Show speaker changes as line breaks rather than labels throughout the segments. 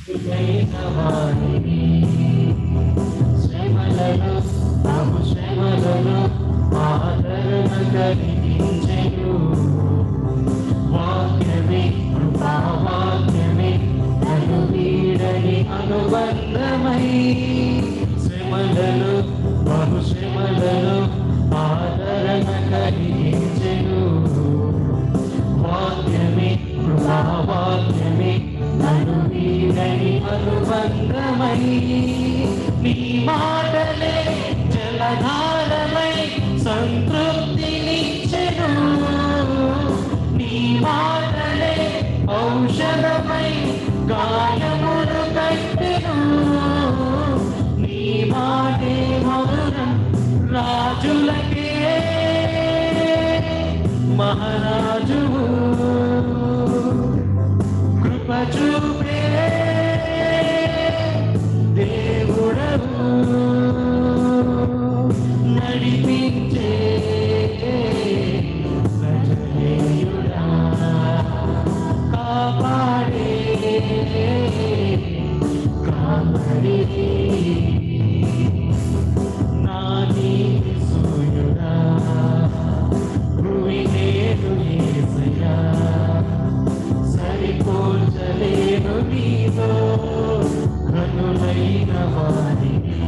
శ్రేష్ఠుడైన వారిని శ్రమలను బహు శ్రమలను ఆదరణ కలిగించెను వాక్యమే కృపావాక్యమే నన్ను వీడని అనుబంధమై శ్రమలను బహు శ్రమలను ఆదరణ కలిగించెను వాక్యమే కృపావాక్యమే నన్ను వీడని అనుబంధమై నీ మాటలే జలధారమై సంతృప్తినిచ్చెను నీ మాటలే ఔషధమై గాయములు కట్టెను నీ మాటే మధురం రాజులకే మహారాజువు కృప చూపే దేవుడవు నడిపించే నజరేయుడా కాపాడే కాపరి నా నీతి సూర్యుడా భూమి నేడు యేసయ్యా సరిపోల్చలేను నీతో కనులైన వారికి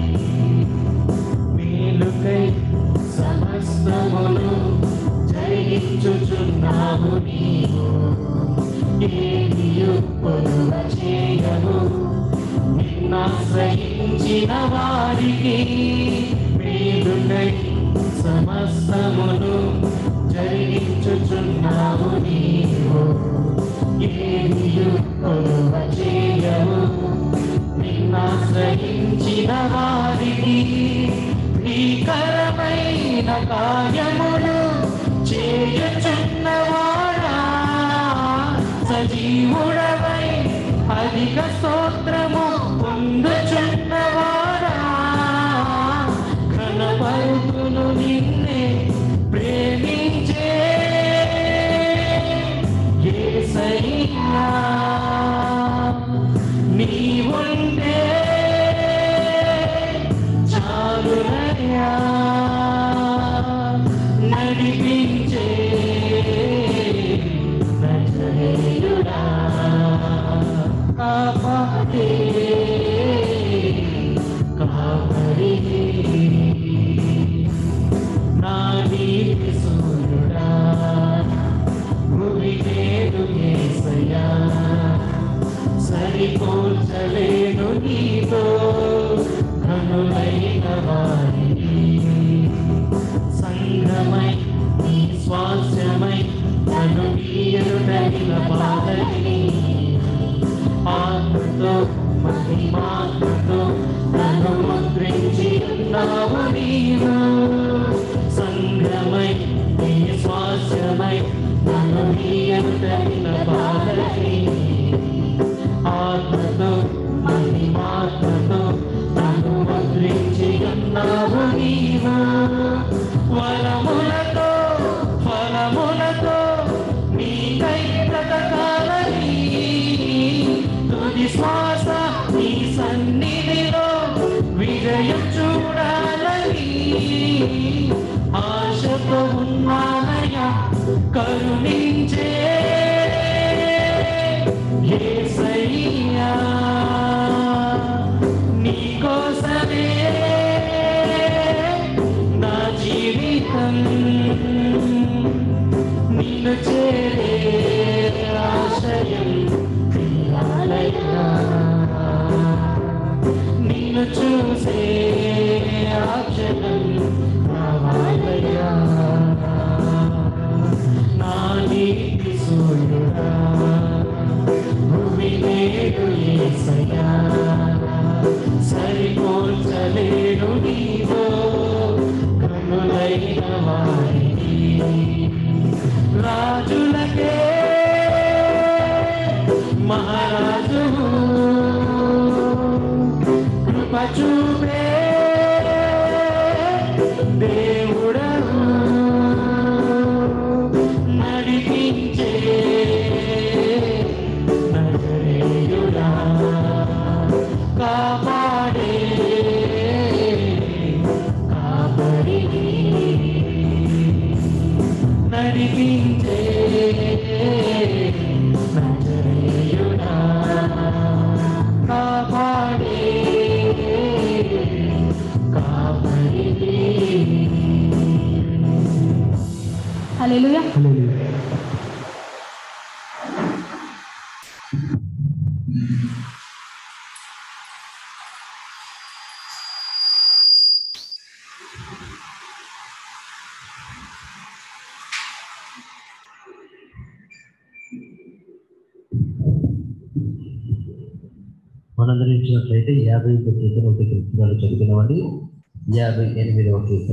మేలుకై సమస్తములు జరిగించుచున్నావు నీవు ఏమియు కొలువ చేయము నిన్నాశ్రయించిన వారికి మేలుకై సమస్తములు జరిగించుచున్నావు నీవు ఏమియు కొలువ చేయము నిన్నాశ్రయించిన వారికి భీకరమైన కార్యములు చేయుచున్నవాడా సజీవుడవై అధిక స్తోత్రము పొందుచున్నవాడా ఘనపరుతును నిన్నే ప్రేమించే యేసయ్యా నీవుంటే చాలునయ్యా నడిపించే నజరేయుడా కాపాడే కాపరి నా నీతి సూర్యుడా భూమి నేడు యేసయ్యా సరిపోల్చలేను నీతో కనులైన వారిని సంఘమై నీ స్వాస్యమై నన్ను నీరుడైన బాధని ఆత్మతో మహిమాత్మతో నన్ను ముద్రించి ఉన్నావు నీవు సంఘమై నీ స్వాస్యమై నన్ను నీరుడైన బాధని ఆత్మతో మహిమాత్మతో నన్ను ముద్రించి ఉన్నావు నీవు వరములతో ఫలములతో నీకై బ్రతకాలని తుది శ్వాస నీ సన్నిధిలో విజయం చూడాలని ఆశతో ఉన్నానయ కరుణించే యేసయ్యా నీకోసమే నా జీవితం నిన్ను చేరే ఆశయం ప్రియాలయ్యా నిన్ను చూసే ఆక్షణం రావాలయ్యా నా నీతి సూర్యుడా భూమి నేడు యేసయ్యా సరిపోల్చలేను నీతో కనులైన వారికి రాజులకే మహారాజు కృప చూపే దేవుడవు నడిపించే నగరేయుడా
హల్లెలూయా.
మనందరం ఇచ్చినట్లయితే యాభై ఒక కీర్తన ఒక కీర్తనలు చదువుకున్నామండి యాభై ఎనిమిదవ కీర్తన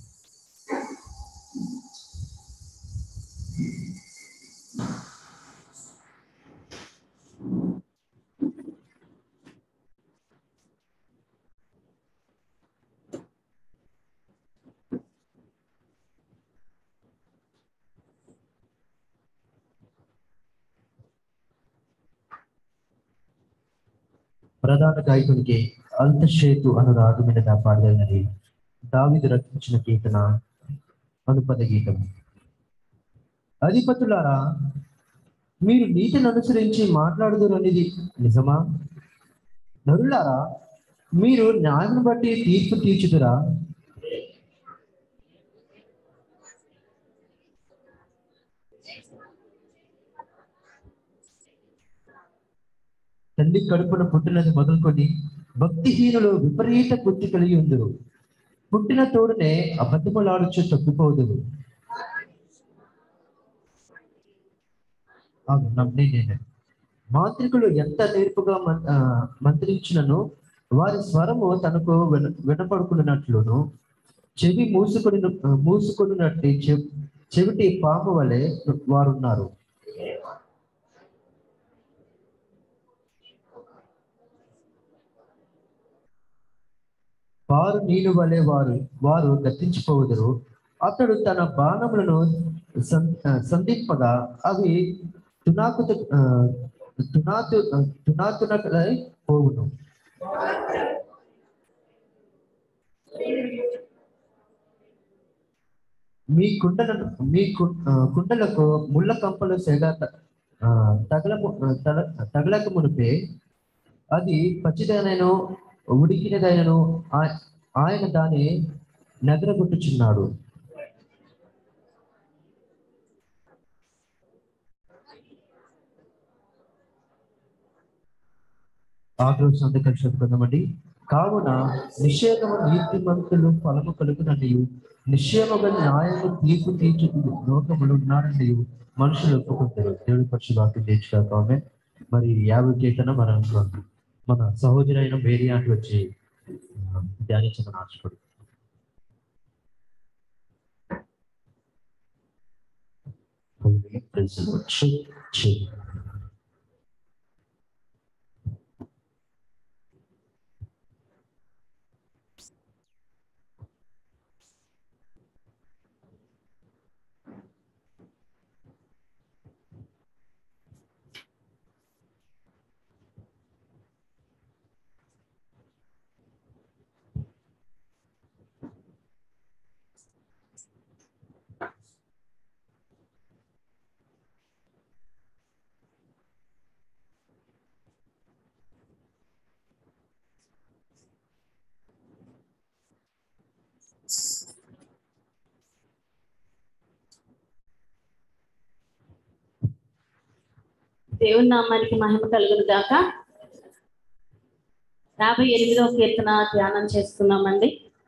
ప్రధాన గాయకునికి అంతషేతు అను రాజు మీద పాడదగినది దావిదు రచించిన కీర్తన అనుపద గీతం అధిపతులారా మీరు నీతిని అనుసరించి మాట్లాడుదురు అనేది నిజమా నరులారా మీరు న్యాయం బట్టి తీర్పు తీర్చుదురా తల్లి కడుపున పుట్టినది మొదలుకొని భక్తిహీనులు విపరీత బుద్ధి కలిగి ఉందరు పుట్టిన తోడునే అబద్ధములాడుచు తప్పిపోదురు అవును, నమ్మి నేనే మాంత్రికులు ఎంత నేర్పుగా మం- ఆ, మంత్రించినను వారి స్వరము తనకు విన వినపడుకున్నట్లును చెవి మూసుకొని మూసుకున్నట్టు చె- చెవిటి పాము వలె వారున్నారు వారు నీళ్ళు వలె వారు వారు గతించిపోవుదురు అతడు తన బాణములను సం- ఆ, సంధింపగా అవి తునాకు తునాతు తునాతునకలై పోవును మీ కుండలను మీ కు- ఆ, కుండలకు ముళ్ళ కంపలు సెగ త- ఆ, తగలము ఆ, తగ- తగలక మునిపే అది పచ్చిదైనను ఉడికినదైనను ఆ- ఆయన దాన్ని నగరగొట్టుచున్నాడు ఆగ్రహ సంతకం చదువుకుందామండి కావున నిషేధము నీతిమంతులు ఫలము కలుగుననియు నిశ్చయముగా న్యాయము తీర్పు తీర్చు లోకములు ఉన్నారని మనుషులు ఒప్పుకుంటారు దేవుడి పక్షి వాక్యం తెచ్చుకాక ఆమె మరి యాభై కీర్తన మన మన సహోదరైన వేరియాంట్ వచ్చి ఆ, ధ్యానించమని ఆశపడు Praise the Lord. Check, check.
దేవుని నామానికి మహిమ కలుగును గాక యాభై ఎనిమిదవ కీర్తన ధ్యానం చేసుకున్నామండి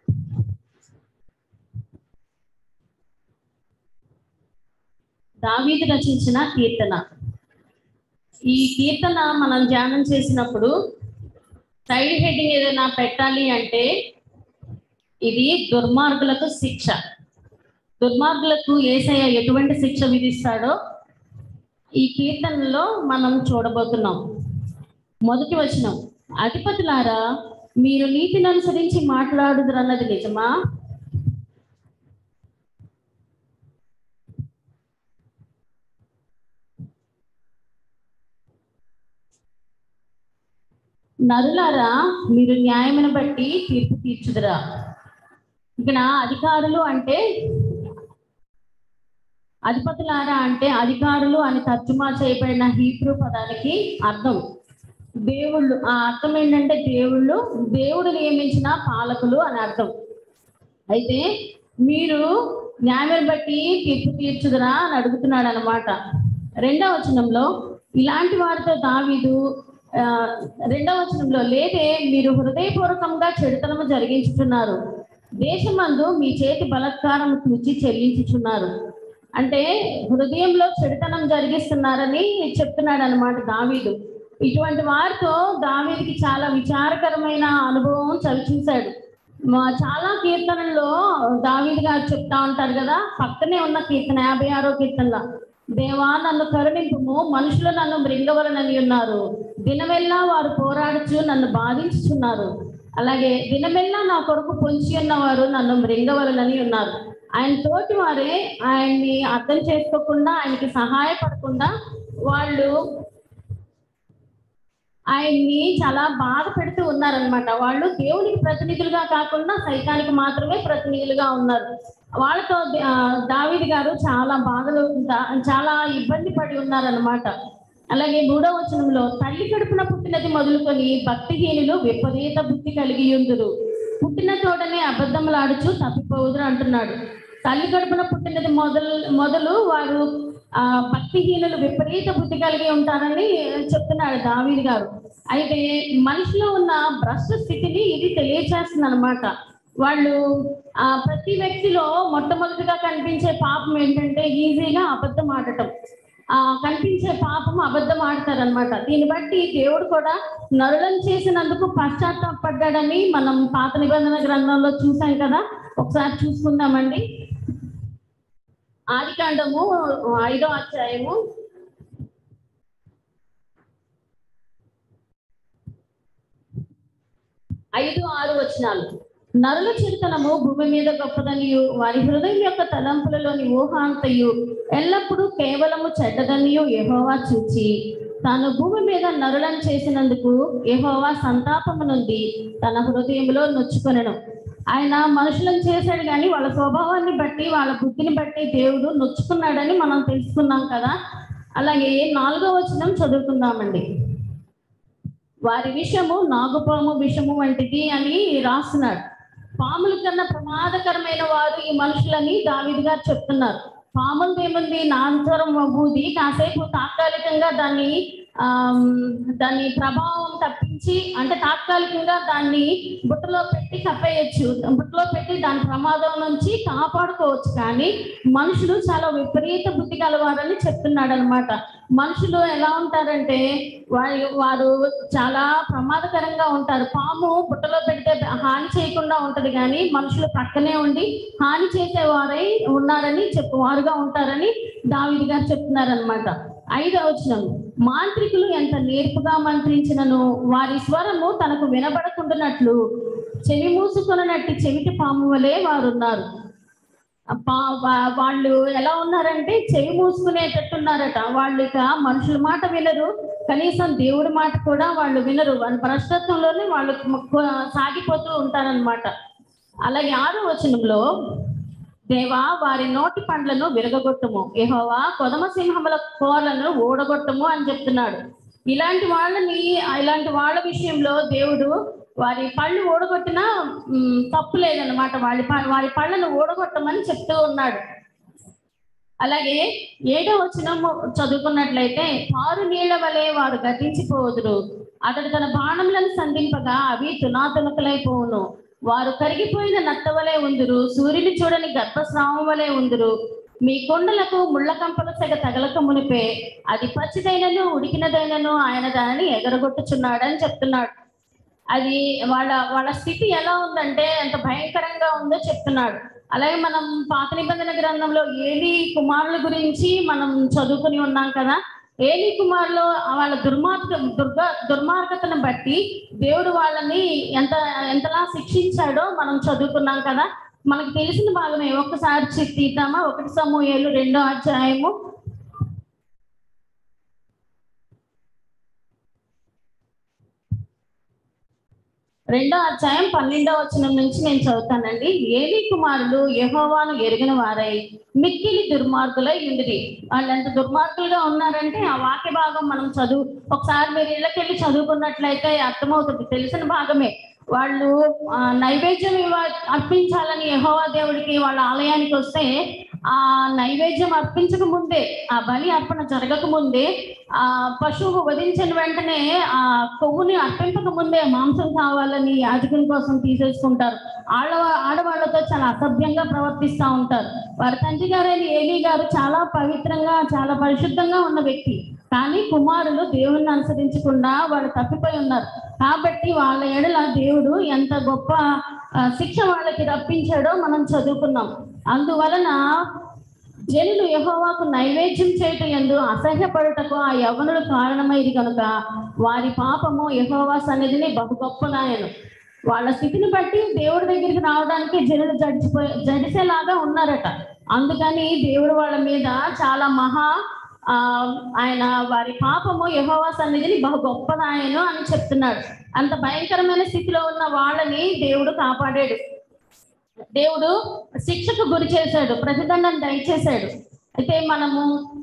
దావీదు రచించిన కీర్తన ఈ కీర్తన మనం ధ్యానం చేసినప్పుడు సైడ్ హెడ్డింగ్ ఏదైనా పెట్టాలి అంటే ఇది దుర్మార్గులకు శిక్ష దుర్మార్గులకు ఏసయ్య ఎటువంటి శిక్ష విధిస్తాడో ఈ కీర్తనలో మనం చూడబోతున్నాం మొదటి వచనం అధిపతులారా మీరు నీతిని అనుసరించి మాట్లాడుదురు అన్నది నిజమా నరులారా మీరు న్యాయమును బట్టి తీర్పు తీర్చుదురా ఇక్కడ అధికారులు అంటే అధిపతులారా అంటే అధికారులు అని తర్జుమా చేయబడిన హీబ్రూ పదానికి అర్థం దేవుళ్ళు ఆ అర్థం ఏంటంటే దేవుళ్ళు దేవుడు నియమించిన పాలకులు అని అర్థం అయితే మీరు న్యాయం బట్టి తీర్పు తీర్చుదురా అని అడుగుతున్నాడు అనమాట రెండవ వచనంలో ఇలాంటి వారితో దావీదు ఆ, రెండవ వచనంలో లేదే మీరు హృదయపూర్వకంగా చెడుతనము జరిగించుతున్నారు దేశమందు మీ చేతి బలత్కారం రుచి చెల్లించుచున్నారు అంటే హృదయంలో చెడుతనం జరిగిస్తున్నారని చెప్తున్నాడు అనమాట దావీదు ఇటువంటి వారితో దావీదికి చాలా విచారకరమైన అనుభవం చవి చూశాడు మా చాలా కీర్తనల్లో దావీదు గారు చెప్తా ఉంటారు కదా పక్కనే ఉన్న కీర్తన యాభై ఆరో కీర్తనలో దేవా నన్ను కరుణింపుము మనుషులు నన్ను మృంగవలనని ఉన్నారు దినమెల్లా వారు పోరాడుచు నన్ను బాధించుచున్నారు అలాగే దినమెల్లా నా కొరకు పొంచి ఉన్నవారు నన్ను మృంగవలనని ఉన్నారు ఆయన తోటి వారే ఆయన్ని అర్థం చేసుకోకుండా ఆయనకి సహాయపడకుండా వాళ్ళు ఆయన్ని చాలా బాధ పెడుతూ ఉన్నారనమాట వాళ్ళు దేవునికి ప్రతినిధులుగా కాకుండా సైతానికి మాత్రమే ప్రతినిధులుగా ఉన్నారు వాళ్ళతో ఆ, దావీదు గారు చాలా బాధలు దా- చాలా ఇబ్బంది పడి ఉన్నారనమాట అలాగే మూడవ వచనంలో తల్లి కడుపున పుట్టినది మొదలుకొని భక్తిహీనులు విపరీత బుద్ధి కలిగి ఉందురు పుట్టిన తోటనే అబద్ధములాడుచు తప్పిపోవుదురు అంటున్నాడు తల్లి కడుపున పుట్టినది మొదలు మొదలు వారు ఆ భక్తిహీనులు విపరీత బుద్ధి కలిగి ఉంటారని చెప్తున్నాడు దావీదు గారు అయితే మనిషిలో ఉన్న భ్రష్ట స్థితిని ఇది తెలియచేస్తుంది అనమాట వాళ్ళు ఆ ప్రతి వ్యక్తిలో మొట్టమొదటిగా కనిపించే పాపం ఏంటంటే ఈజీగా అబద్ధం ఆడటం ఆ కనిపించే పాపం అబద్ధం ఆడతారనమాట దీన్ని బట్టి దేవుడు కూడా నరులను చేసినందుకు పశ్చాత్తాపడ్డాడని మనం పాత నిబంధన గ్రంథంలో చూసాం కదా ఒకసారి చూసుకుందామండి ఆది కాండము ఐదో అధ్యాయము ఐదు ఆరు వచనాలు నరుల చిరుతనము భూమి మీద గొప్పదనియు వారి హృదయం యొక్క తలంపులలోని ఊహాంతయు ఎల్లప్పుడూ కేవలము చెడ్డదనియు యెహోవా చూచి తాను భూమి మీద నరులను చేసినందుకు యెహోవా సంతాపము నుండి తన హృదయంలో నొచ్చుకొనెను ఆయన మనుషులను చేశాడు కానీ వాళ్ళ స్వభావాన్ని బట్టి వాళ్ళ బుద్ధిని బట్టి దేవుడు నొచ్చుకున్నాడని మనం తెలుసుకున్నాం కదా అలాగే నాలుగో వచనం చదువుకుందామండి వారి విషము నాగుపాము విషము వంటిది అని రాస్తున్నాడు పాముల కన్నా ప్రమాదకరమైన వారు ఈ మనుషులని దావిది గారు చెప్తున్నారు పాములు ఏముంది నాంతరం బూది కాసేపు తాత్కాలికంగా దాన్ని ఆ దాని ప్రభావం తప్పించి అంటే తాత్కాలికంగా దాన్ని బుట్టలో పెట్టి కప్పేయచ్చు బుట్టలో పెట్టి దాని ప్రమాదం నుంచి కాపాడుకోవచ్చు కానీ మనుషులు చాలా విపరీత బుద్ధి గలవారని చెప్తున్నాడు అనమాట మనుషులు ఎలా ఉంటారంటే వారి వారు చాలా ప్రమాదకరంగా ఉంటారు పాము బుట్టలో పెడితే హాని చేయకుండా ఉంటది కానీ మనుషులు పక్కనే ఉండి హాని చేసేవారై ఉన్నారని చెప్పు వారుగా ఉంటారని దావిది గారు చెప్తున్నారనమాట ఐదవ వచనం మాంత్రికులు ఎంత నేర్పుగా మంత్రించినను వారి స్వరము తనకు వినబడకుండానట్లు చెవి మూసుకొననట్టి చెవిటి పాము వలె వారు ఉన్నారు పా- వా- వాళ్ళు ఎలా ఉన్నారంటే చెవి మూసుకునేటట్టున్నారట వాళ్ళు ఇక మనుషుల మాట వినరు కనీసం దేవుడి మాట కూడా వాళ్ళు వినరు వాళ్ళ భ్రష్టత్వంలోనే వాళ్ళు మ- సాగిపోతూ ఉంటారన్నమాట అలాగే ఆరో వచనంలో దేవా వారి నోటి పండ్లను విరగగొట్టము యెహోవా కొదమ సింహముల కోరలను ఓడగొట్టము అని చెప్తున్నాడు ఇలాంటి వాళ్ళని ఇలాంటి వాళ్ళ విషయంలో దేవుడు వారి పళ్ళు ఓడగొట్టినా మ్, తప్పు లేదన్నమాట వారి ప- వారి పళ్ళను ఓడగొట్టమని చెప్తూ ఉన్నాడు అలాగే ఏడో వచనము చదువుకున్నట్లయితే పారు నీళ్ల వలె వారు గతించిపోదురు అతడు తన బాణములను సంధింపగా అవి తునాతునకలైపోవును వారు కరిగిపోయిన నత్తవలే ఉందురు సూర్యుని చూడని గర్భస్రావం వలె ఉందురు మీ కొండలకు ముళ్ళ కంపల సెగ తగలక మునిపే అది పచ్చిదైనను ఉడికినదైనను ఆయన దానిని ఎగరగొట్టుచున్నాడని చెప్తున్నాడు అది వాళ్ళ వాళ్ళ స్థితి ఎలా ఉందంటే ఎంత భయంకరంగా ఉందో చెప్తున్నాడు అలాగే మనం పాత నిబంధన గ్రంథంలో ఏలి కుమారుల గురించి మనం చదువుకుని ఉన్నాం కదా ఏలి కుమారులు వాళ్ళ దుర్మార్గ దుర్గ దుర్మార్గతను బట్టి దేవుడు వాళ్ళని ఎంత ఎంతలా శిక్షించాడో మనం చదువుకున్నాం కదా మనకు తెలిసిన భాగమే ఒక్కసారి చి- తీద్దామా ఒకటి సమూహేలు రెండో అధ్యాయము రెండో అధ్యాయం పన్నెండో వచనం నుంచి నేను చదువుతానండి ఏలి కుమారులు యెహోవాను ఎరిగిన వారై మిక్కిలి దుర్మార్గులై ఉండిరి వాళ్ళు ఎంత దుర్మార్గులుగా ఉన్నారంటే ఆ వాక్య భాగం మనం చదువు ఒకసారి మీరు ఇళ్ళకెళ్ళి చదువుకున్నట్లయితే అర్థమవుతుంది తెలిసిన భాగమే వాళ్ళు ఆ, నైవేద్యం ఇవ్వ అర్పించాలని యెహోవా దేవుడికి వాళ్ళ ఆలయానికి వస్తే ఆ నైవేద్యం అర్పించక ముందే ఆ బలి అర్పణ జరగక ముందే ఆ పశువు వధించిన వెంటనే ఆ కొవ్వుని అర్పింపక ముందే మాంసం కావాలని యాజకుని కోసం తీసేసుకుంటారు ఆడ ఆడవాళ్ళతో చాలా అసభ్యంగా ప్రవర్తిస్తూ ఉంటారు వారి తండ్రి గారైన ఏలీ గారు చాలా పవిత్రంగా చాలా పరిశుద్ధంగా ఉన్న వ్యక్తి కానీ కుమారులు దేవుణ్ణి అనుసరించకుండా వాళ్ళు తప్పిపోయి ఉన్నారు కాబట్టి వాళ్ళ ఎడల దేవుడు ఎంత గొప్ప ఆ, శిక్ష వాళ్ళకి రప్పించాడో మనం చదువుకున్నాం అందువలన జనులు యెహోవాకు నైవేద్యం చేయటం ఎందు అసహ్యపడుటకు ఆ యవనుడు కారణమైది కనుక వారి పాపము యెహోవా సన్నిధిని బహు గొప్పదాయను వాళ్ళ స్థితిని బట్టి దేవుడి దగ్గరికి రావడానికి జనులు జడిచిపోయి జడిసేలాగా ఉన్నారట అందుకని దేవుడు వాళ్ళ మీద చాలా మహా ఆ ఆయన వారి పాపము యెహోవా సన్నిధిని బహు గొప్పదాయను అని చెప్తున్నాడు అంత భయంకరమైన స్థితిలో ఉన్న వాళ్ళని దేవుడు కాపాడాడు దేవుడు శిక్షకు గురి చేశాడు ప్రతిదండన దయచేశాడు అయితే మనము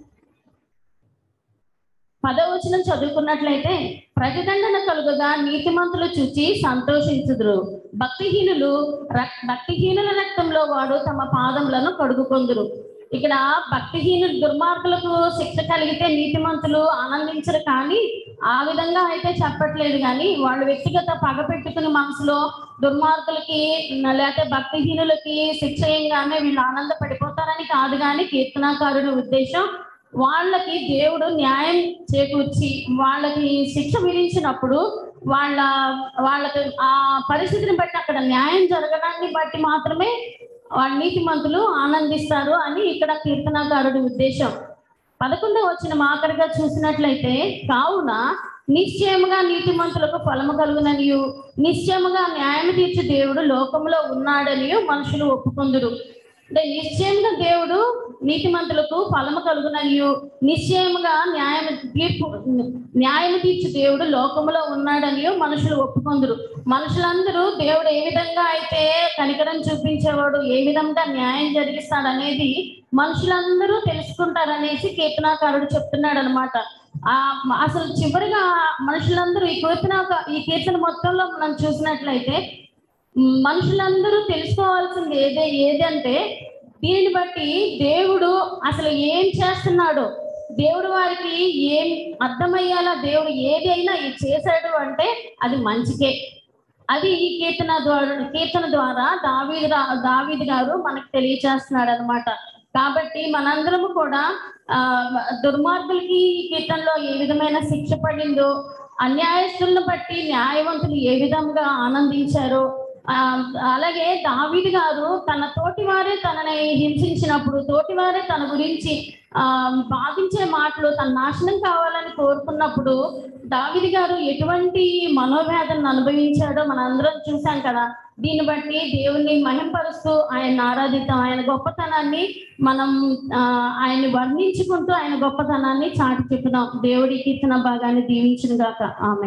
పదవచనం చదువుకున్నట్లయితే ప్రతిదండన కలుగగా నీతిమంతులు చూచి సంతోషించుదురు భక్తిహీనులు రక్- భక్తిహీనుల రక్తంలో వాడు తమ పాదములను కడుగుకొందురు ఇక్కడ భక్తిహీనులు దుర్మార్గులకు శిక్ష కలిగితే నీతిమంతులు ఆనందించరు కానీ ఆ విధంగా అయితే చెప్పట్లేదు కానీ వాళ్ళు వ్యక్తిగత పగ పెట్టుకుని మనసులో దుర్మార్గులకి న- లేకపోతే భక్తిహీనులకి శిక్ష ఏంగానే వీళ్ళు ఆనందపడిపోతారని కాదు కానీ కీర్తనాకారుడి ఉద్దేశం వాళ్ళకి దేవుడు న్యాయం చేకూర్చి వాళ్ళకి శిక్ష విధించినప్పుడు వాళ్ళ వాళ్ళకి ఆ పరిస్థితిని బట్టి అక్కడ న్యాయం జరగడాన్ని బట్టి మాత్రమే వాళ్ళ నీతిమంతులు ఆనందిస్తారు అని ఇక్కడ కీర్తనాకారుడి ఉద్దేశం పదకొండవ వచ్చిన మాకరిగా చూసినట్లయితే కావున నిశ్చయముగా నీతిమంతులకు ఫలము కలుగుననియు నిశ్చయముగా న్యాయం తీర్చు దేవుడు లోకంలో ఉన్నాడనియు మనుషులు ఒప్పుకొందురు అంటే నిశ్చయంగా దేవుడు నీతిమంతులకు ఫలము కలుగుననియు నిశ్చయముగా న్యాయం తీర్పు న్యాయం తీర్చు దేవుడు లోకములో ఉన్నాడనియు మనుషులు ఒప్పుకొందురు మనుషులందరూ దేవుడు ఏ విధంగా అయితే కనికరం చూపించేవాడు ఏ విధంగా న్యాయం జరిగిస్తాడు అనేది మనుషులందరూ తెలుసుకుంటారనేసి కీర్తనాకారుడు చెప్తున్నాడు అనమాట ఆ అసలు చివరిగా మనుషులందరూ ఈ కీర్తన ఈ కీర్తన మొత్తంలో మనం చూసినట్లయితే మ్, మనుషులందరూ తెలుసుకోవాల్సింది ఏదే ఏదంటే దీనిని బట్టి దేవుడు అసలు ఏం చేస్తున్నాడో దేవుడు వారికి ఏం అర్థమయ్యేలా దేవుడు ఏదైనా ఇది చేశాడు అంటే అది మంచికే అది ఈ కీర్తన ద్వారా కీర్తన ద్వారా దావీదు రా- దావీదు గారు మనకు తెలియచేస్తున్నాడు అనమాట కాబట్టి మనందరము కూడా ఆ దుర్మార్గులకి ఈ కీర్తనలో ఏ విధమైన శిక్ష పడిందో అన్యాయస్తులను బట్టి న్యాయవంతులు ఏ విధంగా ఆనందించారో ఆ, అలాగే దావీదు గారు తన తోటి వారే తనని హింసించినప్పుడు తోటి వారే తన గురించి ఆ బాధించే మాటలు తన నాశనం కావాలని కోరుకున్నప్పుడు దావీదు గారు ఎటువంటి మనోవేదనను అనుభవించాడో మనందరం చూసాం కదా దీన్ని బట్టి దేవుణ్ణి మహింపరుస్తూ ఆయన ఆరాధిద్దాం ఆయన గొప్పతనాన్ని మనం ఆ, ఆయన్ని వర్ణించుకుంటూ ఆయన గొప్పతనాన్ని చాటి చెప్పుదాం దేవుడి కీర్తన భాగాన్ని దీవించిన గాక ఆమె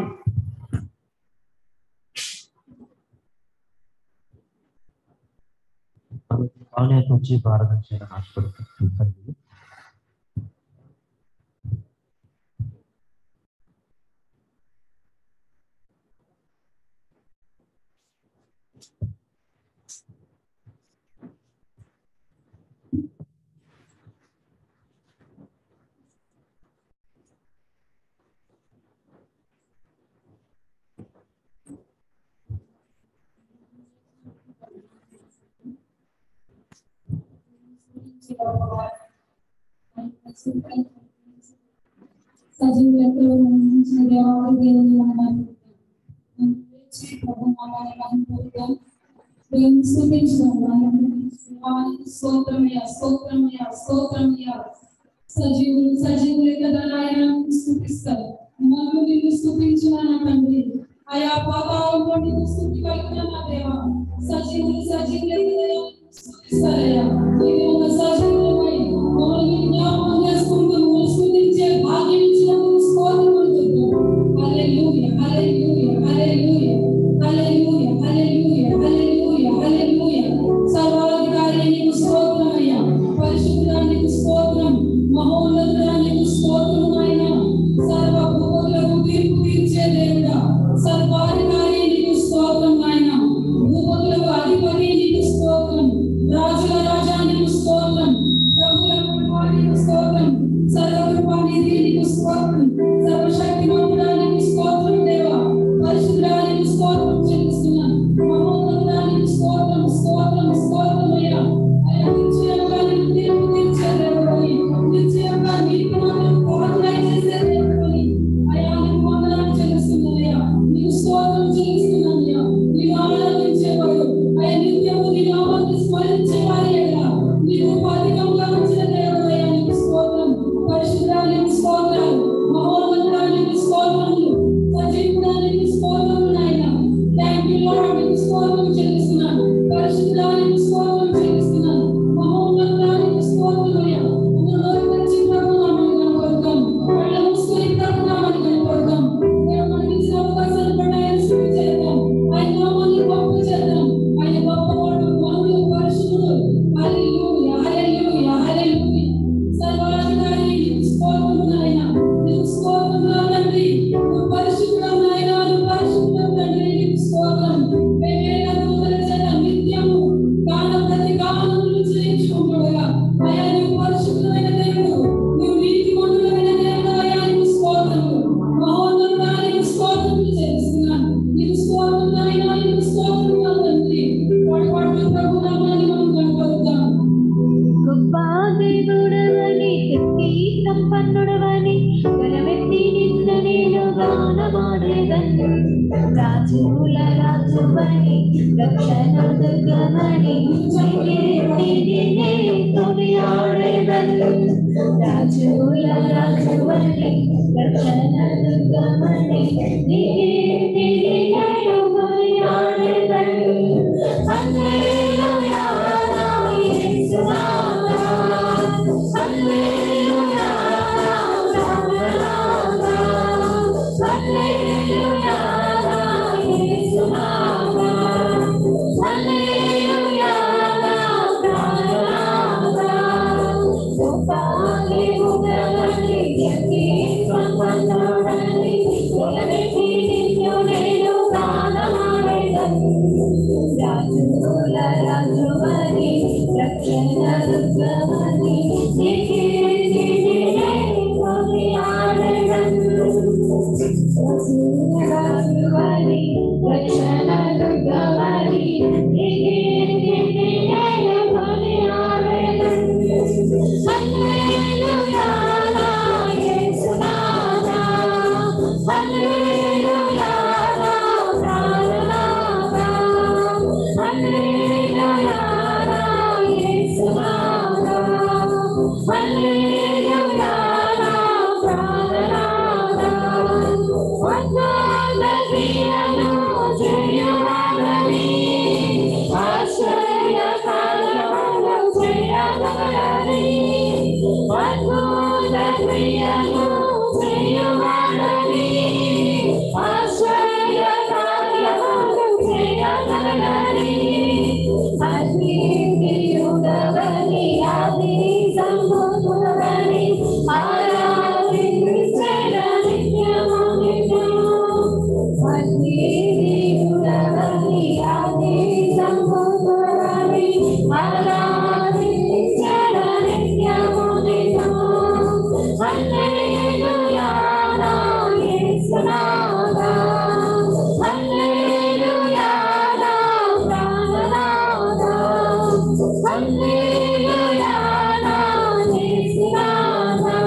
అవునే వచ్చి ప్రార్థన చేయడం ఆశపడుతుంది
సజీవులతో ఉంచిన దేవాలయ దేవుని నామాన్ని ప్రభు నామాన్ని మహిమపరుద్దాం దేవుని స్తుతించుదాం ఆయనకి స్తోత్రమయ్య స్తోత్రమయ్య స్తోత్రమయ్య సజీవులు సజీవులే కదా ఆయన స్థుతిస్తారు మమ్మల్ని నిన్ను స్తుతించిన నా తండ్రి ఆయా పాతాళంలో నిన్ను స్థుతి కలిగిన నా దేవా సజీవులు సజీవులే కదా స్తుతిస్తారయ్యా నీవు ఒక సజీవులమై మమ్మల్ని జ్ఞాపకం చేసుకుంటూ మమ్మల్ని స్తుతించే భాగ్యం ఇచ్చినందుకు స్తోత్రములు చెప్తాం హల్లెలూయా హల్లెలూయా హల్లెలూయా హల్లెలూయా హల్లెలూయా హల్లెలూయా హల్లెలూయా సర్వాధికారి నీకు స్తోత్రమయ్యా పరిశుద్ధానికి స్తోత్రం మహోన్నతానికి స్తోత్రం అయినా సర్వ భూములకు తీర్పు తీర్చే దేవుడా సర్వాధికారి నీకు స్తోత్రం స్తోత్రం చేస్తున్నాను నీకు స్తోత్రం నాయన నీకు స్తోత్రం నా తండ్రి వాడి వాటి ప్రభు నామాన్ని మనం కనపరుద్దాం
గొప్ప దేవుడవని శక్తి సంపన్నుడవని గణమెత్తి నిన్న నేను గానమాడేదను రాజుల రాజువని రక్షణ దుర్గమని జయకీర్తిని కొనియాడేదను రాజుల రాజువని రక్షణ దుర్గమని కీర్తిని నేను కొనియాడేదను హల్లెలూయా రాజుల రాజువని రక్షణ దుర్గమని నీకీర్తిని కొనియాడెదను. రాజువని రక్షణ దుర్గమని నీకీర్తిని కొనియాడెదను. హల్లెలూయా నా యేసునాథా. హల్లెలూయా నా ప్రాణనాథా. హల్లెలూయా నా యేసునాథా. హల్లెలూయా నా ప్రాణనాథా. వందనదియను జయవాడని, ఆశ్చర్యకార్యములు చేయగలని. వందనదియను జయవాడని, ఆశ్చర్యకార్యములు చేయగలని. అగ్నియుగవని ఆది సంభూతుడని ఆరాధించెద నిత్యము నిత్యము. అగ్నియుగవని ఆది సంభూతుడని ఆరాధించెద నిత్యము నిత్యము. హల్లెలూయా నా యేసునాథా. హల్లెలూయా నా ప్రాణనాథా. హల్లెలూయా నా యేసునాథా.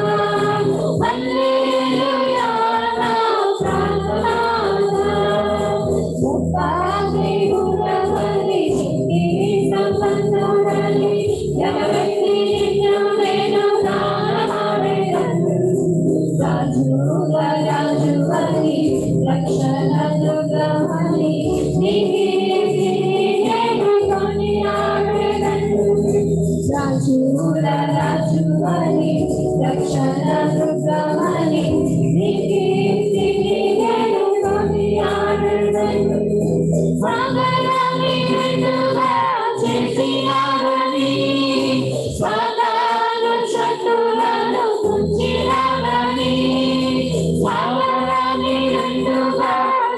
హల్లెలూయా నా ప్రాణనాథా. గొప్ప దేవుడవని, శక్తి సంపన్నుడని, ఎవరికి నిత్యమైన దానమాడెదను. రాజుల రాజువని, రక్షణ దుర్గమని, నీకీర్తిని నేను కొనియాడెదను. రాజుల రాజువని, రక్షణ దుర్గమని, నీకీర్తిని నేను కొనియాడెదను. సాగరాన్ని రెండుగా చేసినాడని, స్వర్గాలు శత్రులను తుంచినాడని, సాగరాన్ని రెండుగా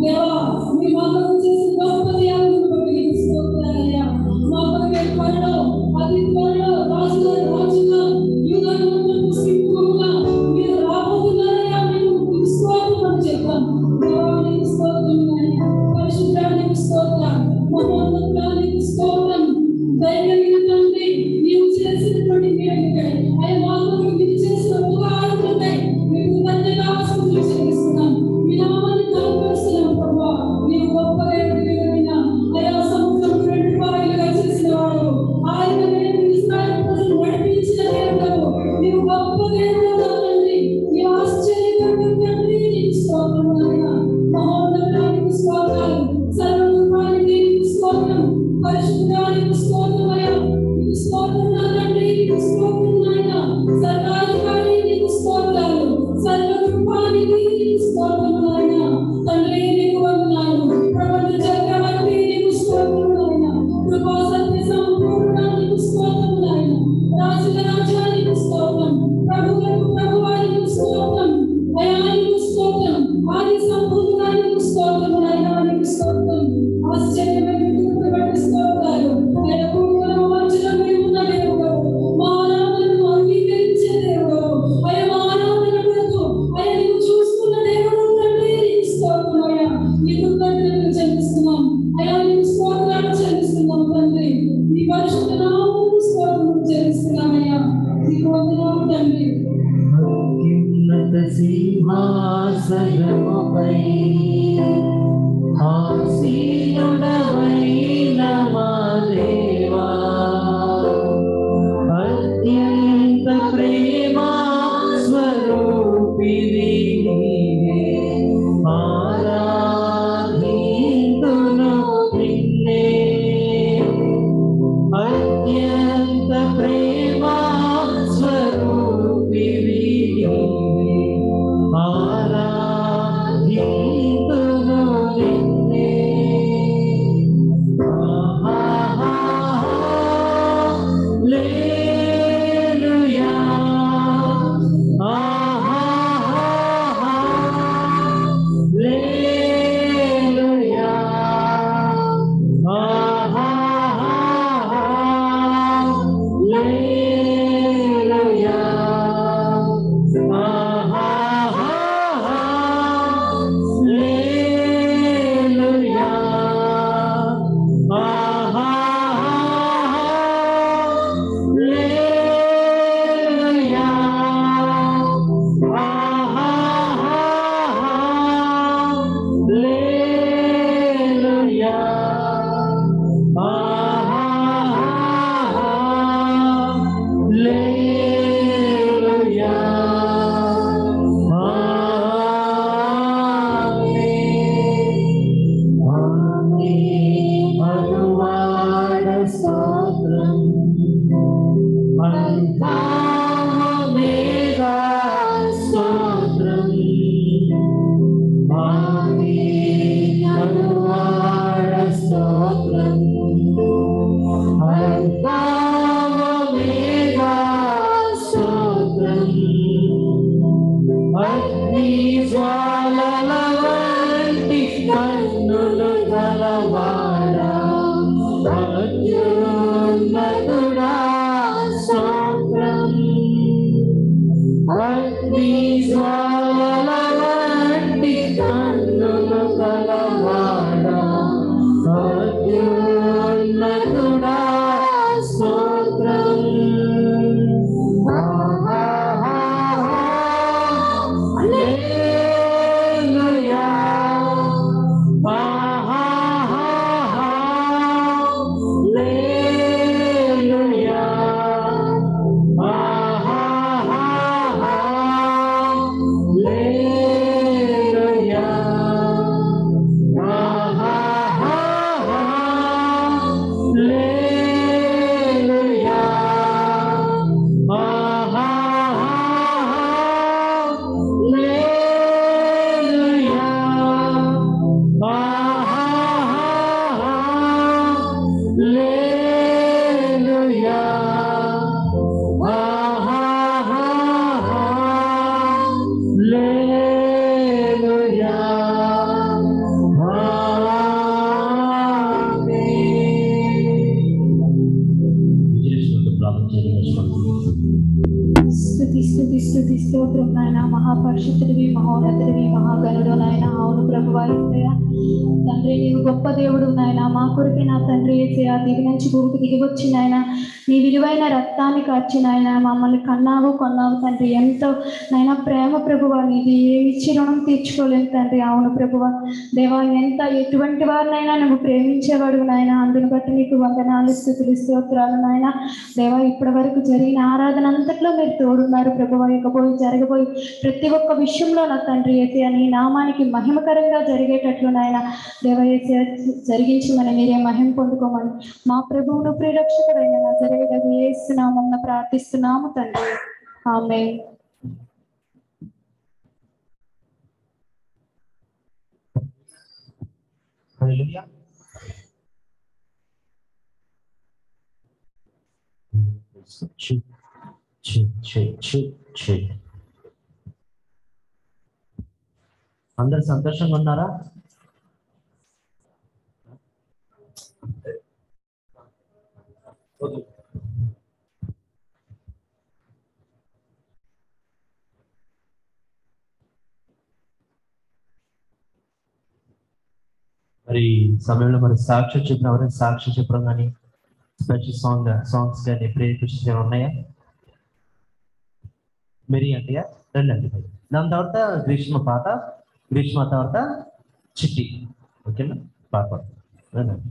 దేవా మీ మాకు చేసిన గొప్ప త్యాగం బట్టి నీకు స్తోత్రాలయ్యా మా కొరకే త్వరలో అతి త్వరలో రాజుగా రాజుగా యూదాను సింహముగా మీరు రాబోతున్నారయ్యా మేము నీకు స్తోత్రం అని చెప్పాం దేవా నీకు స్తోత్రం నాయనా. పరిశుద్ధానికి స్తోత్రం మహోన్నతానికి స్తోత్రం ధైర్యం తండ్రి నీవు చేసినటువంటి మేలుకై అయ్యా మాకు మీరు చేసిన ఉపకారములకై మీకు ధన్యవాదాలు చెల్లిస్తున్నాం మీ నామాన్ని కనపరుస్తున్నాం ప్రభా నీవు గొప్పగా ఎదిగిన అయా సముద్రం రెండు పాయలుగా చేసిన వాడు ఆయన నేను ఇస్రాయల్ ప్రజలు నడిపించిన దేవుడవు నీవు గొప్పగా ఎదిగిన తండ్రి నీ ఆశ్చర్యకరమైన తండ్రి నీకు స్తోత్రం నాయనా మహోన్నతానికి స్తోత్రాలు సర్వరూపానికి నీకు స్తోత్రం పరిశుద్ధానికి స్తోత్రం అయ్యా నీకు స్తోత్రం నా తండ్రి నీకు స్తోత్రం నాయనా సర్వాధికారి నీకు స్తోత్రాలు సర్వరూపానికి నీకు స్తోత్రం నాయనా తండ్రి నీకు వందనాలు ప్రపంచ చక్రవర్తి నీకు స్తోత్రం నాయనా కృపా సత్య సంపూర్ణ నీకు స్తోత్రం నాయనా రాజుల రాజా నీకు స్తోత్రం ప్రభువులకు ప్రభువా నీకు స్తోత్రం అయా నీకు స్తోత్రం ఆది సంపూర్ణ నీకు స్తోత్రం నాయనా నీకు స్తోత్రం ఆశ్చర్యమైన కృపను బట్టి స్తోత్రాలు ఆయన పూర్వము మధ్యలో ఉన్న దేవుడు మా ఆరాధనను అంగీకరించే దేవుడు అయ్యా మా ఆరాధన కొరకు అయ్యా నీవు చూస్తున్న దేవుడు తండ్రి నీకు స్తోత్రం అయ్యా నీ కృతజ్ఞతలు చెల్లిస్తున్నాం అయ్యా నీకు స్తోత్రాలు చెల్లిస్తున్నాం తండ్రి నీ పరిశుద్ధ నామముకు స్తోత్రం చెల్లిస్తున్నాం అయ్యా నీకు వందనాలు తండ్రి
అత్యున్నత సింహాసనముపై ఆసీనుడవైన మా దేవా అత్యంత ప్రేమా స్వరూపిణి నీవే ఆరాధింతును నిన్నే అత్యంత ప్రేమా స్వరూపిణి నీవే ఆరాధింతును నిన్నే హల్లెలూయా హల్లెలూయా హల్లెలూయా హల్లెలూయా హల్లెలూయా హల్లెలూయా హల్లెలూయా మధువాడ స్తోత్రం అంతామేగా స్తోత్రం మధువాడ స్తోత్రం అంతామేగా స్తోత్రం అగ్ని జ్వాలల వంటి కన్నులు గలవాడా అత్యున్నతుడా స్తోత్రం అగ్ని జ్వాలల వంటి కన్నులు గలవాడా అత్యున్నతుడా స్తోత్రం హల్లెలూయా
స్తోత్రం నాయన మహాపరిశుద్ధుడివి మహోన్నతుడివి మహాగణుడు నాయన అవును ప్రభు తండ్రి నీవు గొప్ప దేవుడు నాయన మా కొరకే నా తండ్రి ఏసయ్యా దిగి నుంచి భూమికి దిగి వచ్చి నాయన నీ విలువైన రక్తాన్ని కార్చి నాయన మమ్మల్ని కన్నావు కొన్నావు తండ్రి ఎంతో నాయన ప్రేమ ప్రభువ నీది ఏమి ఇచ్చి రుణం తీర్చుకోలేదు తండ్రి అవును ప్రభువ దేవా ఎంత ఎటువంటి వారినైనా నువ్వు ప్రేమించేవాడు నాయన అందును బట్టి నీకు వందనాలు స్థుతులు స్తోత్రాలు నాయన దేవా ఇప్పటి వరకు జరిగిన ఆరాధన అంతట్లో మీరు తోడున్నారు ప్రభువ ఇకపోయి జరగబోయి ప్రతి ఒక్క విషయంలో నా తండ్రి అయితే నీ నామానికి మహిమకరంగా జరిగేటట్లు నాయన దేవ యేసయ్య జరిగించమని మీరే మహిమ పొందుకోమని మా ప్రభువును ప్రిరక్షకుడైన నా జరిగేటది ఏస్తున్నామన్న ప్రార్థిస్తున్నాము తండ్రి ఆమె
హల్లెలూయా చి చి చి చి చి అందరు సంతోషంగా ఉన్నారా మరి ఈ సమయంలో మరి సాక్షి చెప్పిన ఎవరైనా సాక్షి చెప్పడం కానీ స్పెషల్ సాంగ్ సాంగ్స్ కానీ ప్రేరేపించిన ఉన్నాయా మెరీ అంటయా రెండు అంటే దాని తర్వాత గ్రీష్మ పాట గ్రీష్మ తర్వాత చిట్టి ఓకేనా పాట పాడు. రండి.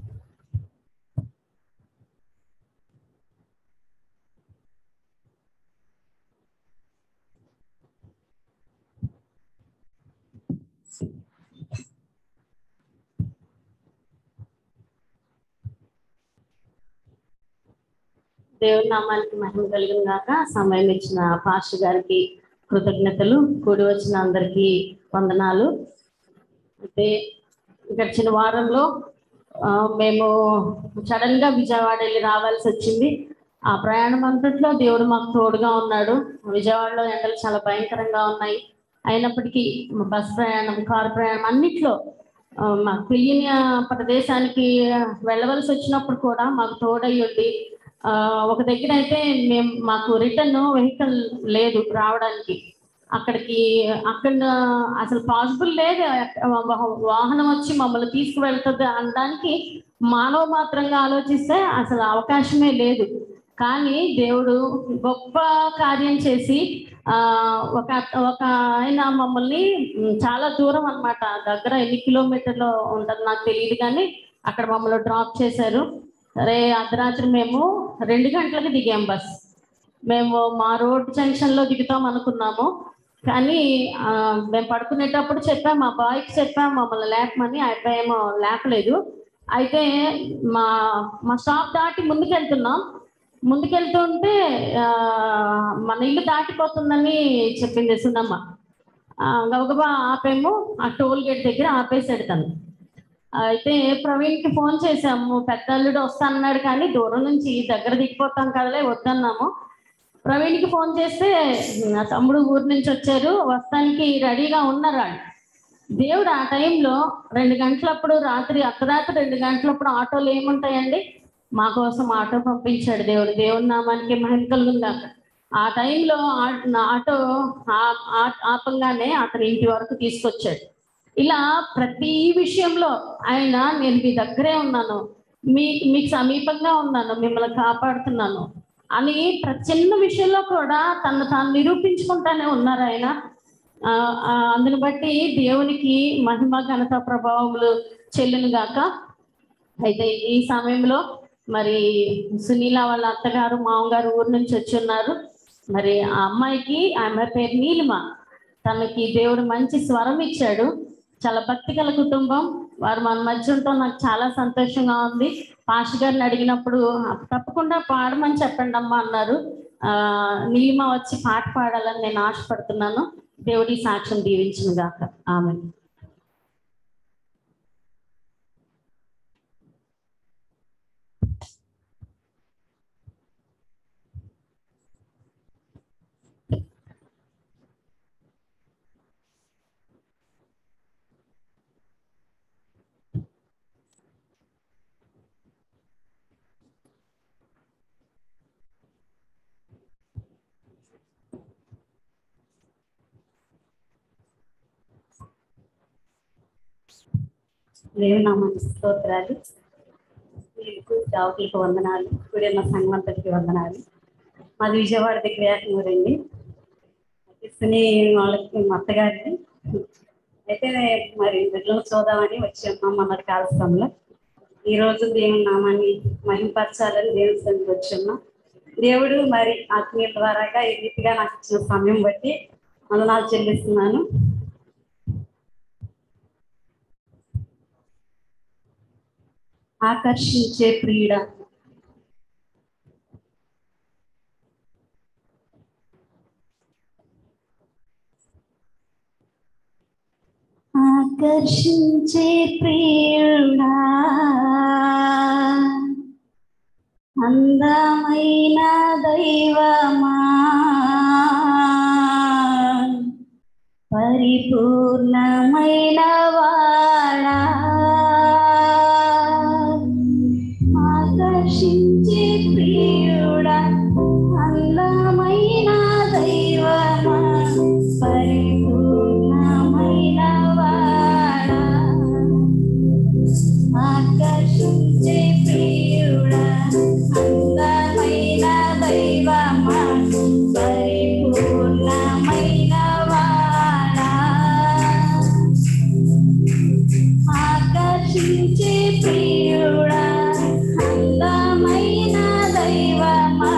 దేవుని నామానికి మహిమ కలిగిన గాక సమయం ఇచ్చిన పాస్టర్ గారికి కృతజ్ఞతలు కూడి వచ్చిన అందరికీ వందనాలు అయితే గడిచిన వారంలో ఆ, మేము సడన్ గా విజయవాడ వెళ్ళి రావాల్సి వచ్చింది ఆ ప్రయాణం అంతట్లో దేవుడు మాకు తోడుగా ఉన్నాడు విజయవాడలో ఎండలు చాలా భయంకరంగా ఉన్నాయి అయినప్పటికీ బస్ ప్రయాణం కారు ప్రయాణం అన్నిట్లో ఆ, మాకు తెలియని ఆ, ప్రదేశానికి వెళ్ళవలసి వచ్చినప్పుడు కూడా మాకు తోడయ్యుండి ఆ, ఒక దగ్గర అయితే మేము మాకు రిటర్న్ వెహికల్ లేదు రావడానికి అక్కడికి అక్కడ అసలు పాసిబుల్ లేదు వా- వాహనం వచ్చి మమ్మల్ని తీసుకువెళ్తుంది అనడానికి మానవ మాత్రంగా ఆలోచిస్తే అసలు అవకాశమే లేదు కానీ దేవుడు గొప్ప కార్యం చేసి ఆ ఒక ఒక ఆయన మమ్మల్ని ఉమ్, చాలా దూరం అన్నమాట దగ్గర ఎన్ని కిలోమీటర్లు ఉంటుంది నాకు తెలియదు కానీ అక్కడ మమ్మల్ని డ్రాప్ చేశారు సరే అర్ధరాత్రి మేము రెండు గంటలకు దిగాం బస్ మేము మా రోడ్ జంక్షన్ లో దిగుతాం అనుకున్నాము కానీ ఆ, మేము పడుకునేటప్పుడు చెప్పాం మా బాయ్కి చెప్పాం మమ్మల్ని లేపమని ఆ అబ్బాయి ఏమో లేపలేదు అయితే మా మా స్టాప్ దాటి ముందుకెళ్తున్నాం ముందుకెళ్తుంటే ఆ, మన ఇల్లు దాటిపోతుందని చెప్పింది సునమ్మ ఆ, గబగబా ఆపేమో ఆ టోల్ గేట్ దగ్గర ఆపేసాడు తను అయితే ప్రవీణ్ కి ఫోన్ చేసాము పెద్ద అల్లుడు వస్తానన్నాడు కానీ దూరం నుంచి దగ్గర దిగిపోతాం కదలే వద్దన్నాము ప్రవీణ్ కి ఫోన్ చేస్తే నా తమ్ముడు ఊరు నుంచి వచ్చారు వస్తానికి రెడీగా ఉన్నారు వాళ్ళు దేవుడు ఆ టైంలో రెండు గంటలప్పుడు రాత్రి అర్ధరాత్రి రెండు గంటలప్పుడు ఆటోలు ఏముంటాయండి మా కోసం ఆటో పంపించాడు దేవుడు దేవుడి నామానికి మహిమ కలుగుందాక ఆ టైంలో ఆ- నా ఆటో ఆ- ఆ- ఆపంగానే అతని ఇంటి వరకు తీసుకొచ్చాడు ఇలా ప్రతి విషయంలో ఆయన నేను మీ దగ్గరే ఉన్నాను మీ మీకు సమీపంగా ఉన్నాను మిమ్మల్ని కాపాడుతున్నాను అని ప్రతి చిన్న విషయంలో కూడా తను తాను నిరూపించుకుంటానే ఉన్నారు ఆయన ఆ, ఆ, అందుని బట్టి దేవునికి మహిమ ఘనత ప్రభావములు చెల్లును గాక అయితే ఈ సమయంలో మరి సునీల వాళ్ళ అత్తగారు మామగారు ఊరు నుంచి వచ్చి ఉన్నారు మరి ఆ అమ్మాయికి ఆమె పేరు నీలిమ తనకి దేవుడు మంచి స్వరం ఇచ్చాడు చాలా భక్తి గల కుటుంబం వారు మన మధ్య ఉండటం నాకు చాలా సంతోషంగా ఉంది పాష గారిని అడిగినప్పుడు తప్పకుండా పాడమని చెప్పండి అమ్మా అన్నారు ఆ నీలిమ వచ్చి పాట పాడాలని నేను ఆశపడుతున్నాను దేవుడి సాక్ష్యం దీవించిన గాక ఆమె
దేవునామానికి స్తోత్రాలు మీకు దావకులకు వందనాలు కూడిన సంగమంతటికి వందనాలు మాది విజయవాడ దగ్గర ఏకమూరండి ఇస్తుని వాళ్ళకి మా అత్తగారిని అయితే మరి బిడ్డలను చూద్దామని వచ్చాము మొన్నటి కాలస్థంలో ఈ రోజు దేవుని నామాన్ని మహింపరచాలని దేవుని సన్నిధికి వచ్చున్నాం దేవుడు మరి ఆత్మీయ ద్వారాగా ఈ రీతిగా నాకు ఇచ్చిన సమయం బట్టి వందనాలు చెల్లిస్తున్నాను ఆకర్షించే ప్రియుడ ఆకర్షించే ప్రియుడా అందమైన దైవమా పరిపూర్ణమైన వాడా ఆకర్షించే ప్రియుడా అందమైన దైవమా పరిపూర్ణమైన వాడా ఆకర్షించే ప్రియుడా అందమైన దైవమా పరిపూర్ణమైన వాడా ఆకర్షించే ప్రియుడా అందమైన దైవమా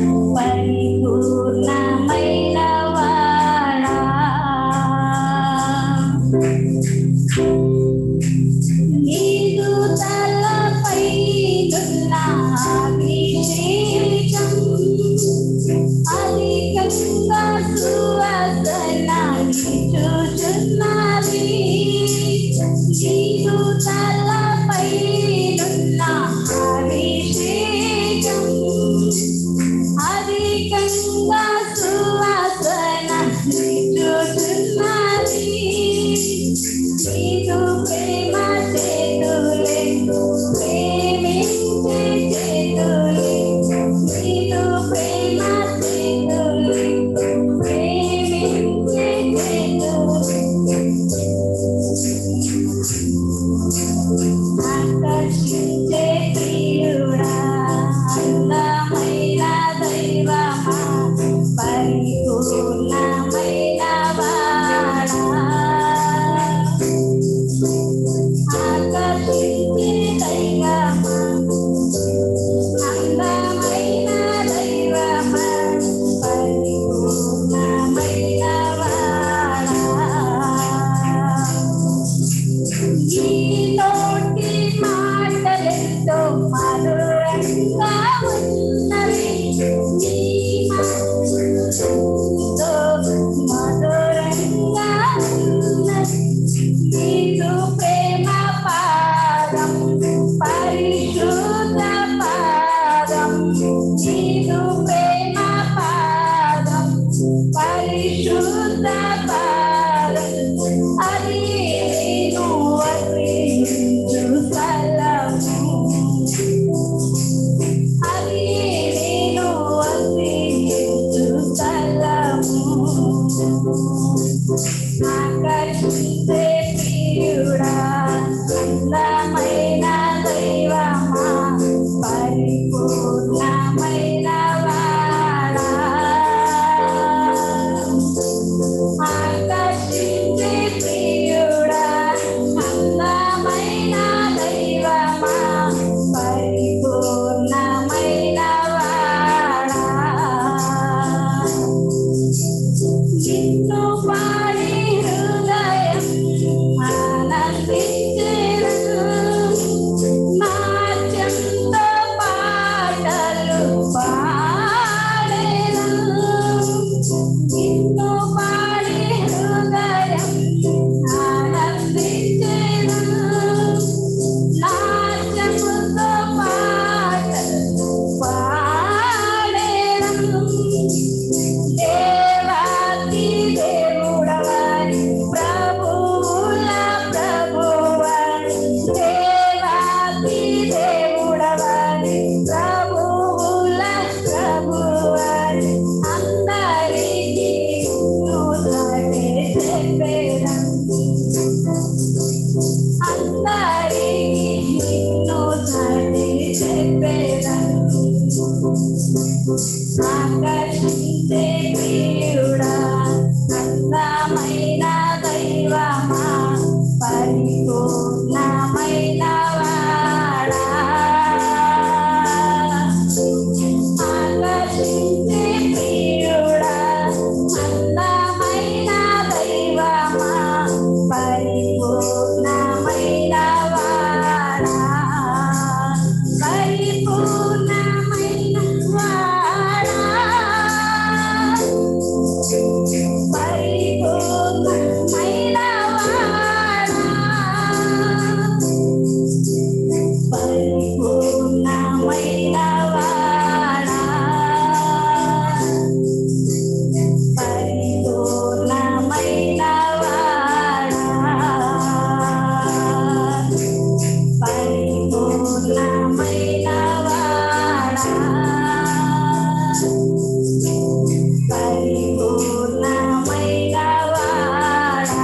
పరిపూర్ణమైన వాడా నీదు తలపై దున్న అభిషేకం అధికంగా సువాసనాన్ని చూచున్నది నీదు తలపై దున్న అభిషేకం అధికంగా సువాసనాన్ని చూచున్నది నీదు ప్రేమ చేతులే ప్రేమించే చేతులే నీదు ప్రేమ చేతులే ప్రేమించే చేతులే ఆకర్షించే ప్రియుడా అందమైన దైవమా పరిపూర్ణమైన వాడా ఆకర్షించే దైవమా అందమైన దైవమా పరిపూర్ణమైన వాడా నీతోటి మాటలెంతో మధురంగా ఉన్నవి నీ మాటలతో మధురంగా ఉన్నది నీదు ప్రేమ పాదం పరిశుద్ధ పాదం నీదు ప్రేమ పాదం పరిశుద్ధ పాదం అది నేను వర్ణించు స్థలము అది నేను వర్ణించు స్థలము ఆకర్షించే ప్రియుడా అందమైన
ఆకర్షించే ప్రియుడా అందమైన దైవమా పరిపూర్ణమైన వాడా ఆకర్షించే ప్రియుడా అందమైన దైవమా పరిపూర్ణమైన వాడా పరిపూర్ణమైన వాడా పరిపూర్ణమైన వాడా పరిపూర్ణమైన వాడా పరిపూర్ణమైన వాడా పరిపూర్ణమైన వాడా పరిపూర్ణమైన వాడా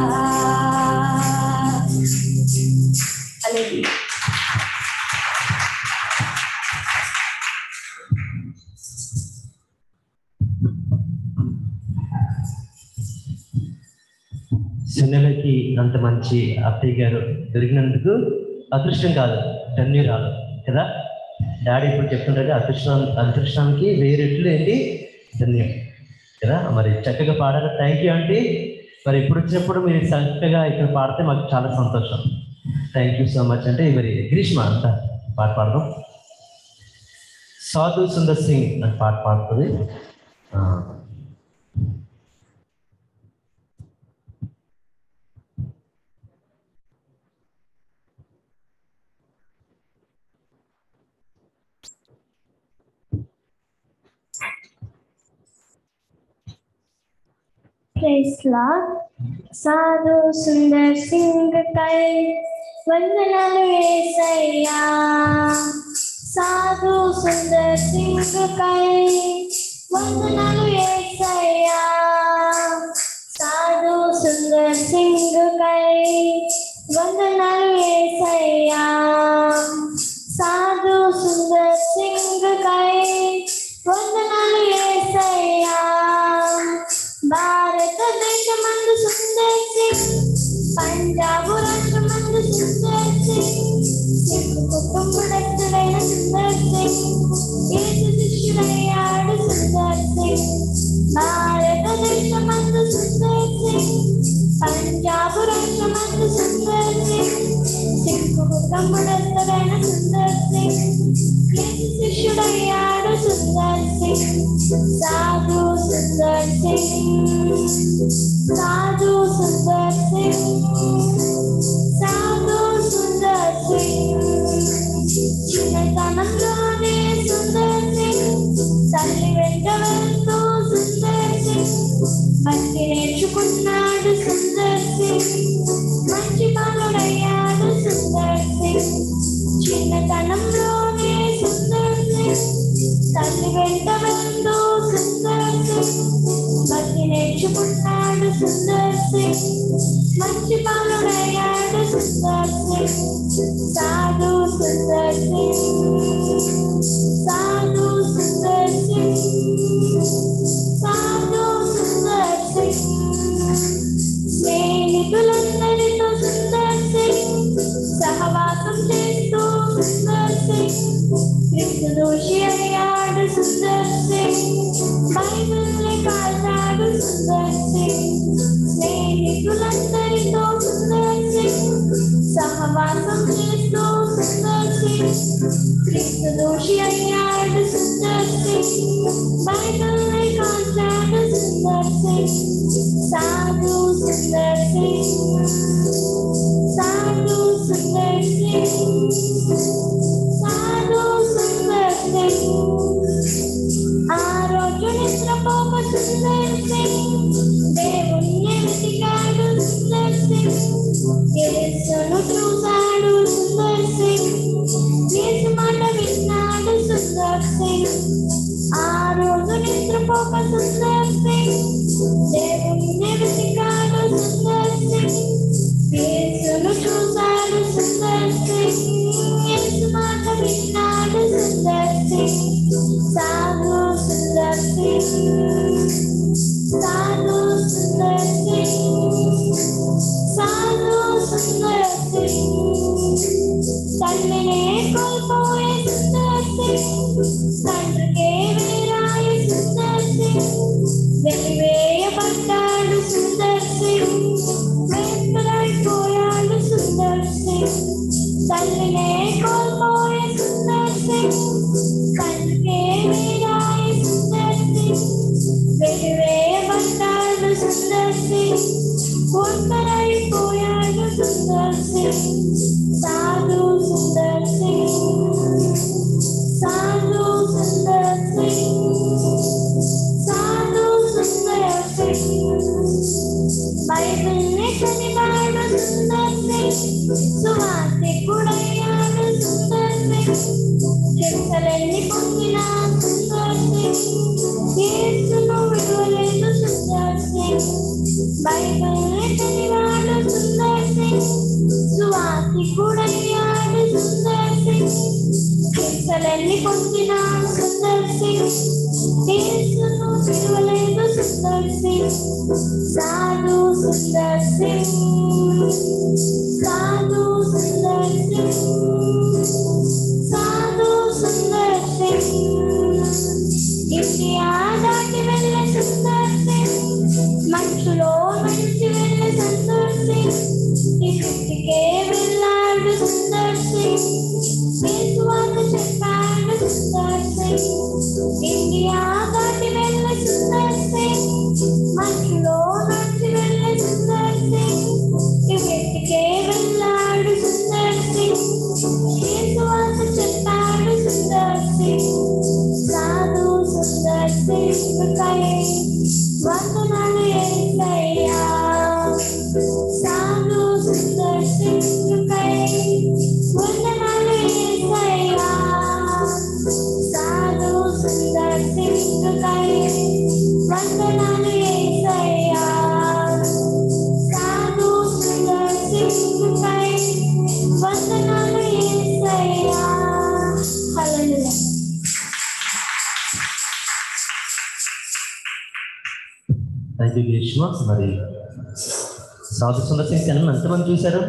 హల్లెలూయా
చెన్నెలకి అంత మంచి అత్తయ్య గారు దొరికినందుకు అదృష్టం కాదు ధన్యురాలు కదా డాడీ ఇప్పుడు చెప్తుండగా అదృష్టం అదృష్టానికి వేరెట్లు ఏంటి ధన్యం కదా మరి చక్కగా పాడారు థ్యాంక్ యూ అండి మరి ఇప్పుడు వచ్చినప్పుడు మీరు చక్కగా ఇక్కడ పాడితే మాకు చాలా సంతోషం థ్యాంక్ యూ సో మచ్ అంటే మరి గ్రీష్మ అంత పాట పాడదాం సాధు సుందర్ సింగ్ అని పాట పాడుతుంది ఆ,
ప్రైస్ లార్డ్ సాధు సుందర్ సింగ్ కై వందనాలు వేసయ్యా సాధు సుందర్ సింగ్ కై వందనాలు వేసయ్యా సాధు సుందర్ సింగ్ కై వందనాలు వేసయ్యా సాధు సుందర్ సింగ్ కై వందనాలు వేసయ్యా భారతదేశమందు సుందర్ సింగ్ పంజాబ్ రాష్ట్రమందు సుందర్ సింగ్ సిక్కు కుటుంబడస్తుడైన సుందర్ సింగ్ యేసు శిష్యుడయ్యాడు సుందర్ సింగ్ భారతదేశమందు సుందర్ సింగ్ పంజాబ్ రాష్ట్రమందు సుందర్ సింగ్ సిక్కు కుటుంబడస్తుడైన సుందర్ సింగ్ యేసు శిష్యుడయ్యాడు సుందర్ సింగ్ సాధు సుందర్ సింగ్ సాధు సుందర్ సింగ్ సాధు సుందర్ సింగ్ చిన్నతనంలోనే సుందర్ సింగ్ తల్లి వెంట వెళ్తూ సుందర్ సింగ్ భక్తి నేర్చుకున్నాడు సుందర్ సింగ్ మంచి బాలుడయ్యాడు సుందర్ సింగ్ చిన్నతనంలోనే సుందర్ సింగ్ తల్లి వెంట వెళ్తూ సుందర్ సింగ్ భక్తి నేర్చుకున్నాడు సుందర్ సింగ్ మంచి బాలుడయ్యాడు సుందర్ సింగ్ సాధు సుందర్ సింగ్ సాధు సుందర్ సింగ్ సాధు సుందర్ సింగ్ స్నేహితులందరితో సుందర్ సింగ్ సహవాసం చేస్తూ సుందర్ సింగ్ క్రిస్తు దోషి అయ్యాడు సుందర్ సింగ్ బైబిల్ని కాల్చాడు సుందర్ సింగ్ స్నేహితులందరితో సుందర్ సింగ్ సహవాసం చేస్తూ సుందర్ సింగ్ క్రిస్తు దోషి అయ్యాడు సుందర్ సింగ్ బైబిల్ని కాల్చాడు సుందర్ సింగ్ సాధు సుందర్ సింగ్ సాధు సుందర్ సింగ్ సాధు సుందర్ సింగ్ ఆ రోజు నిద్రపోక సుందర్ సింగ్ దేవుణ్ణి వెతికాడు సుందర్ సింగ్ యేసును చూశాడు సుందర్ సింగ్ యేసు మాట విన్నాడు సుందర్ సింగ్ ఆ రోజు నిద్రపోక సుందర్ సింగ్ దేవుణ్ణి వెతికాడు సుందర్ సింగ్ యేసును చూశాడు సుందర్ సింగ్ యేసు సాధు సుందర్ సింగ్ సాధు సుందర్ సింగ్ తల్లినే కోల్పోయే సుందర్ సింగ్ తండ్రికే వేరాయ సుందర్ సింగ్ వెలివేయబడ్డాడు సుందర్ సింగ్ వెంపడైపోయాడు సుందర్ సింగ్ తల్లినే కోల్పోయే సుందర్ సింగ్ తండ్రికే వేరాయ సుందర్ సింగ్ వెలివేయబడ్డాడు సుందర్ సింగ్ ఒంటరైపోయాడు సుందర్ సింగ్ సాధు సుందర్ సింగ్ సాధు సుందర్ సింగ్ సాధు సుందర్ సింగ్ బైబిల్ని చదివాడు సుందర్ సింగ్ సువార్తికుడయ్యాడు సుందర్ సింగ్ చెక్కలెన్ని పొందిన సుందర్ సింగ్ యేసును విడువలేదు సుందర్ సింగ్ బైబిల్ని చదివాడు సుందర్ సింగ్ సువార్తికుడయ్యాడు సుందర్ సింగ్ చెక్కలెన్ని పొందిన సుందర్ సింగ్ యేసును విడువలేదు సుందర్ సింగ్ సాధు సుందర్ సింగ్ సాధు సుందర్ సింగ్ సాధు సుందర్ సింగ్ ఇండియా దాటి వెళ్ళే సుందర్ సింగ్ మంచులో నడిచి వెళ్ళే సుందర్ సింగ్ ఇంటికే వెళ్ళాడు సుందర్ సింగ్ యేసువాత చెప్పాడు సుందర్ సింగ్ ఇండియా దాటి వెళ్ళే సుందర్ సింగ్ మంచులో నడిచి వెళ్ళే సుందర్ సింగ్ ఇంటికే వెళ్ళాడు సుందర్ సింగ్ యేసువాత చెప్పాడు సుందర్ సింగ్ సాధు సుందర్ సింగ్ కై వందనాలు యేసయ్యా సాధు సుందర్ సింగ్ కై వందనాలు యేసయ్యా సాధు సుందర్ సింగ్ కై వందనాలు యేసయ్యా సాధు సుందర్ సింగ్ కై వందనాలు యేసయ్యా హల్లెలూయా
థ్యాంక్ యూ గ్రీష్మ మరి సాధు సుందర్ సింగ్ సినిమా ఎంతమంది చూశారు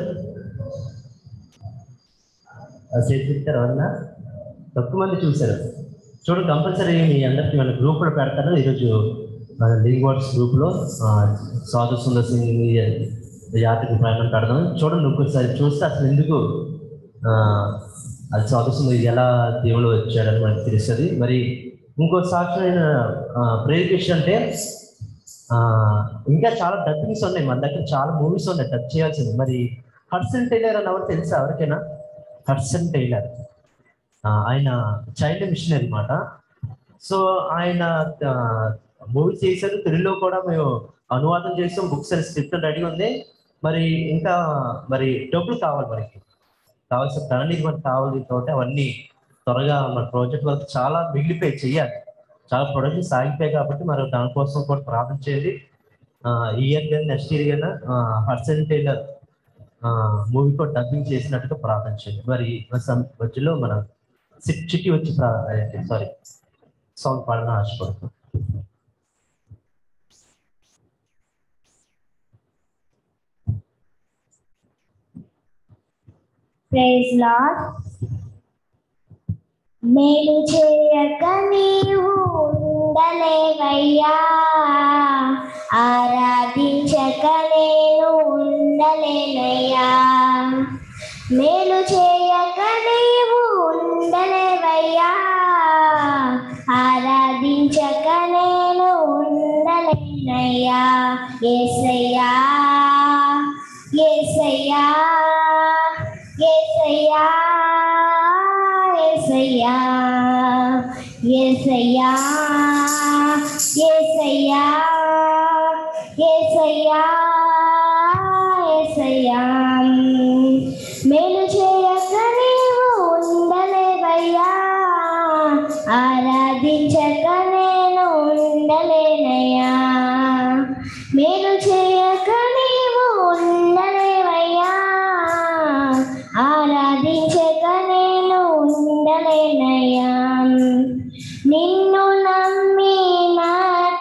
అది చేతిస్తారు ఎవరన్నా తక్కువ మంది చూశారు చూడు కంపల్సరీ మీ అందరికి మన గ్రూప్ లో పెడతారు ఈరోజు మన లీగ్ వర్డ్స్ గ్రూప్ లో ఆ, సాధు సుందర్ సింగ్ యాత్రికి ప్రయాణం పెడదాం చూడండి ఇంకొకసారి చూస్తే అసలు ఎందుకు ఆ, అది సాధు సుందర్ ఎలా దేవుడు వచ్చాడని మనకు తెలుస్తుంది మరి ఇంకో సాక్షమైన ప్రేరికేషన్ అంటే ఆ, ఇంకా చాలా డబ్బింగ్స్ ఉన్నాయి మన దగ్గర చాలా మూవీస్ ఉన్నాయి టచ్ చేయాల్సింది మరి హడ్సన్ టైలర్ అని ఎవరు తెలుసా ఎవరికైనా హడ్సన్ టైలర్ ఆ, ఆయన చైల్డ్ మిషనరీ అన్నమాట సో ఆయన మూవీ చేశారు తెలుగులో కూడా మేము అనువాదం చేసాం బుక్స్ అండ్ స్క్రిప్ట్ రెడీ ఉంది మరి ఇంకా మరి డబ్బులు కావాలి మనకి కావాల్సిన ప్రణాళిక మనకి కావాలి కాబట్టి అవన్నీ త్వరగా మన ప్రాజెక్ట్ వర్క్ చాలా మిగిలిపోయి చెయ్యాలి చాలా ప్రొడక్షన్ సాగిపోయాయి కాబట్టి మరి దానికోసం కూడా ప్రార్థన చేయండి ఆ, ఈ ఇయర్ కానీ నెక్స్ట్ ఇయర్ కానీ హర్సన్ టైలర్ మూవీ కూడా డబ్బింగ్ చేసినట్టుగా ప్రార్థన చేయండి మరి మన సం- మధ్యలో మన సిట్ చిట్టి వచ్చి సారీ సాంగ్ పాడని ఆశపడుతున్నాం
ప్రైజ్ లార్డ్ మేలు చేయక నీవు ఉండలేవయ్యా ఆరాధించక నేను ఉండలేనయ్యా మేలు చేయక నీవు ఉండలేవయ్యా ఆరాధించక నేను ఉండలేనయ్యా ఏసయ్యా ఏసయ్యా ఏసయ్యా ఏసయ్యా ఏసయ్యా ఏసయ్యా ఏసయ్యా ఏసయ్యా మేలు చేయక నీవు ఉండలేవయ్యా ఆరాధించక నేను ఉండలేనయ్యా మేలు చేయక నీవు ఉండలేవయ్యా ఆరాధించక నేను ఉండలేనయ్యా నిన్ను నమ్మిన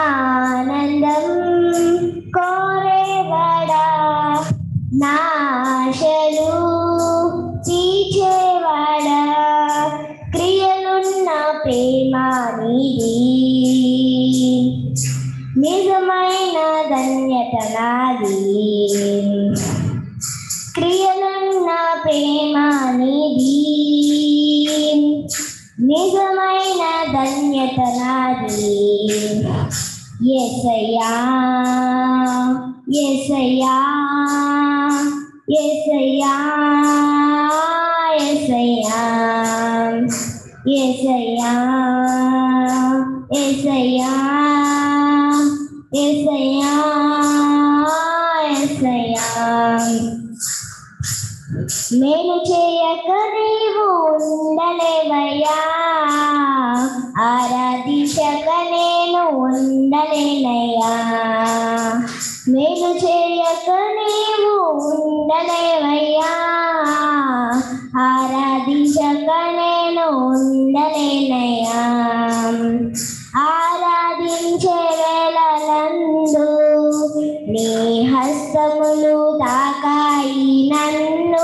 నానందం కోరేవాడా నాశలు తీర్చేవాడా క్రియలున్న ప్రేమ నీది నిజమైన ధన్యత నాది క్రియలున్న ప్రేమ నీది నిజమైన ధన్యత నాది ఎసయ్యా ఎసయ్యా ఎసయ్యా ఎసయ్యా ఎసయ్యా ఎసయ్యా ఎసయ్యా ఎసయ్యా మేలు చేయక నీవు ఉండలేవయ్యా ఆరాధించక నేను ఉండలేనయ్యా మేలు చేయక నీవు ఉండలేవయ్యా ఆరాధించక నేను ఉండలేనయ్యా ఆరాధించే వేళలందు నీ హస్తములు తాకాయి నన్ను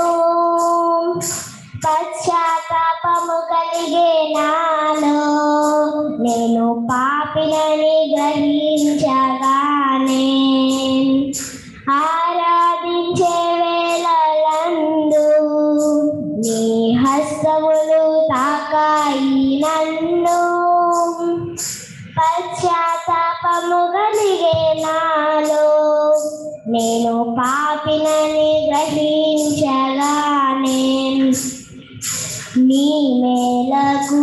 పశ్చాత్తాపము కలిగే నాలో నేను పాపినని గ్రహించగానే ఆరాధించే వేళలందు నీ హస్తములు తాకాయి నన్ను పశ్చాత్తాపము కలిగే నాలో నేను పాపినని గ్రహించగానే నీ మేలకు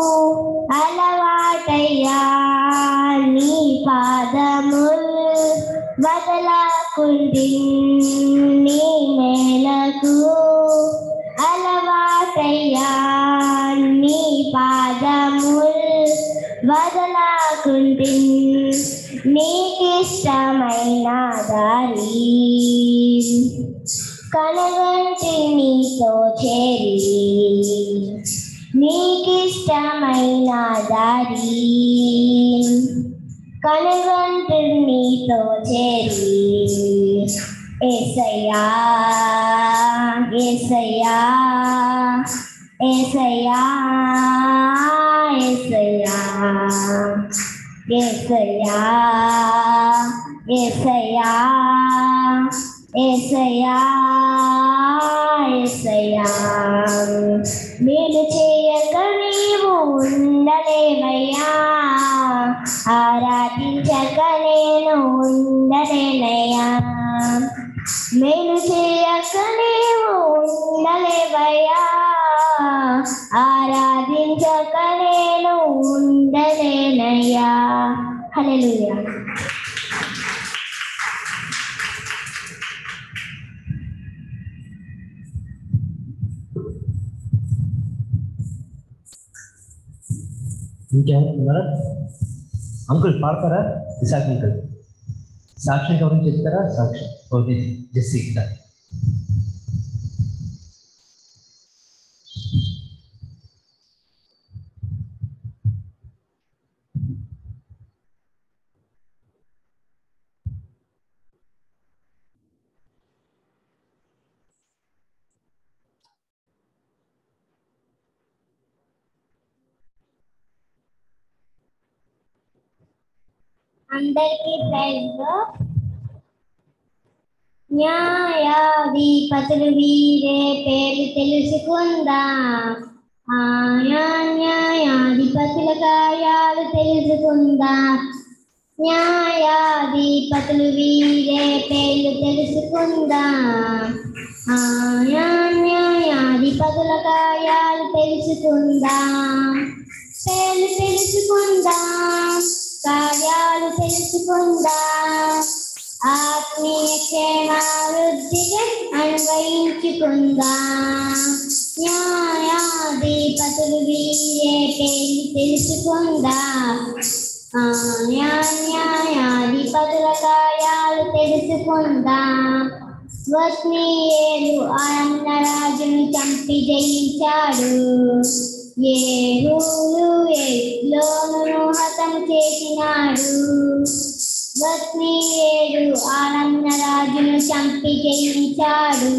అలవాటయ్యా నీ పాదముల్ వదలకుండి నీ మేలకు అలవాటయ్యా నీ పాదముల్ వదలకుండి నీకిష్టమైన దారి కనగంటి నీతో చేరి నీకిష్టమైన దారి కనగంటి నీతో చేరి ఏసయ్యా ఏసయ్యా ఏసయ్యా ఏసయ్యా ఏసయ్యా ఏసయ్యా ఏసయ్యా ఏసయ్యా మేలు చేయక నీవు ఉండలేవయ్యా ఆరాధించక నేను ఉండలేనయ్యా మేలు చేయక నీవు ఉండలేవయ్యా ఆరాధించక నేను ఉండలేనయ్యా హల్లెలూయా
ఇంకేమవుతున్నారా అంకుల్ పాడతారా విశాఖ అంకుల్ సాక్ష్యం ఎవరైనా చెప్తారా సాక్ష్యం ఓకే జెస్సీ ఇక్కడ
అందరికీ ప్రైజ్ న్యాయాధిపతులు వీరే పేర్లు తెలుసుకుందాం ఆయా న్యాయాధిపతుల కార్యాలు తెలుసుకుందాం న్యాయాధిపతులు వీరే పేర్లు తెలుసుకుందాం ఆయా న్యాయాధిపతుల కార్యాలు తెలుసుకుందాం పేర్లు తెలుసుకుందాం కార్యాలు తెలుసుకుందాం ఆత్మీయ క్షేమావృద్ధిగా అన్వయించుకుందాం న్యాయాధిపతులు వీరే పేర్లు తెలుసుకుందాం ఆ న్యాయాధిపతుల కార్యాలు తెలుసుకుందాం స్వస్నీయులు అన్న రాజును చంపి జయించాడు ఏహూలు ఎగ్లోను హతం చేసినాడు వత్నీయుడు ఆనంద రాజును చంపి జయించాడు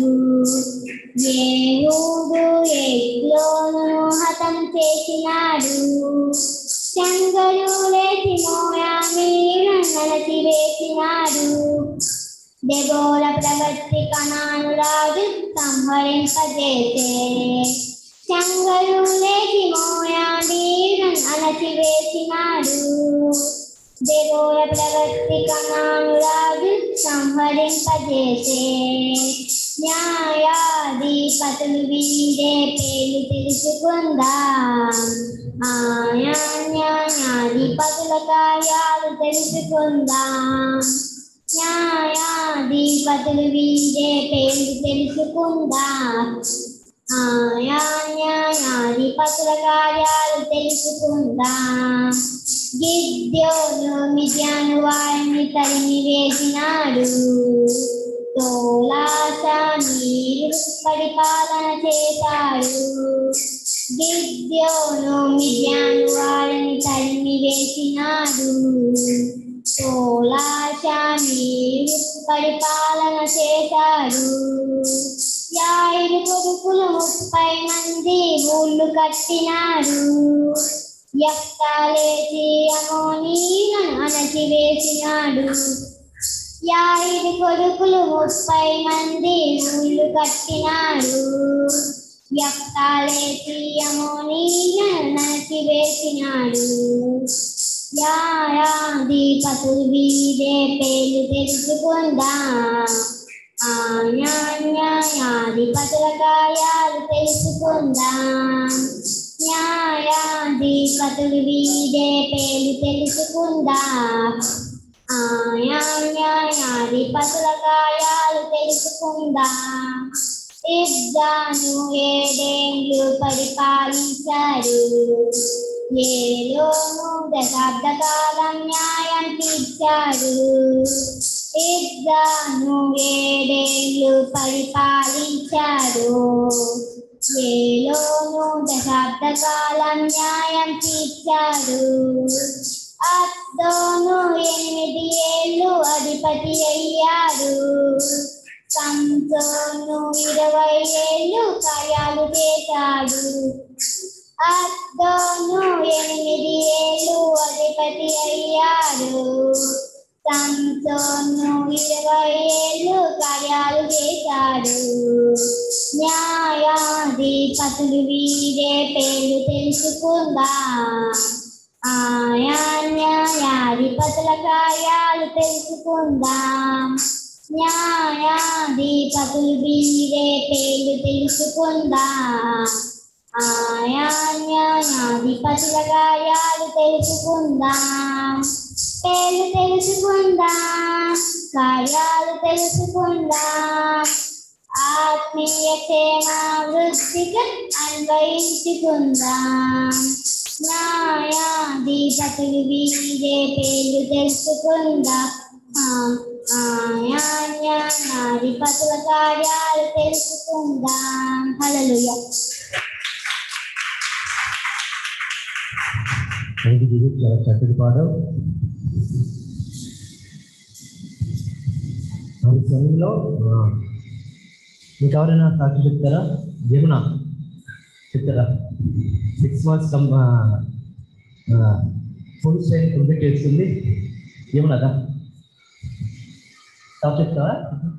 ఏహూడు ఎగ్లోను హతం చేసినాడు చంగరు లేచి మోయామీను నలచి వేసినాడు దెబోల ప్రగతి కణాను రాజు సంహరింపజేసే చంగరు లేచి మోయామీను అణచి వేసినాడు దేవోల ప్రగతి కణాను రాజు సంహరింపజేసే న్యాయాధిపతులు వీరే పేర్లు తెలుసుకుందాం ఆయా న్యాయాధిపతుల కార్యాలు తెలుసుకుందాం న్యాయాధిపతులు వీరే పేర్లు తెలుసుకుందాం ఆయా న్యాయాధిపతుల కార్యాలు తెలుసుకుందాం గిద్యోను మిద్యాను వారిని తరిమి వేసినాడు తోలాస నీరు పరిపాలన చేశాడు గిద్యోను మిద్యాను వారిని తరిమి వేసినాడు తోలాస నీరు పరిపాలన చేశాడు యాయిరు కొడుకులు ముప్పై మంది ఊళ్ళు కట్టినారు ఎక్కలేసి అమోనీలను అణచివేసినాడు యాయిరు కొడుకులు ముప్పై మంది ఊళ్ళు కట్టినాడు ఎక్కలేసి అమోనీలను అణచివేసినాడు యాయాధిపతులు వీరే పేర్లు తెలుసుకుందాం ఆయా న్యాయాధిపతుల కార్యాలు తెలుసుకుందాం న్యాయాధిపతులు వీరే పేర్లు తెలుసుకుందాం ఆయా న్యాయాధిపతుల కార్యాలు తెలుసుకుందాం ఇద్దాను ఏడేండ్లు పరిపాలించారు ఏలోను దశాబ్ద కాలం న్యాయం తీర్చారు ఇద్దాను ఏడేళ్ళు పరిపాలించాడు ఏలోను దశాబ్ద కాలం న్యాయం తీర్చాడు అద్దోను ఎనిమిది ఏళ్ళు అధిపతి అయ్యాడు సంసోను ఇరవై ఏళ్ళు కార్యాలు చేశాడు అద్దోను ఎనిమిది ఏళ్ళు అధిపతి అయ్యాడు సంసోను ఇరవై ఏళ్ళు కార్యాలు చేశాడు న్యాయాధిపతులు వీరే పేర్లు తెలుసుకుందాం ఆయా న్యాయాధిపతుల కార్యాలు తెలుసుకుందాం న్యాయాధిపతులు వీరే పేర్లు తెలుసుకుందాం ఆయా న్యాయాధిపతుల కార్యాలు తెలుసుకుందాం పేర్లు తెలుసుకుందాం కార్యాలు తెలుసుకుందాం ఆత్మీయ క్షేమ వృద్ధిగా అన్వయించుకుందాం న్యాయాధిపతులు వీరే పేర్లు తెలుసుకుందాం ఆయా న్యాయాధిపతుల కార్యాలు తెలుసుకుందాం హల్లెలూయా
థ్యాంక్ యూ చాలా చక్కటి పాఠం మరి సమయంలో ఆ, మీకు ఎవరైనా సాక్షి చెప్తారా యమున చెప్తారా six months come full strain complete చేస్తుంది యమునదా స్టాప్ చెప్తావా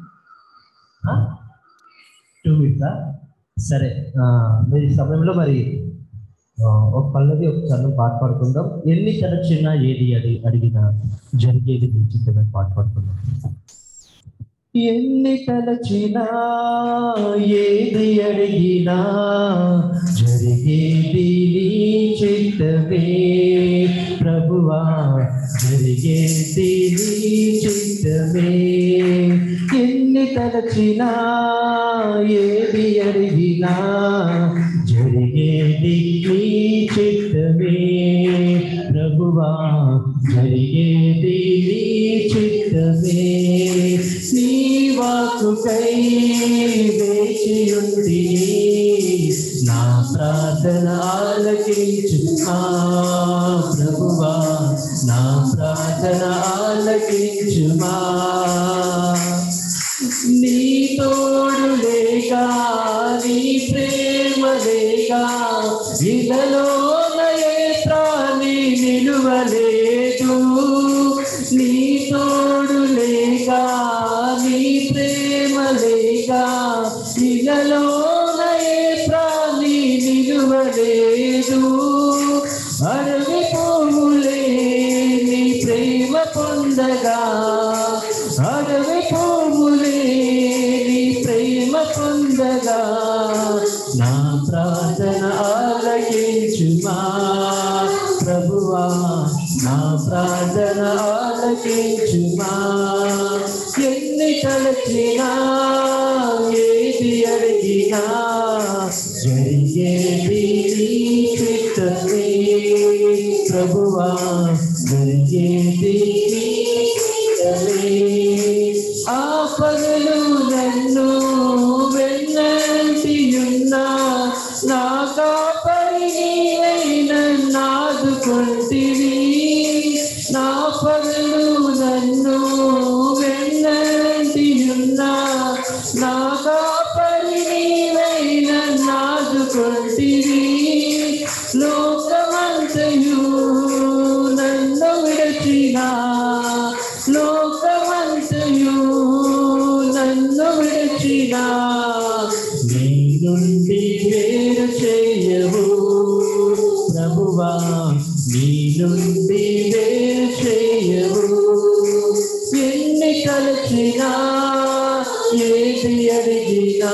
టూ మినిట్సా సరే ఆ, మరి ఈ సమయంలో మరి ఆ, ఒక పల్లవి ఒక చరణం పాట పాడుకుందాం ఎన్ని తరచినా ఏది అడి అడిగినా జరిగేది నిశ్చితమైన పాట పాడుకుందాం ఎన్ని తలచినా ఏది అడిగినా జరిగేది నీ చిత్తమే ప్రభువా జరిగేది నీ చిత్తమే ఎన్ని తలచినా ఏది అడిగినా జరిగేది నీ చిత్తమే ప్రభువా జరిగేది నీ చిత్తమే నీ వాకుకై వేచియుండి నా ప్రార్థన ఆలకి
ఆలకించుమా నీ తోడు లేక నీ ప్రేమ లేక ఇదలోన ఏ ప్రాణి నిలువలేదు నీ తోడు లేక నీ ప్రేమ లేక ఇదలోన ఏ ప్రాణి నిలువలేదు అడవి పువ్వులే నీ ప్రేమ పొందగా అడవి పువ్వులే నీ ప్రేమ పొందగా నా ప్రార్థన ఆలకించుమా ప్రభువా నా ప్రార్థన ఆలకించుమా ఎన్ని తలచినా ఏది అడిగినా జరిగేది నీ చిత్తమే ప్రభువా జరిగేది నీ చిత్తమే ఆ పగలు నన్ను వెన్నంటియున్నా నా కాపరి నీవైన నాదుకుంటివి నా పగలు నన్ను వెన్నంటియున్నా నా కాపరి నీవైన నాదుకుంటివి లోకమంతయు నన్ను విడచినా లోకమంతయు నన్ను విడచినా నీ నుండి వేరు చేయవు ప్రభువా నీ నుండి వేరు చేయవు ఎన్ని కలిసినా ఏది అడిగినా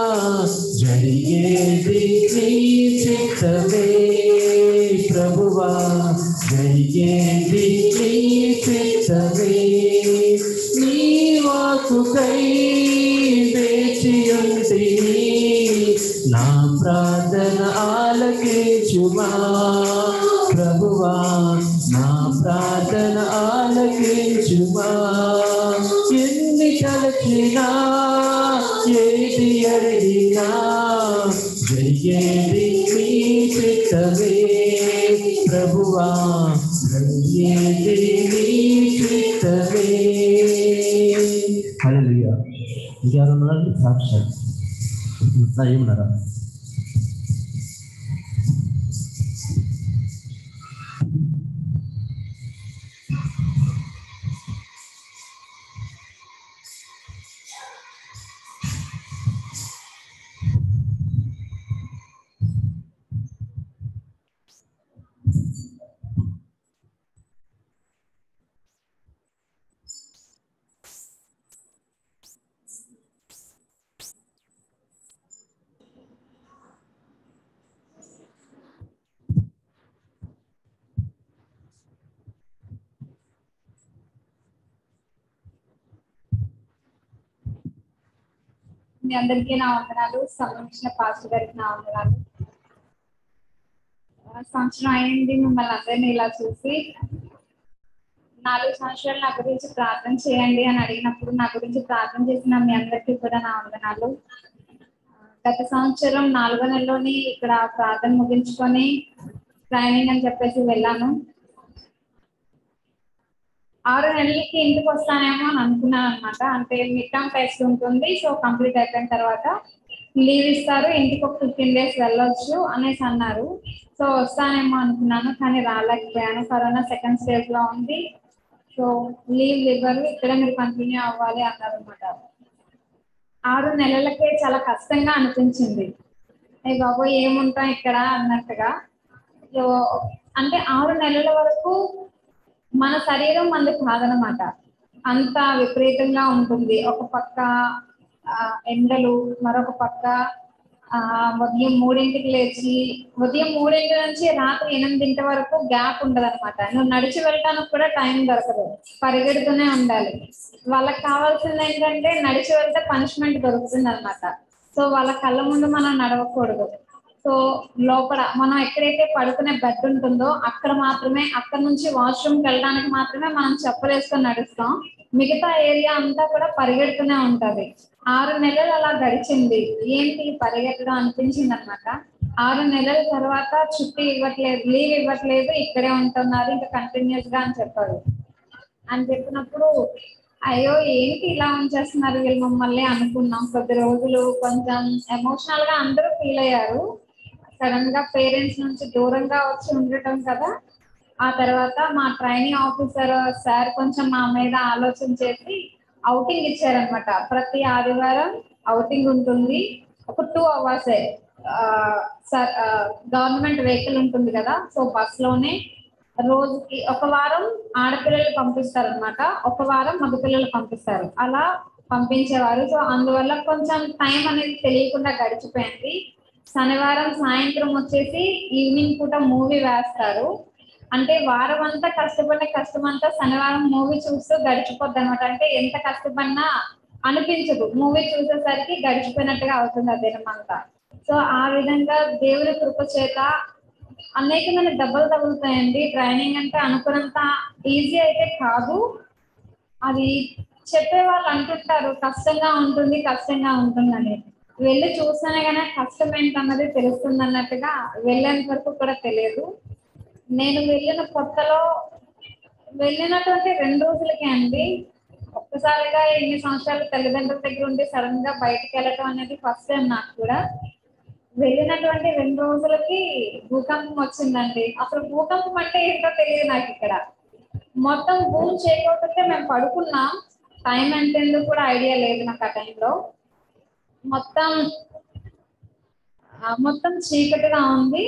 జరిగేది నీ చిత్తమే ప్రభువా జరిగేది నీ చిత్తమే నీ వాకుకై వేచియుంటి నా ప్రార్థన ఆలకించుమా ప్రభువా నా ప్రార్థన ఆలకించుమా ఎన్ని కలిసినా ఏది అడిగినా జరిగేది మీ చిత్తమే ప్రభువా జరిగేది మీ చిత్తమే
హల్లెలూయా ఇంకెవరున్నారండి సాక్షి నా ఏమన్నారా
మీ అందరికీ నా వందనాలు సంబంధించిన పాస్టర్ గారికి నా వందనాలు ఆ, సంవత్సరం అయింది మిమ్మల్ని అందరినీ ఇలా చూసి నాలుగు సంవత్సరాలు నా గురించి ప్రార్థన చేయండి అని అడిగినప్పుడు నా గురించి ప్రార్థన చేసిన మీ అందరికీ కూడా నా వందనాలు ఆ, గత సంవత్సరం నాలుగో నెలలోని ఇక్కడ ప్రార్థన ముగించుకొని ట్రైనింగ్ అని చెప్పేసి వెళ్ళాను ఆరు నెలలకి ఇంటికి వస్తానేమో అని అనుకున్నాను అనమాట అంటే మిడ్ టర్మ్ టెస్ట్ ఉంటుంది సో కంప్లీట్ అయిపోయిన తర్వాత లీవ్ ఇస్తారు ఇంటికి ఒక ఫిఫ్టీన్ డేస్ వెళ్ళొచ్చు అనేసి అన్నారు సో వస్తానేమో అనుకున్నాను కానీ రాలేకపోయాను కరోనా సెకండ్ స్టేజ్ లో ఉంది సో లీవ్ ఇవ్వరు ఇక్కడ మీరు కంటిన్యూ అవ్వాలి అన్నారు అనమాట ఆరు నెలలకే చాలా కష్టంగా అనిపించింది ఏ బాబు ఏముంటాం ఇక్కడ అన్నట్టుగా సో అంటే ఆరు నెలల వరకు మన శరీరం మనది కాదనమాట అంత విపరీతంగా ఉంటుంది ఒక పక్క ఆ, ఎండలు మరొక పక్క ఆ ఉదయం మూడింటికి లేచి ఉదయం మూడింటి నుంచి రాత్రి ఎనిమిదింటి వరకు గ్యాప్ ఉండదు అనమాట నువ్వు నడిచి వెళ్ళడానికి కూడా టైం దొరకదు పరిగెడుతూనే ఉండాలి వాళ్ళకి కావాల్సింది ఏంటంటే నడిచి వెళ్తే పనిష్మెంట్ దొరుకుతుంది అనమాట సో వాళ్ళ కళ్ళ ముందు మనం నడవకూడదు సో లోపల మనం ఎక్కడైతే పడుకునే బెడ్ ఉంటుందో అక్కడ మాత్రమే అక్కడ నుంచి వాష్రూమ్కి వెళ్ళడానికి మాత్రమే మనం చెప్పులు వేసుకొని నడుస్తాం మిగతా ఏరియా అంతా కూడా పరిగెడుతూనే ఉంటది ఆరు నెలలు అలా గడిచింది ఏంటి పరిగెత్తడం అనిపించింది అనమాట ఆరు నెలల తర్వాత చుట్టి ఇవ్వట్లేదు లీవ్ ఇవ్వట్లేదు ఇక్కడే ఉంటున్నారు ఇంకా కంటిన్యూస్ గా అని చెప్పారు
అని చెప్పినప్పుడు అయ్యో ఏంటి ఇలా ఉంచేస్తున్నారు వీళ్ళు మమ్మల్ని అనుకున్నాం కొద్ది రోజులు కొంచెం ఎమోషనల్ గా అందరూ ఫీల్ అయ్యారు సడన్ గా పేరెంట్స్ నుంచి దూరంగా వచ్చి ఉండటం కదా ఆ తర్వాత మా ట్రైనింగ్ ఆఫీసర్ సార్ కొంచెం మా మీద ఆలోచన చేసి అవుటింగ్ ఇచ్చారనమాట ప్రతి ఆదివారం అవుటింగ్ ఉంటుంది ఒక టూ అవర్స్ గవర్నమెంట్ వెహికల్ ఉంటుంది కదా సో బస్ లోనే రోజుకి ఒక వారం ఆడపిల్లలు పంపిస్తారు అనమాట ఒక వారం మగపిల్లలు పంపిస్తారు అలా పంపించేవారు సో అందువల్ల కొంచెం టైం అనేది తెలియకుండా గడిచిపోయింది శనివారం సాయంత్రం వచ్చేసి ఈవినింగ్ పూట మూవీ వేస్తారు అంటే వారం అంతా కష్టపడిన కష్టం అంతా శనివారం మూవీ చూస్తూ గడిచిపోద్ది అనమాట అంటే ఎంత కష్టపడినా అనిపించదు మూవీ చూసేసరికి గడిచిపోయినట్టుగా అవుతుంది ఆ దినం అంతా సో ఆ విధంగా దేవుని కృప చేత అనేకమైన దెబ్బలు తగులుతాయండి ట్రైనింగ్ అంటే అనుకున్నంత ఈజీ అయితే కాదు అది చెప్పే వాళ్ళు అంటుంటారు కష్టంగా ఉంటుంది కష్టంగా ఉంటుందని వెళ్ళి చూస్తేనే కానీ కష్టం ఏంటన్నది తెలుస్తుంది అన్నట్టుగా వెళ్ళేంత వరకు కూడా తెలియదు నేను వెళ్ళిన కొత్తలో వెళ్ళినటువంటి రెండు రోజులకే అండి ఒక్కసారిగా ఎన్ని సంవత్సరాలు తల్లిదండ్రుల దగ్గర ఉండి సడన్ గా బయటకు వెళ్ళటం అనేది ఫస్ట్ టైం నాకు కూడా వెళ్ళినటువంటి రెండు రోజులకి భూకంపం వచ్చిందండి అసలు భూకంపం అంటే ఏంటో తెలియదు నాకు ఇక్కడ మొత్తం భూమి చేయకపోతే మేము పడుకున్నాం టైం ఎంత ఎందుకు కూడా ఐడియా లేదు నాకు ఆ టైంలో మొత్తం ఆ, మొత్తం చీకటిగా ఉంది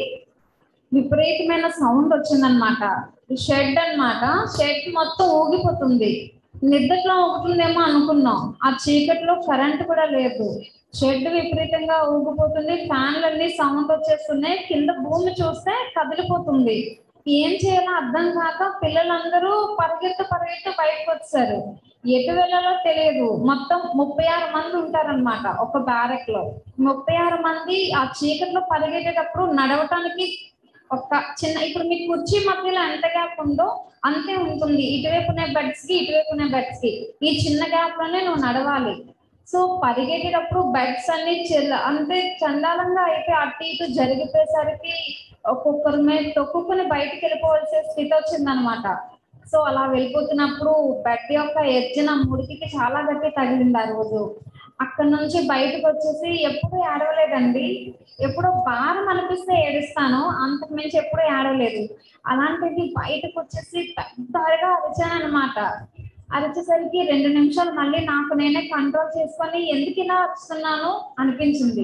విపరీతమైన సౌండ్ వచ్చిందనమాట షెడ్ అన్నమాట షెడ్ మొత్తం ఊగిపోతుంది నిద్రలో ఊగుతుందేమో అనుకున్నాం ఆ చీకట్లో కరెంట్ కూడా లేదు షెడ్ విపరీతంగా ఊగిపోతుంది ఫ్యాన్లన్నీ సౌండ్ వచ్చేస్తున్నాయి కింద భూమి చూస్తే కదిలిపోతుంది ఏం చేయాలో అర్థం కాక పిల్లలందరూ పరిగెత్తు పరిగెత్తు బయటకు వచ్చారు ఎటు వెళ్ళాలో తెలియదు మొత్తం ముప్పై ఆరు మంది ఉంటారన్నమాట ఒక బ్యారెక్ లో ముప్పై ఆరు మంది ఆ చీకట్లో పరిగెట్టేటప్పుడు నడవటానికి ఒక చిన్న ఇప్పుడు మీ కుర్చీ మధ్యలో ఎంత గ్యాప్ ఉందో అంతే ఉంటుంది ఇటువైపు ఉన్న బెడ్స్ కి ఇటువైపు ఉన్న బెడ్స్ కి ఈ చిన్న గ్యాప్ లోనే నువ్వు నడవాలి సో పరిగెట్టేటప్పుడు బెడ్స్ అన్ని చెల్ల అంటే చండాలంగా అయితే అటు ఇటు జరిగిపోయేసరికి ఒక్కొక్కరి మీద తొక్కుకుని బయటికి వెళ్ళిపోవాల్సిన స్థితి వచ్చిందనమాట సో అలా వెళ్ళిపోతున్నప్పుడు బెడ్ యొక్క ఎడ్జిన ముడికి చాలా గట్టి తగిలింది ఆ రోజు అక్కడ నుంచి బయటకు వచ్చేసి ఎప్పుడూ ఏడవలేదండి ఎప్పుడో భారం అనిపిస్తే ఏడుస్తాను అంతకు మించి ఎప్పుడూ ఏడవలేదు అలాంటిది బయటకు వచ్చేసి పెద్దగా అరిచాను అనమాట అరిచేసరికి రెండు నిమిషాలు మళ్ళీ నాకు నేనే కంట్రోల్ చేసుకొని ఎందుకు ఇలా వస్తున్నాను అనిపించింది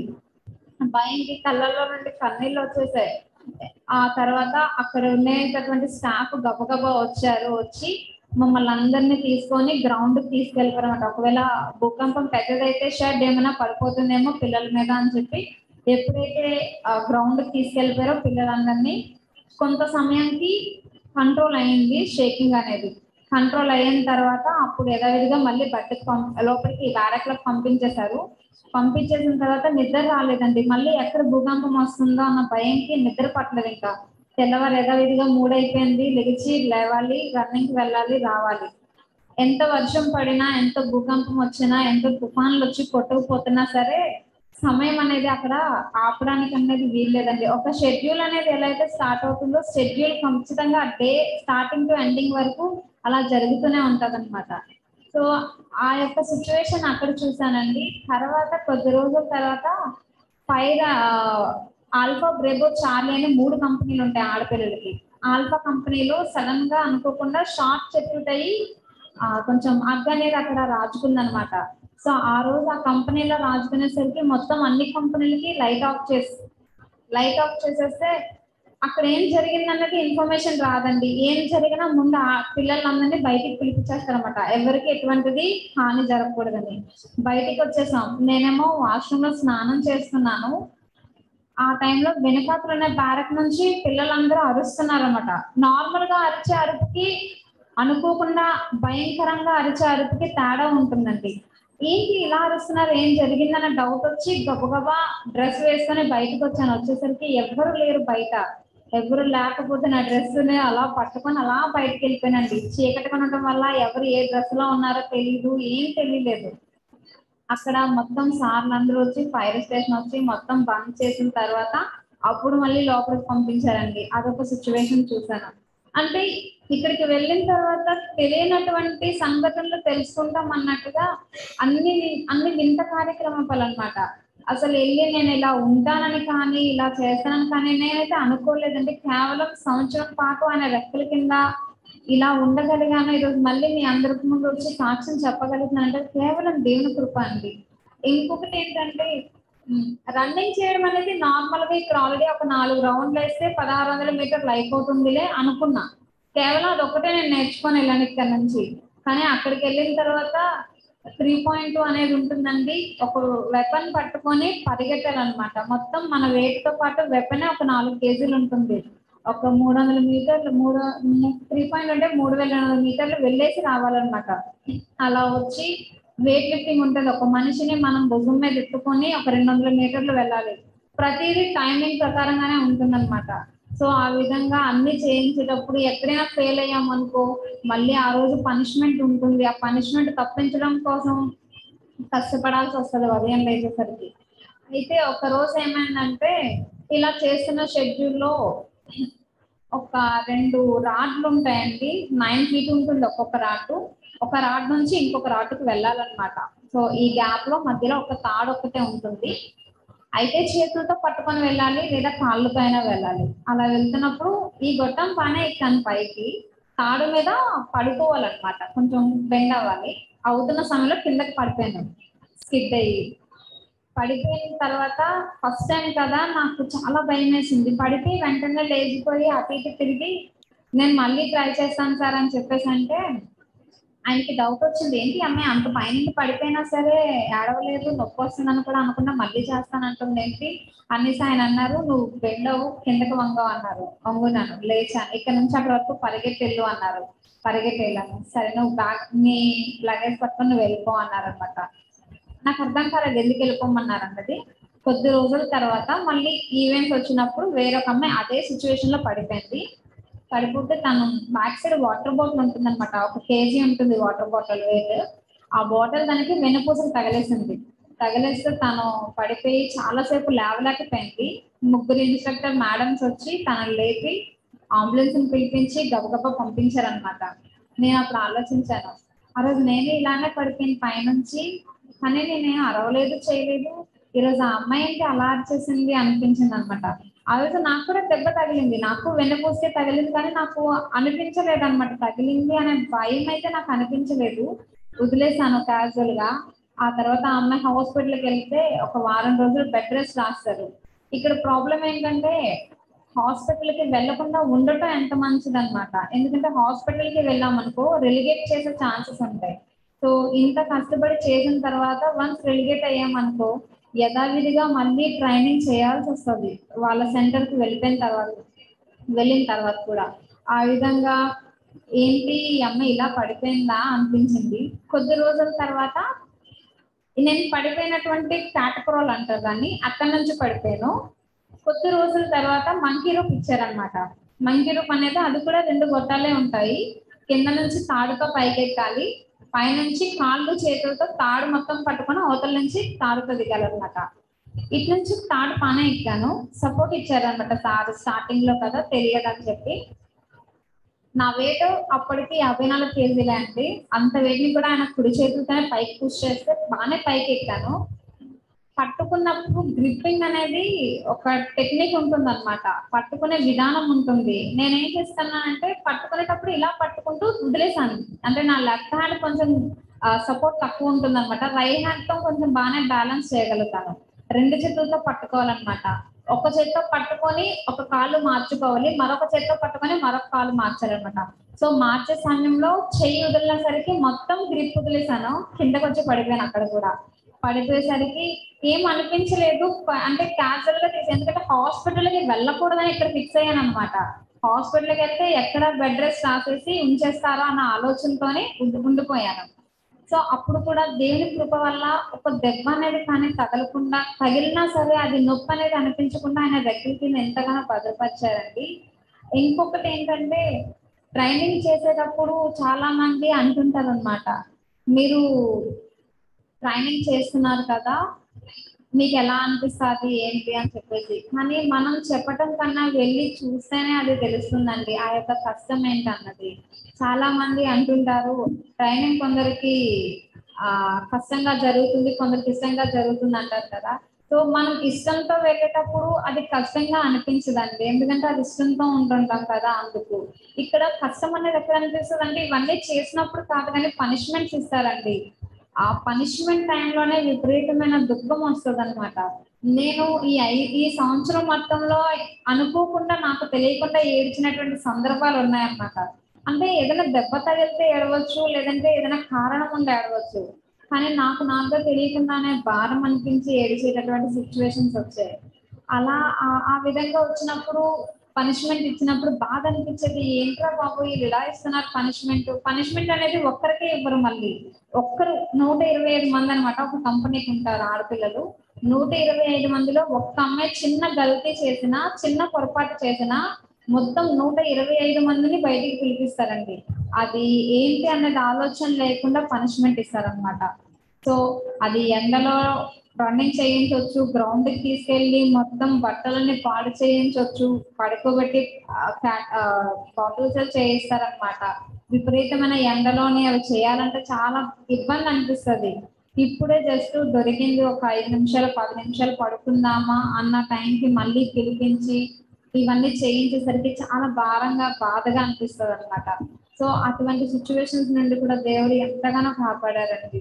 భయంకి కళ్ళల్లో నుండి కన్నీళ్ళు వచ్చేసాయి ఆ తర్వాత అక్కడ ఉండేటటువంటి స్టాఫ్ గబగబా వచ్చారు వచ్చి మమ్మల్ని అందరినీ తీసుకొని గ్రౌండ్ కి తీసుకెళ్ళిపోయారు అనమాట ఒకవేళ భూకంపం పెద్దదైతే షెడ్ ఏమైనా పడిపోతుందేమో పిల్లల మీద అని చెప్పి ఎప్పుడైతే గ్రౌండ్ కి తీసుకెళ్ళిపోయారో పిల్లలందరినీ కొంత సమయానికి కంట్రోల్ అయింది షేకింగ్ అనేది కంట్రోల్ అయిన తర్వాత అప్పుడు యథావిధిగా మళ్ళీ బట్టకు పం లోపలికి బ్యారక్లకు పంపించేశారు పంపించేసిన తర్వాత నిద్ర రాలేదండి మళ్ళీ ఎక్కడ భూకంపం వస్తుందో అన్న భయంకి నిద్ర పట్టలేదు ఇంకా తెల్లవారు యథావిధిగా మూడైపోయింది లెగిచి లేవాలి రన్నింగ్ కి వెళ్ళాలి రావాలి ఎంత వర్షం పడినా ఎంత భూకంపం వచ్చినా ఎంత తుఫాన్లు వచ్చి కొట్టుకుపోతున్నా సరే సమయం అనేది అక్కడ ఆపడానికి అనేది వీల్లేదండి ఒక షెడ్యూల్ అనేది ఎలా అయితే స్టార్ట్ అవుతుందో షెడ్యూల్ ఖచ్చితంగా డే స్టార్టింగ్ టు ఎండింగ్ వరకు అలా జరుగుతూనే ఉంటది అనమాట సో ఆ యొక్క సిచ్యువేషన్ అక్కడ చూసానండి తర్వాత కొద్ది రోజుల తర్వాత ఫైర్ ఆల్ఫా బ్రేబో చార్లీ అనే మూడు కంపెనీలు ఉంటాయి ఆడపిల్లలకి ఆల్ఫా కంపెనీలో సడన్ గా అనుకోకుండా షార్ట్ సర్క్యూట్ అయ్యి ఆ, కొంచెం అగ్గు అనేది అక్కడ రాజుకుందనమాట సో ఆ రోజు ఆ కంపెనీలో రాజుకునేసరికి మొత్తం అన్ని కంపెనీలకి లైట్ ఆఫ్ చేసి లైట్ ఆఫ్ చేసేస్తే అక్కడ ఏం జరిగింది అన్నది ఇన్ఫర్మేషన్ రాదండి ఏం జరిగినా ముందు ఆ పిల్లలందరినీ బయటికి పిలిపించేస్తారనమాట ఎవరికి ఎటువంటిది హాని జరగకూడదని బయటికి వచ్చేసాం నేనేమో వాష్రూమ్ లో స్నానం చేస్తున్నాను ఆ టైంలో వెనకాతలున్న బ్యారక్ నుంచి పిల్లలందరూ అరుస్తున్నారన్నమాట నార్మల్ గా అరిచే అరుపుకి అనుకోకుండా భయంకరంగా అరిచే అరుపుకి తేడా ఉంటుందండి ఏంటి ఇలా అరుస్తున్నారు ఏం జరిగిందన్న డౌట్ వచ్చి గబగబా డ్రెస్ వేసుకొని బయటకు వచ్చాను వచ్చేసరికి ఎవ్వరు లేరు బయట ఎవరు లేకపోతే నా డ్రెస్ అలా పట్టుకొని అలా బయటకు వెళ్ళిపోయానండి చీకటి ఉండటం వల్ల ఎవరు ఏ డ్రెస్ లో ఉన్నారో తెలియదు ఏం తెలియలేదు అక్కడ మొత్తం సార్లు అందరూ వచ్చి ఫైర్ స్టేషన్ వచ్చి మొత్తం బంద్ చేసిన తర్వాత అప్పుడు మళ్ళీ లోపలికి పంపించారండి అదొక సిచ్యువేషన్ చూసాను అంటే ఇక్కడికి వెళ్ళిన తర్వాత తెలియనటువంటి సంగతులు తెలుసుకుంటాం అన్నట్టుగా అన్ని అన్ని వింత కార్యక్రమాలు అన్నమాట అసలు వెళ్ళి నేను ఇలా ఉంటానని కానీ ఇలా చేస్తానని కానీ నేనైతే అనుకోలేదండి కేవలం సంవత్సరం పాటు ఆయన రెక్కల కింద ఇలా ఉండగలిగాను ఈరోజు మళ్ళీ మీ అందరికి ముందు వచ్చి సాక్ష్యం చెప్పగలుగుతున్నాను అంటే కేవలం దేవుని కృప అండి ఇంకొకటి ఏంటంటే రన్నింగ్ చేయడం అనేది నార్మల్ గా ఇక్కడ ఆల్రెడీ ఒక నాలుగు రౌండ్లు వేస్తే పదహారు వందల మీటర్లు అయిపోతుందిలే అనుకున్నా కేవలం అదొకటే నేను నేర్చుకొని వెళ్ళాను ఇక్కడ నుంచి కానీ అక్కడికి వెళ్ళిన తర్వాత త్రీ పాయింట్ టూ అనేది ఉంటుందండి ఒక వెపన్ పట్టుకొని పరిగెట్టాలన్నమాట మొత్తం మన weight తో పాటు వెపనే ఒక నాలుగు కేజీలు ఉంటుంది ఒక మూడు వందల మీటర్లు మూడు త్రీ పాయింట్ అంటే మూడు వేల ఎనిమిది వందల మీటర్లు వెళ్ళేసి రావాలన్నమాట అలా వచ్చి వెయిట్ లిఫ్టింగ్ ఉంటుంది ఒక మనిషిని మనం భుజం మీద ఎత్తుకొని ఒక రెండు వందల మీటర్లు వెళ్ళాలి ప్రతిదీ టైమింగ్ ప్రకారంగానే ఉంటుందన్నమాట సో ఆ విధంగా అన్ని చేయించేటప్పుడు ఎక్కడైనా ఫెయిల్ అయ్యాం అనుకో మళ్ళీ ఆ రోజు పనిష్మెంట్ ఉంటుంది ఆ పనిష్మెంట్ తప్పించడం కోసం కష్టపడాల్సి వస్తుంది ఉదయం లేచేసరికి అయితే ఒక రోజు ఏమైందంటే ఇలా చేస్తున్న షెడ్యూల్లో ఒక రెండు రాడ్లు ఉంటాయండి నైన్ ఫీట్ ఉంటుంది ఒక్కొక్క రాటు ఒక రాడ్ నుంచి ఇంకొక రాటుకు వెళ్ళాలన్నమాట సో ఈ గ్యాప్ లో మధ్యలో ఒక తాడు ఒక్కటే ఉంటుంది అయితే చేతులతో పట్టుకొని వెళ్ళాలి లేదా కాళ్ళు పైన వెళ్ళాలి అలా వెళ్తున్నప్పుడు ఈ గొట్టం పైన ఎక్కాను పైకి తాడు మీద పడుకోవాలన్నమాట కొంచెం బెండ్ అవ్వాలి అవుతున్న సమయంలో కిందకి పడిపోయాను స్కిడ్ అయ్యి పడిపోయిన తర్వాత ఫస్ట్ టైం కదా నాకు చాలా భయం వేసింది పడిపోయి వెంటనే లేచిపోయి అటు ఇటు తిరిగి నేను మళ్ళీ ట్రై చేస్తాను సార్ అని చెప్పేసి అంటే ఆయనకి డౌట్ వచ్చింది ఏంటి అమ్మాయి అంత పైనుండి పడిపోయినా సరే ఏడవలేదు నొప్పి వస్తుందని కూడా అనుకున్నా మళ్ళీ చేస్తాను అంటుంది ఏంటి అనేసి ఆయన అన్నారు నువ్వు బెండవు కిందకి వంగవు అన్నారు వంగునాను లేచాను ఇక్కడ నుంచి అక్కడ వరకు పరిగెత్తెళ్ళు అన్నారు పరిగెత్తెళ్ళాను సరే నువ్వు బ్యాగ్ నీ లగేజ్ పట్టుకొని నువ్వు వెళ్ళిపో అన్నారు అనమాట నాకు అర్థం కాలేదు ఎందుకు వెళ్ళిపోమన్నారు అన్నది కొద్ది రోజుల తర్వాత మళ్ళీ ఈవెంట్స్ వచ్చినప్పుడు వేరొక అమ్మాయి అదే సిచ్యువేషన్ లో పడిపోయింది పడిపోతే తను బ్యాక్ సైడ్ వాటర్ బాటిల్ ఉంటుంది అనమాట ఒక కేజీ ఉంటుంది వాటర్ బాటిల్ వెయిట్ ఆ బాటిల్ దానికి వెనుపూసలు తగలేసింది తగలేస్తే తను పడిపోయి చాలాసేపు లేవలేకపోయింది ముగ్గురు ఇన్స్ట్రక్టర్ మేడమ్స్ వచ్చి తనని లేపి అంబులెన్స్ ని పిలిపించి గబగబా పంపించారనమాట నేను అప్పుడు ఆలోచించాను ఆ రోజు నేను ఇలానే పడిపోయింది పైనుంచి కానీ నేనేం అరవలేదు చేయలేదు ఈరోజు ఆ అమ్మాయి ఏంటి అలా అరిచేసింది అనిపించింది అనమాట ఆ రోజు నాకు కూడా దెబ్బ తగిలింది నాకు వెన్నపూసే తగిలింది కానీ నాకు అనిపించలేదు అనమాట తగిలింది అనే భయం అయితే నాకు అనిపించలేదు వదిలేసాను క్యాజువల్ గా ఆ తర్వాత ఆ అమ్మాయి హాస్పిటల్కి వెళ్తే ఒక వారం రోజులు బెడ్ రెస్ట్ రాస్తారు ఇక్కడ ప్రాబ్లం ఏంటంటే హాస్పిటల్ కి వెళ్లకుండా ఉండటం ఎంత మంచిది అనమాట ఎందుకంటే హాస్పిటల్ కి వెళ్ళామనుకో రెలిగేట్ చేసే ఛాన్సెస్ ఉంటాయి సో ఇంత కష్టపడి చేసిన తర్వాత వన్స్ రెలిగేట్ అయ్యామనుకో యథావిధిగా మళ్ళీ ట్రైనింగ్ చేయాల్సి వస్తుంది వాళ్ళ సెంటర్ కి వెళ్ళిపోయిన తర్వాత వెళ్ళిన తర్వాత కూడా ఆ విధంగా ఏంటి ఈ అమ్మాయి ఇలా పడిపోయిందా అనిపించింది కొద్ది రోజుల తర్వాత నేను పడిపోయినటువంటి క్యాటక్రోల్ అంటారు దాన్ని అక్కడి నుంచి పడిపోయాను కొద్ది రోజుల తర్వాత మంకీ రూప్ ఇచ్చారనమాట మంకీ రూప్ అనేది అది కూడా రెండు గొట్టాలే ఉంటాయి కింద నుంచి తాడుతో పైకెక్కాలి పైనుంచి కాళ్ళు చేతులతో తాడు మొత్తం పట్టుకొని అవతల నుంచి తాడుతో దిగాలన్నమాట ఇటు నుంచి తాడు పాన ఎక్కాను సపోర్ట్ ఇచ్చారనమాట సార్ స్టార్టింగ్ లో కదా తెలియదని చెప్పి నా వెయిట్ అప్పటికి యాభై నాలుగు కేజీలే అండి అంత weight ని కూడా ఆయన కుడి చేతులతోనే పైకి పుష్ చేస్తే బాగానే పైకి ఎక్కాను పట్టుకున్నప్పుడు గ్రిప్పింగ్ అనేది ఒక టెక్నిక్ ఉంటుంది అనమాట పట్టుకునే విధానం ఉంటుంది నేనేం చేస్తానంటే పట్టుకునేటప్పుడు ఇలా పట్టుకుంటూ వదిలేసాను అంటే నా లెఫ్ట్ హ్యాండ్ కొంచెం సపోర్ట్ తక్కువ ఉంటుంది అనమాట రైట్ హ్యాండ్ తో కొంచెం బాగానే బ్యాలెన్స్ చేయగలుగుతాను రెండు చేతులతో పట్టుకోవాలన్నమాట ఒక చేత్తో పట్టుకొని ఒక కాళ్ళు మార్చుకోవాలి మరొక చేత్తో పట్టుకొని మరొక కాళ్ళు మార్చాలన్నమాట సో మార్చే సమయంలో చెయ్యి వదిలినసరికి మొత్తం గ్రిప్ వదిలేసాను కిందకి వచ్చి పడిపోయాను అక్కడ కూడా పడిపోయేసరికి ఏం అనిపించలేదు ప- అంటే క్యాజువల్ గా తీసి ఎందుకంటే హాస్పిటల్ కి వెళ్ళకూడదని ఇక్కడ ఫిక్స్ అయ్యాను అనమాట హాస్పిటల్ కి వెళ్తే ఎక్కడ బెడ్ రెస్ట్ రాసేసి ఉంచేస్తారో అన్న ఆలోచనతోనే ఉండి- ఉండిపోయాను సో అప్పుడు కూడా దేవుని కృప వల్ల ఒక దెబ్బ అనేది కానీ తగలకుండా తగిలినా సరే అది నొప్పి అనేది అనిపించకుండా ఆయన రెక్కల కింద ఎంతగానో భద్రపరిచారండి ఇంకొకటి ఏంటంటే ట్రైనింగ్ చేసేటప్పుడు చాలా మంది అంటుంటారు అనమాట మీరు ట్రైనింగ్ చేస్తున్నారు కదా మీకు ఎలా అనిపిస్తుంది ఏంటి అని చెప్పేసి కానీ మనం చెప్పటం కన్నా వెళ్ళి చూస్తేనే అది తెలుస్తుందండి ఆ యొక్క కష్టం ఏంటన్నది చాలా మంది అంటుంటారు ట్రైనింగ్ కొందరికి ఆ కష్టంగా జరుగుతుంది కొందరికి ఇష్టంగా జరుగుతుంది అంటారు కదా సో మనం ఇష్టంతో వెళ్ళేటప్పుడు అది కష్టంగా అనిపించదండి ఎందుకంటే అది ఇష్టంతో ఉంటుంటాం కదా అందుకు ఇక్కడ కష్టం అనేది ఎక్కడ అనిపిస్తుంది అంటే ఇవన్నీ చేసినప్పుడు కాదు కానీ పనిష్మెంట్స్ ఇస్తారండి ఆ పనిష్మెంట్ టైంలోనే విపరీతమైన దుఃఖం వస్తుంది అనమాట నేను ఈ ఐ- ఈ సంవత్సరం మొత్తంలో అనుకోకుండా నాకు తెలియకుండా ఏడ్చినటువంటి సందర్భాలు ఉన్నాయన్నమాట అంటే ఏదైనా దెబ్బ తగిలితే ఏడవచ్చు లేదంటే ఏదైనా కారణం ఉండి ఏడవచ్చు కానీ నాకు నాకుగా తెలియకుండానే భారం అనిపించి ఏడిచేటటువంటి సిచ్యువేషన్స్ వచ్చాయి అలా ఆ- ఆ విధంగా వచ్చినప్పుడు పనిష్మెంట్ ఇచ్చినప్పుడు బాధ అనిపించేది ఏంట్రా బాబు వీళ్ళు ఇలా ఇస్తున్నారు పనిష్మెంట్ పనిష్మెంట్ అనేది ఒక్కరికే ఇవ్వరు మళ్ళీ ఒక్కరు నూట ఇరవై ఐదు మంది అనమాట ఒక కంపెనీకి ఉంటారు ఆడపిల్లలు నూట ఇరవై ఐదు మందిలో ఒక్క అమ్మాయి చిన్న గల్తీ చేసినా చిన్న పొరపాటు చేసినా మొత్తం నూట ఇరవై ఐదు మందిని బయటికి పిలిపిస్తారండి అది ఏంటి అనేది ఆలోచన లేకుండా పనిష్మెంట్ ఇస్తారనమాట సో అది ఎండలో రన్నింగ్ చేయించవచ్చు గ్రౌండ్ కి తీసుకెళ్లి మొత్తం బట్టలని పాడు చేయించవచ్చు పడుకోబెట్టి బాటిల్స్ చేయిస్తారనమాట విపరీతమైన ఎండలోని అవి చేయాలంటే చాలా ఇబ్బంది అనిపిస్తుంది ఇప్పుడే జస్ట్ దొరికింది ఒక ఐదు నిమిషాలు పది నిమిషాలు పడుకుందామా అన్న టైంకి మళ్ళీ పిలిపించి ఇవన్నీ చేయించేసరికి చాలా భారంగా బాధగా అనిపిస్తుంది అనమాట సో అటువంటి సిచ్యువేషన్స్ నుండి కూడా దేవుడు ఎంతగానో కాపాడారండి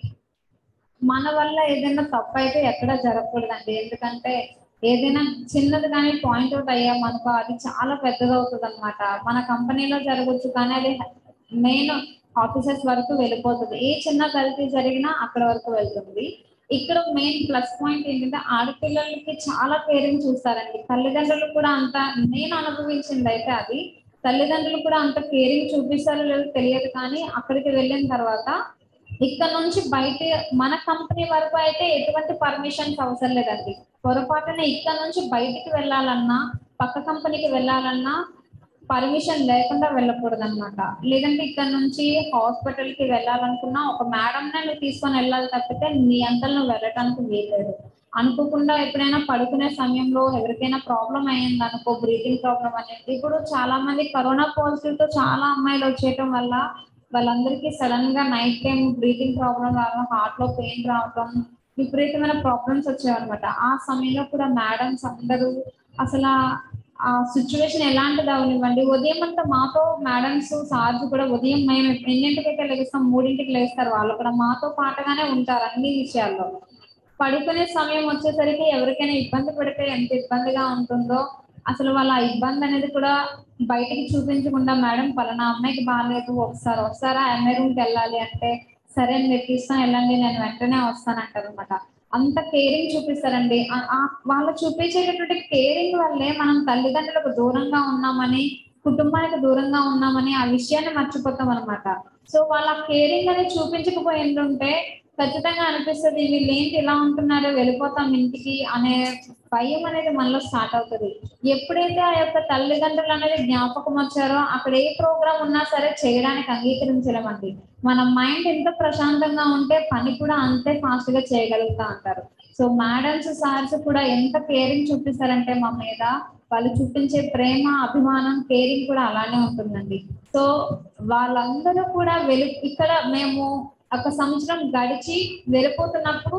మన వల్ల ఏదైనా తప్పు అయితే ఎక్కడ జరగకూడదండి ఎందుకంటే ఏదైనా చిన్నది కానీ పాయింట్ అవుట్ అయ్యామనుకో అది చాలా పెద్దగా అవుతుంది అనమాట మన కంపెనీలో జరగచ్చు కానీ అది మెయిన్ ఆఫీసర్స్ వరకు వెళ్ళిపోతుంది ఏ చిన్న గల్తీ జరిగినా అక్కడ వరకు వెళ్తుంది ఇక్కడ మెయిన్ ప్లస్ పాయింట్ ఏంటంటే ఆడపిల్లలకి చాలా కేరింగ్ చూస్తారండి తల్లిదండ్రులు కూడా అంత నేను అనుభవించింది అయితే అది తల్లిదండ్రులు కూడా అంత కేరింగ్ చూపిస్తారో లేదో తెలియదు కానీ అక్కడికి వెళ్ళిన తర్వాత ఇక్కడ నుంచి బయట మన కంపెనీ వరకు అయితే ఎటువంటి పర్మిషన్స్ అవసరం లేదండి పొరపాటున ఇక్కడ నుంచి బయటికి వెళ్ళాలన్నా పక్క కంపెనీకి వెళ్ళాలన్నా పర్మిషన్ లేకుండా వెళ్ళకూడదు అనమాట లేదంటే ఇక్కడ నుంచి హాస్పిటల్ కి వెళ్ళాలనుకున్నా ఒక మేడం నువ్వు తీసుకొని వెళ్ళాలి తప్పితే నీ అంతలు నువ్వు వెళ్ళటానికి వీల్లేదు అనుకోకుండా ఎప్పుడైనా పడుకునే సమయంలో ఎవరికైనా ప్రాబ్లం అయ్యింది అనుకో బ్రీతింగ్ ప్రాబ్లం అనేది ఇప్పుడు చాలా మంది కరోనా పాజిటివ్ తో చాలా అమ్మాయిలు వచ్చేయటం వల్ల వాళ్ళందరికీ సడన్ గా నైట్ టైం బ్రీతింగ్ ప్రాబ్లం రావడం హార్ట్ లో పెయిన్ రావడం విపరీతమైన ప్రాబ్లమ్స్ వచ్చాయన్నమాట ఆ సమయంలో కూడా మేడమ్స్ అందరూ అసలు ఆ- ఆ సిచ్యువేషన్ ఎలాంటిది అవనివ్వండి ఉదయం అంతా మాతో మేడమ్స్ సార్స్ కూడా ఉదయం మేము ఎన్నింటికైతే లెగిస్తాం మూడింటికి లేస్తారు వాళ్ళు కూడా మాతో పాటుగానే ఉంటారు అన్ని విషయాల్లో పడుకునే సమయం వచ్చేసరికి ఎవరికైనా ఇబ్బంది పడితే ఎంత ఇబ్బందిగా ఉంటుందో అసలు వాళ్ళ ఆ ఇబ్బంది అనేది కూడా బయటికి చూపించకుండా మేడం పలానా అమ్మాయికి బాగాలేదు ఒకసారి ఒకసారి ఆ అమ్మాయి రూమ్కి వెళ్ళాలి అంటే సరే మీరు తీసుకొని వెళ్ళండి నేను వెంటనే వస్తానంటారు అనమాట అంత కేరింగ్ చూపిస్తారండి ఆ- ఆ వాళ్ళు చూపించేటటువంటి కేరింగ్ వల్లే మనం తల్లిదండ్రులకు దూరంగా ఉన్నామని కుటుంబానికి దూరంగా ఉన్నామని ఆ విషయాన్ని మర్చిపోతాం అనమాట సో వాళ్ళ కేరింగ్ అనేది చూపించకపోయిందంటే ఖచ్చితంగా అనిపిస్తుంది వీళ్ళు ఏంటి ఇలా ఉంటున్నారో వెళ్ళిపోతాం ఇంటికి అనే భయం అనేది మనలో స్టార్ట్ అవుతుంది ఎప్పుడైతే ఆ యొక్క తల్లిదండ్రులు అనేది జ్ఞాపకం వచ్చారో అక్కడ ఏ ప్రోగ్రామ్ ఉన్నా సరే చేయడానికి అంగీకరించలేమండి మన మైండ్ ఎంత ప్రశాంతంగా ఉంటే పని కూడా అంతే ఫాస్ట్ గా చేయగలుగుతా అంటారు సో మేడమ్స్ సార్స్ కూడా ఎంత కేరింగ్ చూపిస్తారంటే మా మీద వాళ్ళు చూపించే ప్రేమ అభిమానం కేరింగ్ కూడా అలానే ఉంటుందండి సో వాళ్ళందరూ కూడా వెలు ఇక్కడ మేము ఒక సంవత్సరం గడిచి వెళ్ళిపోతున్నప్పుడు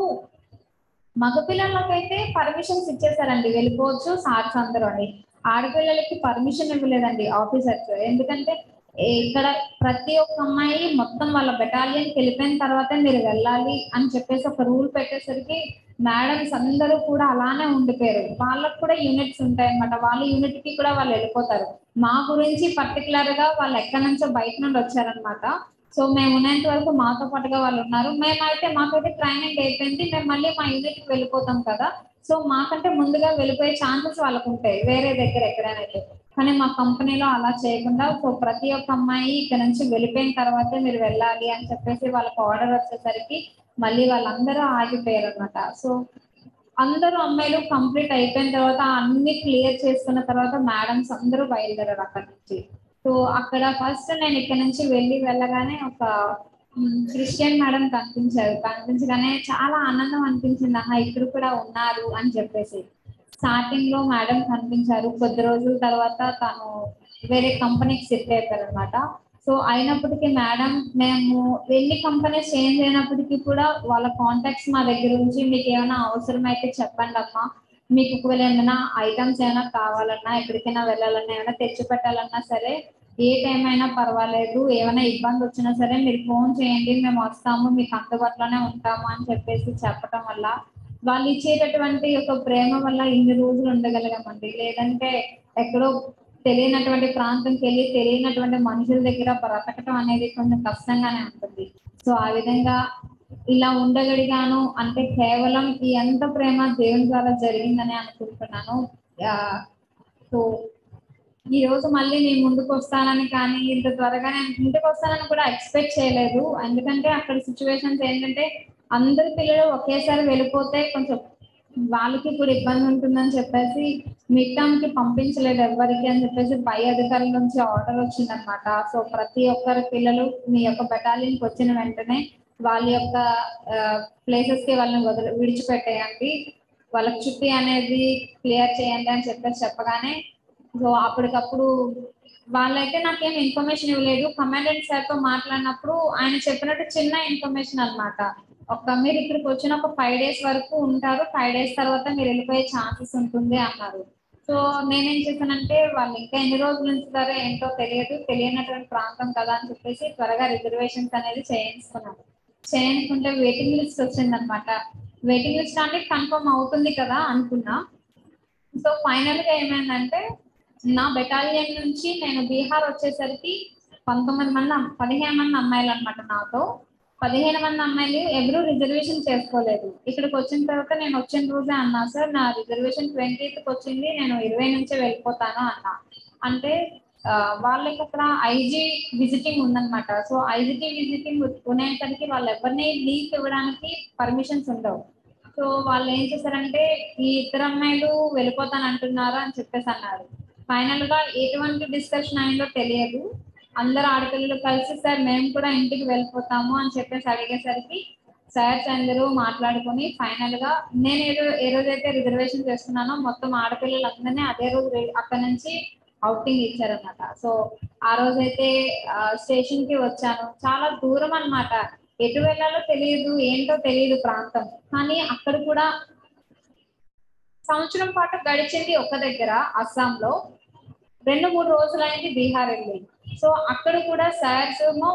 మగపిల్లలకైతే పర్మిషన్స్ ఇచ్చేసారండి వెళ్ళిపోవచ్చు సార్స్ అందరూ అండి ఆడపిల్లలకి పర్మిషన్ ఇవ్వలేదండి ఆఫీసర్స్ ఎందుకంటే ఇక్కడ ప్రతి ఒక్క అమ్మాయి మొత్తం వాళ్ళ బెటాలియన్కి వెళ్ళిపోయిన తర్వాతే మీరు వెళ్ళాలి అని చెప్పేసి ఒక రూల్ పెట్టేసరికి మేడమ్స్ అందరూ కూడా అలానే ఉండిపోయారు వాళ్ళకు కూడా యూనిట్స్ ఉంటాయి అన్నమాట వాళ్ళ యూనిట్ కి కూడా వాళ్ళు వెళ్ళిపోతారు మా గురించి పర్టికులర్ గా వాళ్ళు ఎక్కడి నుంచో బయట నుండి వచ్చారనమాట సో మేము ఉన్నంత వరకు మాతో పాటుగా వాళ్ళు ఉన్నారు మేమైతే మాకైతే ట్రైనింగ్ అయిపోయింది మేము మళ్ళీ మా యూనిట్ కి వెళ్ళిపోతాం కదా సో మాకంటే ముందుగా వెళ్ళిపోయే ఛాన్సెస్ వాళ్ళకు ఉంటాయి వేరే దగ్గర ఎక్కడైనా అయితే. కానీ మా కంపెనీలో అలా చేయకుండా సో ప్రతి ఒక్క అమ్మాయి ఇక్కడ నుంచి వెళ్ళిపోయిన తర్వాతే మీరు వెళ్ళాలి అని చెప్పేసి వాళ్ళకి ఆర్డర్ వచ్చేసరికి మళ్ళీ వాళ్ళందరూ ఆగిపోయారు అనమాట సో అందరూ అమ్మాయిలు కంప్లీట్ అయిపోయిన తర్వాత అన్ని క్లియర్ చేసుకున్న తర్వాత మేడమ్స్ అందరూ బయలుదేరారు అక్కడ నుంచి సో అక్కడ ఫస్ట్ నేను ఇక్కడ నుంచి వెళ్ళి వెళ్ళగానే ఒక మ్, క్రిస్టియన్ మేడం కనిపించారు కనిపించగానే చాలా ఆనందం అనిపించింది ఆహా ఇక్కడ కూడా ఉన్నారు అని చెప్పేసి స్టార్టింగ్ లో మేడం కనిపించారు కొద్ది రోజుల తర్వాత తను వేరే కంపెనీకి షిఫ్ట్ అయిపోయారు అనమాట సో అయినప్పటికీ మేడం మేము ఎన్ని కంపెనీస్ చేంజ్ అయినప్పటికీ కూడా వాళ్ళ కాంటాక్ట్స్ మా దగ్గర నుంచి మీకు ఏమైనా అవసరం అయితే చెప్పండి అమ్మా మీకు ఒకవేళ ఏమైనా ఐటమ్స్ ఏమైనా కావాలన్నా ఎక్కడికైనా వెళ్ళాలన్నా ఏమైనా తెచ్చి పెట్టాలన్నా సరే ఏ టైం అయినా పర్వాలేదు ఏమైనా ఇబ్బంది వచ్చినా సరే మీరు ఫోన్ చేయండి మేము వస్తాము మీకు అందుబాటులోనే ఉంటాము అని చెప్పేసి చెప్పడం వల్ల వాళ్ళు ఇచ్చేటటువంటి ఒక ప్రేమ వల్ల ఇన్ని రోజులు ఉండగలిగామండి లేదంటే ఎక్కడో తెలియనటువంటి ప్రాంతంకి వెళ్ళి తెలియనటువంటి మనుషుల దగ్గర బ్రతకటం అనేది కొంచెం కష్టంగానే ఉంటుంది సో ఆ విధంగా ఇలా ఉండగలిగాను అంటే కేవలం ఈ ఎంత ప్రేమ దేవుని ద్వారా జరిగిందని అనుకుంటున్నాను ఆ, సో ఈ రోజు మళ్ళీ నేను ముందుకు వస్తానని కానీ ఇంత త్వరగా నేను ఇంటికి వస్తానని కూడా ఎక్స్పెక్ట్ చేయలేదు ఎందుకంటే అక్కడ సిచ్యువేషన్స్ ఏంటంటే అందరి పిల్లలు ఒకేసారి వెళ్ళిపోతే కొంచెం వాళ్ళకి కూడా ఇబ్బంది ఉంటుందని చెప్పేసి మిడ్ టర్మ్ కి పంపించలేదు ఎవరికి అని చెప్పేసి పై అధికారుల నుంచి ఆర్డర్ వచ్చిందనమాట సో ప్రతి ఒక్కరి పిల్లలు మీ యొక్క బెటాలియన్ కి వచ్చిన వెంటనే వాళ్ళ యొక్క ప్లేసెస్ కి వాళ్ళని వదిలి విడిచిపెట్టేయండి వాళ్ళకి చుట్టి అనేది క్లియర్ చేయండి అని చెప్పేసి చెప్పగానే సో అప్పటికప్పుడు వాళ్ళైతే నాకేం ఇన్ఫర్మేషన్ ఇవ్వలేదు కమాండెంట్ సార్ తో మాట్లాడినప్పుడు ఆయన చెప్పినట్టు చిన్న ఇన్ఫర్మేషన్ అన్నమాట ఒక మీరు ఇక్కడికి వచ్చిన ఒక ఫైవ్ డేస్ వరకు ఉంటారు ఫైవ్ డేస్ తర్వాత మీరు వెళ్ళిపోయే ఛాన్సెస్ ఉంటుంది అన్నారు సో నేనేం చేశానంటే వాళ్ళు ఇంకా ఎన్ని రోజులు ఉంచుతారో ఏంటో తెలియదు తెలియనటువంటి ప్రాంతం కదా అని చెప్పేసి త్వరగా రిజర్వేషన్స్ అనేది చేయించుకున్నాను చేయించుకుంటే వెయిటింగ్ లిస్ట్ వచ్చిందనమాట వెయిటింగ్ లిస్ట్ అంటే కన్ఫర్మ్ అవుతుంది కదా అనుకున్నా సో ఫైనల్ గా ఏమైందంటే నా బెటాలియన్ నుంచి నేను బీహార్ వచ్చేసరికి పంతొమ్మిది మంది అమ్- పదిహేను మంది అమ్మాయిలు అనమాట నాతో పదిహేను మంది అమ్మాయిలు ఎవరు రిజర్వేషన్ చేసుకోలేదు ఇక్కడికి వచ్చిన తర్వాత నేను వచ్చిన రోజే అన్నా సార్ నా రిజర్వేషన్ ట్వంటీకి వచ్చింది నేను ఇరవై నుంచే వెళ్ళిపోతాను అన్నా అంటే ఆ, వాళ్ళకి అక్కడ ఐజీ విజిటింగ్ ఉందన్నమాట సో ఐజీటీ విజిటింగ్ ఉండేసరికి వాళ్ళు ఎవరిని లీవ్ ఇవ్వడానికి పర్మిషన్స్ ఉండవు సో వాళ్ళు ఏం చేశారంటే ఈ ఇద్దరు అమ్మాయిలు వెళ్ళిపోతాను అంటున్నారు అని చెప్పేసి అన్నారు ఫైనల్ గా ఎటువంటి డిస్కషన్ అయిందో తెలియదు అందరు ఆడపిల్లలు కలిసి సార్ మేము కూడా ఇంటికి వెళ్ళిపోతాము అని చెప్పేసి అడిగేసరికి సార్స్ అందరూ మాట్లాడుకొని ఫైనల్ గా నేను ఏదో ఏ రోజైతే రిజర్వేషన్ చేస్తున్నానో మొత్తం ఆడపిల్లలందరినీ అదే రోజు రె- అక్కడ నుంచి అవుటింగ్ ఇచ్చారన్నమాట సో ఆ రోజైతే స్టేషన్ కి వచ్చాను చాలా దూరం అన్నమాట ఎటు వెళ్ళాలో తెలియదు ఏంటో తెలియదు ప్రాంతం కానీ అక్కడ కూడా సంవత్సరం పాటు గడిచింది ఒక దగ్గర అస్సాంలో రెండు మూడు రోజులు అయింది బీహార్ వెళ్ళి సో అక్కడ కూడా సార్స్ ఏమో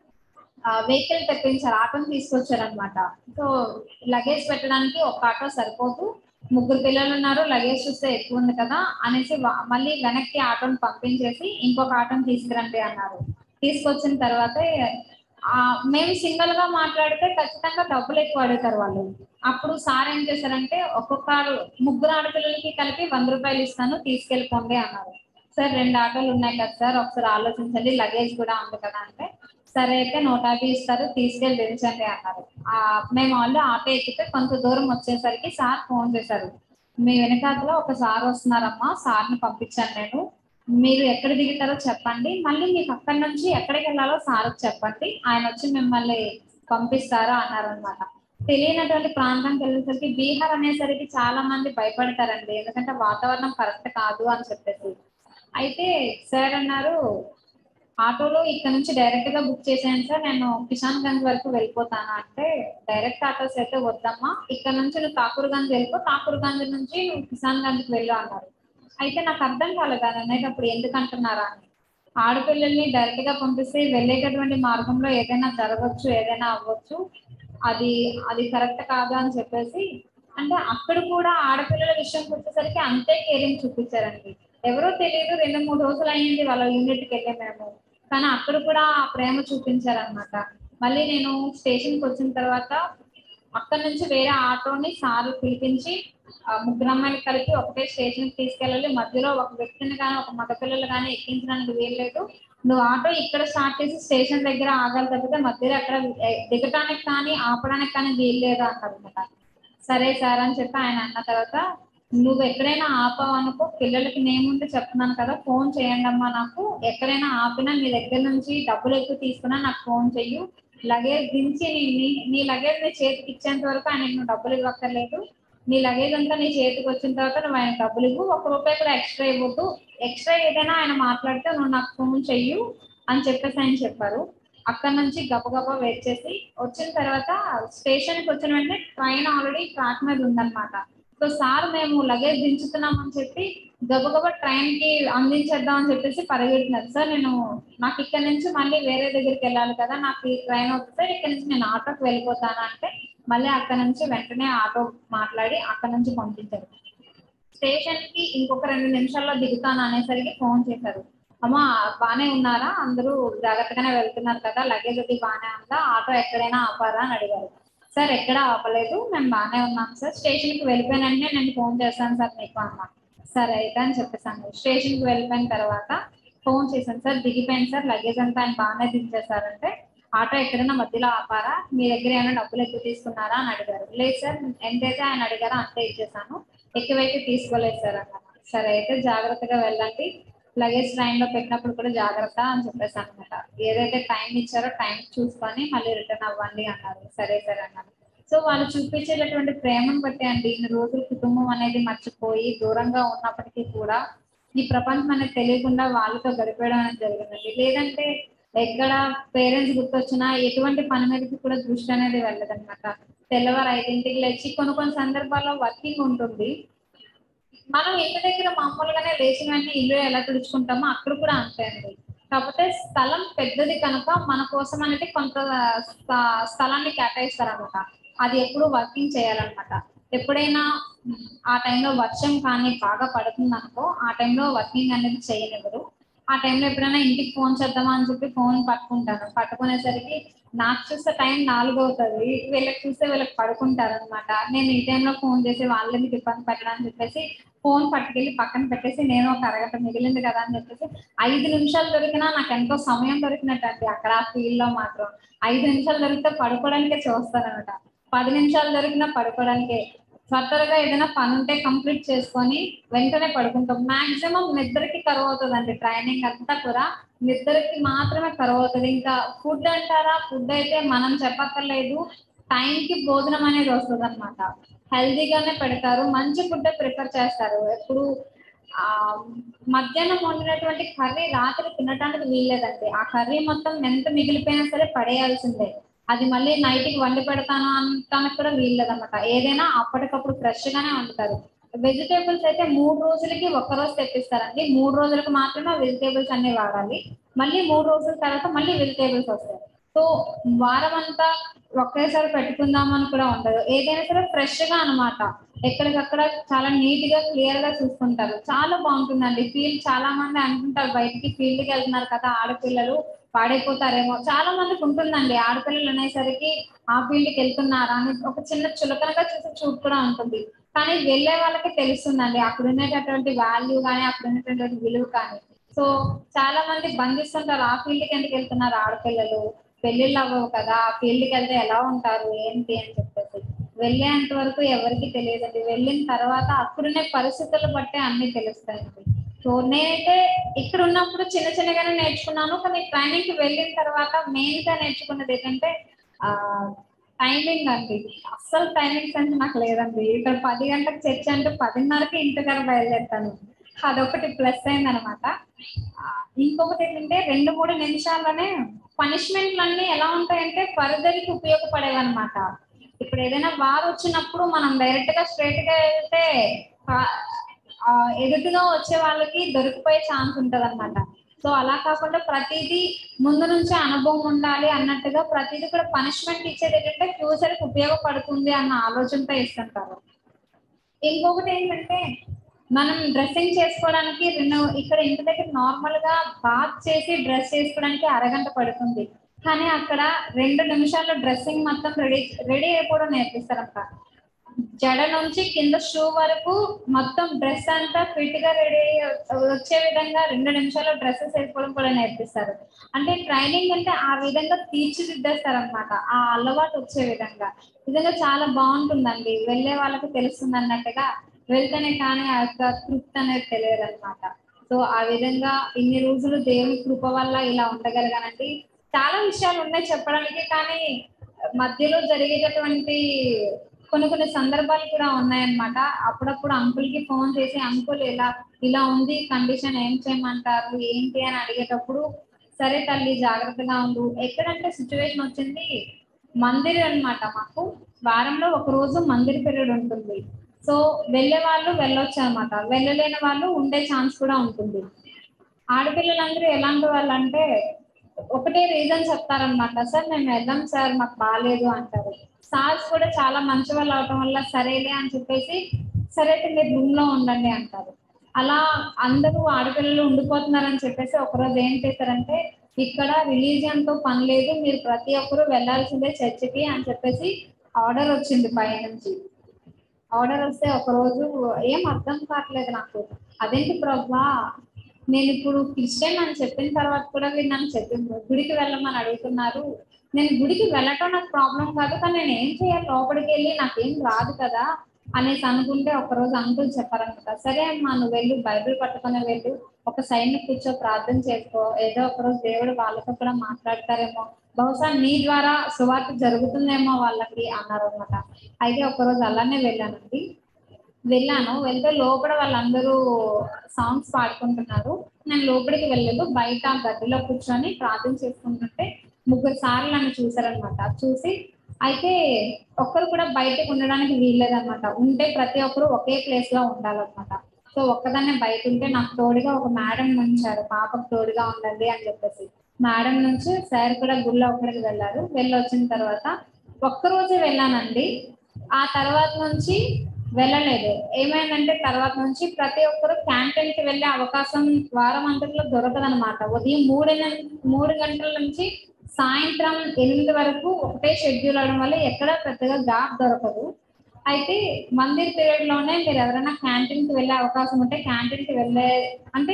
వెహికల్ తెప్పించారు ఆటోని తీసుకొచ్చారు అనమాట సో లగేజ్ పెట్టడానికి ఒక ఆటో సరిపోదు ముగ్గురు పిల్లలు ఉన్నారు లగేజ్ చూస్తే ఎక్కువ ఉంది కదా అనేసి వా- మళ్ళీ వెనక్కి ఆటోని పంపించేసి ఇంకొక ఆటోని తీసుకురండి అన్నారు తీసుకొచ్చిన తర్వాత ఆ, మేము సింగిల్ గా మాట్లాడితే ఖచ్చితంగా డబ్బులు ఎక్కువ అడుగుతారు వాళ్ళు అప్పుడు సార్ ఏం చేశారంటే ఒక్కొక్క ఆడు- ముగ్గురు ఆడపిల్లలకి కలిపి వంద రూపాయలు ఇస్తాను తీసుకెళ్ళిపోండి అన్నారు సార్ రెండు ఆటోలు ఉన్నాయి కదా సార్ ఒకసారి ఆలోచించండి లగేజ్ కూడా ఉంది కదా అంటే సరే అయితే నూట యాభై ఇస్తారు తీసుకెళ్ళి దించండి అన్నారు ఆ మేము ఆల్రెడీ ఆటో ఎక్కితే కొంత దూరం వచ్చేసరికి సార్ ఫోన్ చేశారు మీ వెనకాతలో ఒక సార్ వస్తున్నారమ్మా సార్ని పంపించాను నేను మీరు ఎక్కడ దిగుతారో చెప్పండి మళ్ళీ మీకు అక్కడి నుంచి ఎక్కడికి వెళ్ళాలో సార్కి చెప్పండి ఆయన వచ్చి మిమ్మల్ని పంపిస్తారా అన్నారనమాట తెలియనటువంటి ప్రాంతానికి వెళ్ళేసరికి బీహార్ అనేసరికి చాలా మంది భయపడతారండి ఎందుకంటే వాతావరణం కరెక్ట్ కాదు అని చెప్పేసి అయితే సార్ అన్నారు ఆటోలో ఇక్కడ నుంచి డైరెక్ట్ గా బుక్ చేసాను సార్ నేను కిషాన్ గంజ్ వరకు వెళ్ళిపోతాను అంటే డైరెక్ట్ ఆటోస్ అయితే వద్దమ్మా ఇక్కడ నుంచి నువ్వు ఠాకూర్ గంజ్ వెళ్ళిపో ఠాకూర్ గంజ్ నుంచి నువ్వు కిసాన్ గంజ్కి వెళ్ళు అన్నారు అయితే నాకు అర్థం కాలేదు అని అనేటప్పుడు ఎందుకు అంటున్నారా అని ఆడపిల్లల్ని డైరెక్ట్ గా పంపిస్తే వెళ్ళేటటువంటి మార్గంలో ఏదైనా జరగవచ్చు ఏదైనా అవ్వచ్చు అది అది కరెక్ట్ కాదు అని చెప్పేసి అంటే అక్కడ కూడా ఆడపిల్లల విషయం వచ్చేసరికి అంతే కేరింగ్ చూపించారండి ఎవరో తెలియదు రెండు మూడు రోజులు అయ్యింది వాళ్ళ యూనిట్ కి వెళ్ళే మేము కానీ అక్కడ కూడా ఆ ప్రేమ చూపించారనమాట మళ్ళీ నేను స్టేషన్ కి వచ్చిన తర్వాత అక్కడ నుంచి వేరే ఆటోని సార్ పిలిపించి ఆ ముగ్గురు అమ్మాయిలు కలిపి ఒకటే స్టేషన్ కి తీసుకెళ్ళాలి మధ్యలో ఒక వ్యక్తిని కానీ ఒక మగ పిల్లలు కానీ ఎక్కించడానికి వీల్లేదు నువ్వు ఆటో ఇక్కడ స్టార్ట్ చేసి స్టేషన్ దగ్గర ఆగాలి తప్పితే మధ్యలో అక్కడ దిగటానికి కానీ ఆపడానికి కానీ వీల్లేదు అంటారు అనమాట సరే సార్ అని చెప్పి ఆయన అన్న తర్వాత నువ్వు ఎక్కడైనా ఆపావు అనుకో పిల్లలకి నేముంది చెప్తున్నాను కదా ఫోన్ చేయండి అమ్మా నాకు ఎక్కడైనా ఆపినా మీ దగ్గర నుంచి డబ్బులు ఎక్కువ తీసుకున్నా నాకు ఫోన్ చెయ్యు లగేజ్ దించి నీ నీ- నీ లగేజ్ నీ చేతికి ఇచ్చేంత వరకు ఆయన నువ్వు డబ్బులు ఇవ్వక్కర్లేదు నీ లగేజ్ అంతా నీ చేతికి వచ్చిన తర్వాత నువ్వు ఆయన డబ్బులు ఇవ్వు ఒక రూపాయి కూడా ఎక్స్ట్రా ఇవ్వద్దు ఎక్స్ట్రా ఏదైనా ఆయన మాట్లాడితే నువ్వు నాకు ఫోన్ చెయ్యు అని చెప్పేసి ఆయన చెప్పారు అక్కడ నుంచి గబగబా వెయిట్ చేసి వచ్చిన తర్వాత స్టేషన్ కి వచ్చిన వెంటనే ట్రైన్ ఆల్రెడీ ట్రాక్ మీద ఉందన్నమాట సో సార్ మేము లగేజ్ దించుతున్నాం అని చెప్పి గబగబా ట్రైన్ కి అందించేద్దాం అని చెప్పేసి పరిగెడుతున్నారు సార్ నేను నాకు ఇక్కడ నుంచి మళ్ళీ వేరే దగ్గరికి వెళ్ళాలి కదా నాకు ఈ ట్రైన్ వస్తుంది సార్ ఇక్కడ నుంచి నేను ఆటోకి వెళ్ళిపోతాను అంటే మళ్ళీ అక్కడ నుంచి వెంటనే ఆటో మాట్లాడి అక్కడ నుంచి పంపించారు స్టేషన్ కి ఇంకొక రెండు నిమిషాల్లో దిగుతాను అనేసరికి ఫోన్ చేశారు అమ్మా బానే ఉన్నారా అందరూ జాగ్రత్తగానే వెళ్తున్నారు కదా లగేజ్ అది బానే ఉందా ఆటో ఎక్కడైనా ఆపారా అని అడిగారు సార్ ఎక్కడ ఆపలేదు మేము బానే ఉన్నాం సార్ స్టేషన్ కి వెళ్ళిపోయిన వెంటనే నేను ఫోన్ చేస్తాను సార్ మీకు అన్నా సరే అయితే అని చెప్పేసాను స్టేషన్ కి వెళ్ళిపోయిన తర్వాత ఫోన్ చేశాను సార్ దిగిపోయింది సార్ లగేజ్ అంతా ఆయన బాగానే దించేశారంటే ఆటో ఎక్కడైనా మధ్యలో ఆపారా మీ దగ్గర ఏమైనా డబ్బులు ఎక్కువ తీసుకున్నారా అని అడిగారు లేదు సార్ ఎంతైతే ఆయన అడిగారో అంతే ఇచ్చేసాను ఎక్కువైతే తీసుకోలేదు సార్ అన్నారు సరే అయితే జాగ్రత్తగా వెళ్ళండి లగేజ్ ట్రైన్ లో పెట్టినప్పుడు కూడా జాగ్రత్త అని చెప్పేసి అనమాట ఏదైతే టైం ఇచ్చారో టైం చూసుకొని మళ్ళీ రిటర్న్ అవ్వండి అన్నారు సరే సరే అన్నారు సో వాళ్ళు చూపించేటటువంటి ప్రేమను బట్టి అండి ఇన్ని రోజులు కుటుంబం అనేది మర్చిపోయి దూరంగా ఉన్నప్పటికీ కూడా ఈ ప్రపంచం అనేది తెలియకుండా వాళ్ళతో గడిపేయడం అనేది జరిగిందండి లేదంటే ఎక్కడ పేరెంట్స్ గుర్తొచ్చినా ఎటువంటి పని మీదకి కూడా దృష్టి అనేది వెళ్ళదన్నమాట తెల్లవారు ఐదింటికి లేచి కొన్ని కొన్ని సందర్భాల్లో వర్కింగ్ ఉంటుంది మనం ఇంటి దగ్గర మామూలుగానే లేచిన వెంటనే ఇల్లు ఎలా తుడుచుకుంటామో అక్కడ కూడా అంతే అండి కాకపోతే స్థలం పెద్దది కనుక మన కోసం అనేది కొంత స్థ- స్థలాన్ని కేటాయిస్తారనమాట అది ఎప్పుడు వర్కింగ్ చేయాలన్నమాట ఎప్పుడైనా ఆ టైంలో వర్షం కానీ బాగా పడుతుంది అనుకో ఆ టైంలో వర్కింగ్ అనేది చేయనివ్వరు ఆ టైంలో ఎప్పుడైనా ఇంటికి ఫోన్ చేద్దామా అని చెప్పి ఫోన్ పట్టుకుంటాను పట్టుకునేసరికి నాకు చూస్తే టైం నాలుగు అవుతుంది వీళ్ళకి చూస్తే వీళ్ళకి పడుకుంటారు అనమాట నేను ఈ టైంలో ఫోన్ చేసి వాళ్ళని ఇబ్బంది పెట్టడం అని చెప్పేసి ఫోన్ పట్టుకెళ్ళి పక్కన పెట్టేసి నేను ఒక అరగంట మిగిలింది కదా అని చెప్పేసి ఐదు నిమిషాలు దొరికినా నాకు ఎంతో సమయం దొరికినట్టు అండి అక్కడ ఆ ఫీల్డ్ లో మాత్రం ఐదు నిమిషాలు దొరికితే పడుకోవడానికే చూస్తానమాట పది నిమిషాలు దొరికినా పడుకోవడానికే త్వరగా ఏదైనా పని ఉంటే కంప్లీట్ చేసుకొని వెంటనే పడుకుంటాం మాక్సిమం నిద్రకి కరువు అవుతుందండి ట్రైనింగ్ అంతా కూడా నిద్రకి మాత్రమే కరువు అవుతుంది ఇంకా ఫుడ్ అంటారా ఫుడ్ అయితే మనం చెప్పక్కర్లేదు టైం కి భోజనం అనేది వస్తుంది అనమాట హెల్దీగానే పెడతారు మంచి ఫుడ్ ప్రిఫర్ చేస్తారు ఎప్పుడు ఆ మధ్యాహ్నం వండినటువంటి కర్రీ రాత్రి తినడానికి వీల్లేదండి ఆ కర్రీ మొత్తం ఎంత మిగిలిపోయినా సరే పడేయాల్సిందే అది మళ్ళీ నైట్ కి వండి పెడతాను అనటానికి కూడా వీల్లేదన్నమాట ఏదైనా అప్పటికప్పుడు ఫ్రెష్ గానే వండుతారు వెజిటేబుల్స్ అయితే మూడు రోజులకి ఒక్క రోజు తెప్పిస్తారండి మూడు రోజులకు మాత్రమే వెజిటేబుల్స్ అన్ని వాడాలి మళ్ళీ మూడు రోజుల తర్వాత మళ్ళీ వెజిటేబుల్స్ వస్తాయి సో వారం అంతా ఒకేసారి పెట్టుకుందామని కూడా ఉండదు ఏదైనా సరే ఫ్రెష్ గా అనమాట ఎక్కడికక్కడ చాలా నీట్ గా క్లియర్ గా చూసుకుంటారు చాలా బాగుంటుందండి ఫీల్డ్ చాలా మంది అనుకుంటారు బయటికి ఫీల్డ్ కి వెళ్తున్నారు కదా ఆడపిల్లలు పాడైపోతారేమో చాలా మందికి ఉంటుందండి ఆడపిల్లలు అనేసరికి ఆ ఫీల్డ్ కి వెళ్తున్నారా అని ఒక చిన్న చులకనగా చూసే చూపు కూడా ఉంటుంది కానీ వెళ్ళే వాళ్ళకి తెలుస్తుందండి అక్కడ ఉండేటటువంటి వాల్యూ కానీ అక్కడ ఉండేటటువంటి విలువ కానీ సో చాలా మంది బంధిస్తుంటారు ఆ ఫీల్డ్ కి ఎందుకు వెళ్తున్నారు ఆడపిల్లలు పెళ్లిళ్ళు అవ్వవు కదా ఆ ఫీల్డ్ కి వెళ్తే ఎలా ఉంటారు ఏంటి అని చెప్పేసి వెళ్ళేంత వరకు ఎవరికి తెలియదండి వెళ్ళిన తర్వాత అక్కడున్న పరిస్థితులు బట్టే అన్ని తెలుస్తాయండి సో నేనైతే ఇక్కడ ఉన్నప్పుడు చిన్న చిన్నగానే నేర్చుకున్నాను కానీ ట్రైనింగ్ కి వెళ్ళిన తర్వాత మెయిన్ గా నేర్చుకున్నది ఏంటంటే ఆ టైమింగ్ అండి అస్సలు టైమింగ్ సెన్స్ నాకు లేదండి ఇక్కడ పది గంటలకు చర్చ అంటే పదిన్నరకి ఇంటికాడ బయలుదేరుతాను అదొకటి ప్లస్ అయింది అనమాట ఇంకొకటి ఏంటంటే రెండు మూడు నిమిషాల్లోనే పనిష్మెంట్లు అన్ని ఎలా ఉంటాయంటే ఫర్దర్కి ఉపయోగపడేవి అనమాట ఇప్పుడు ఏదైనా వారు వచ్చినప్పుడు మనం డైరెక్ట్ గా స్ట్రైట్ గా వెళ్తే ఆ- ఆ ఎదుటిగా వచ్చే వాళ్ళకి దొరికిపోయే ఛాన్స్ ఉంటది అనమాట సో అలా కాకుండా ప్రతిదీ ముందు నుంచే అనుభవం ఉండాలి అన్నట్టుగా ప్రతిదీ కూడా పనిష్మెంట్ ఇచ్చేది ఏంటంటే ఫ్యూచర్ కి ఉపయోగపడుతుంది అన్న ఆలోచనతో ఇస్తుంటారు ఇంకొకటి ఏంటంటే మనం డ్రెస్సింగ్ చేసుకోవడానికి రెండు ఇక్కడ ఇంటి దగ్గర నార్మల్ గా బాత్ చేసి డ్రెస్ చేసుకోవడానికి అరగంట పడుతుంది కానీ అక్కడ రెండు నిమిషాల్లో డ్రెస్సింగ్ మొత్తం రెడీ రెడీ అయిపోవడం నేర్పిస్తారంట జడ నుంచి కింద షూ వరకు మొత్తం డ్రెస్ అంతా ఫిట్ గా రెడీ వచ్చే విధంగా రెండు నిమిషాల్లో డ్రెస్సెస్ వేసుకోవడం కూడా నేర్పిస్తారు అంటే ట్రైనింగ్ అంటే ఆ విధంగా తీర్చిదిద్దేస్తారు అనమాట ఆ అలవాటు వచ్చే విధంగా నిజంగా చాలా బాగుంటుందండి వెళ్ళే వాళ్ళకి తెలుస్తుంది అన్నట్టుగా వెళ్తేనే కానీ ఆ యొక్క తృప్తి అనేది తెలియదు అనమాట సో ఆ విధంగా ఇన్ని రోజులు దేవుని కృప వల్ల ఇలా ఉండగలిగానండి చాలా విషయాలు ఉన్నాయి చెప్పడానికి కానీ మధ్యలో జరిగేటటువంటి కొన్ని కొన్ని సందర్భాలు కూడా ఉన్నాయన్నమాట అప్పుడప్పుడు అంకుల్ కి ఫోన్ చేసి అంకుల్ ఇలా ఇలా ఉంది కండిషన్ ఏం చేయమంటారు ఏంటి అని అడిగేటప్పుడు సరే తల్లి జాగ్రత్తగా ఉండు ఎక్కడంటే సిచ్యువేషన్ వచ్చింది మందిర్ అన్నమాట మాకు వారంలో ఒక రోజు మందిర్ పీరియడ్ ఉంటుంది సో వెళ్ళే వాళ్ళు వెళ్ళొచ్చు అనమాట వెళ్ళలేని వాళ్ళు ఉండే ఛాన్స్ కూడా ఉంటుంది ఆడపిల్లలందరూ ఎలాంటి వాళ్ళు అంటే ఒకటే రీజన్ చెప్తారనమాట సార్ మేము వెళ్దాం సార్ మాకు బాగాలేదు అంటారు సార్స్ కూడా చాలా మంచి వాళ్ళు అవటం వల్ల సరేలే అని చెప్పేసి సరే అయితే మీరు రూమ్ లో ఉండండి అంటారు అలా అందరూ ఆడపిల్లలు ఉండిపోతున్నారని చెప్పేసి ఒకరోజు ఏం చేశారంటే ఇక్కడ రిలీజియన్ తో పని లేదు మీరు ప్రతి ఒక్కరూ వెళ్ళాల్సిందే చర్చికి అని చెప్పేసి ఆర్డర్ వచ్చింది పై నుంచి ఆర్డర్ వస్తే ఒక రోజు ఏం అర్థం కావట్లేదు నాకు అదేంటి ప్రభా నేను ఇప్పుడు క్రిస్టియన్ అని చెప్పిన తర్వాత కూడా వీరు నన్ను చెప్పి గుడికి వెళ్ళమని అడుగుతున్నారు నేను గుడికి వెళ్ళటం నాకు ప్రాబ్లం కాదు కానీ నేను ఏం చేయాలి లోపలికి వెళ్ళి నాకేం రాదు కదా అనేసి అనుకుంటే ఒక రోజు అంకుల్ చెప్పారనమాట సరే అమ్మా నువ్వు వెళ్ళు బైబిల్ పట్టుకొని వెళ్ళు ఒక సైడ్ కూర్చో ప్రార్థన చేసుకో ఏదో ఒక రోజు దేవుడు వాళ్ళతో కూడా మాట్లాడతారేమో బహుశా నీ ద్వారా సువార్త జరుగుతుందేమో వాళ్ళకి అన్నారు అనమాట అయితే ఒక రోజు అలానే వెళ్ళానండి వెళ్ళాను వెళ్తే లోపల వాళ్ళందరూ సాంగ్స్ పాడుకుంటున్నారు నేను లోపలికి వెళ్ళలేదు బయట గదిలో కూర్చొని ప్రార్థన చేసుకుంటుంటే ముగ్గురు సార్లు నన్ను చూసారనమాట చూసి అయితే ఒక్కరు కూడా బయటకు ఉండడానికి వీల్లేదన్నమాట ఉంటే ప్రతి ఒక్కరు ఒకే ప్లేస్ లో ఉండాలన్నమాట సో ఒక్కదాన్నే బయట ఉంటే నాకు తోడుగా ఒక మేడం ఉంచారు పాపకు తోడుగా ఉండండి అని చెప్పేసి మేడం నుంచి సార్ కూడా గుళ్ళో ఒక్కడికి వెళ్ళారు వెళ్ళి వచ్చిన తర్వాత ఒక్కరోజే వెళ్ళానండి ఆ తర్వాత నుంచి వెళ్ళలేదు ఏమైందంటే తర్వాత నుంచి ప్రతి ఒక్కరు క్యాంటీన్ కి వెళ్ళే అవకాశం వారం అంతట్లో దొరకదనమాట ఉదయం మూడు గం- మూడు గంటల నుంచి సాయంత్రం ఎనిమిది వరకు ఒకటే షెడ్యూల్ అవడం వల్ల ఎక్కడ పెద్దగా గ్యాప్ దొరకదు అయితే మందిర్ పీరియడ్ లోనే మీరు ఎవరైనా క్యాంటీన్ కి వెళ్ళే అవకాశం ఉంటే క్యాంటీన్ కి వెళ్ళే అంటే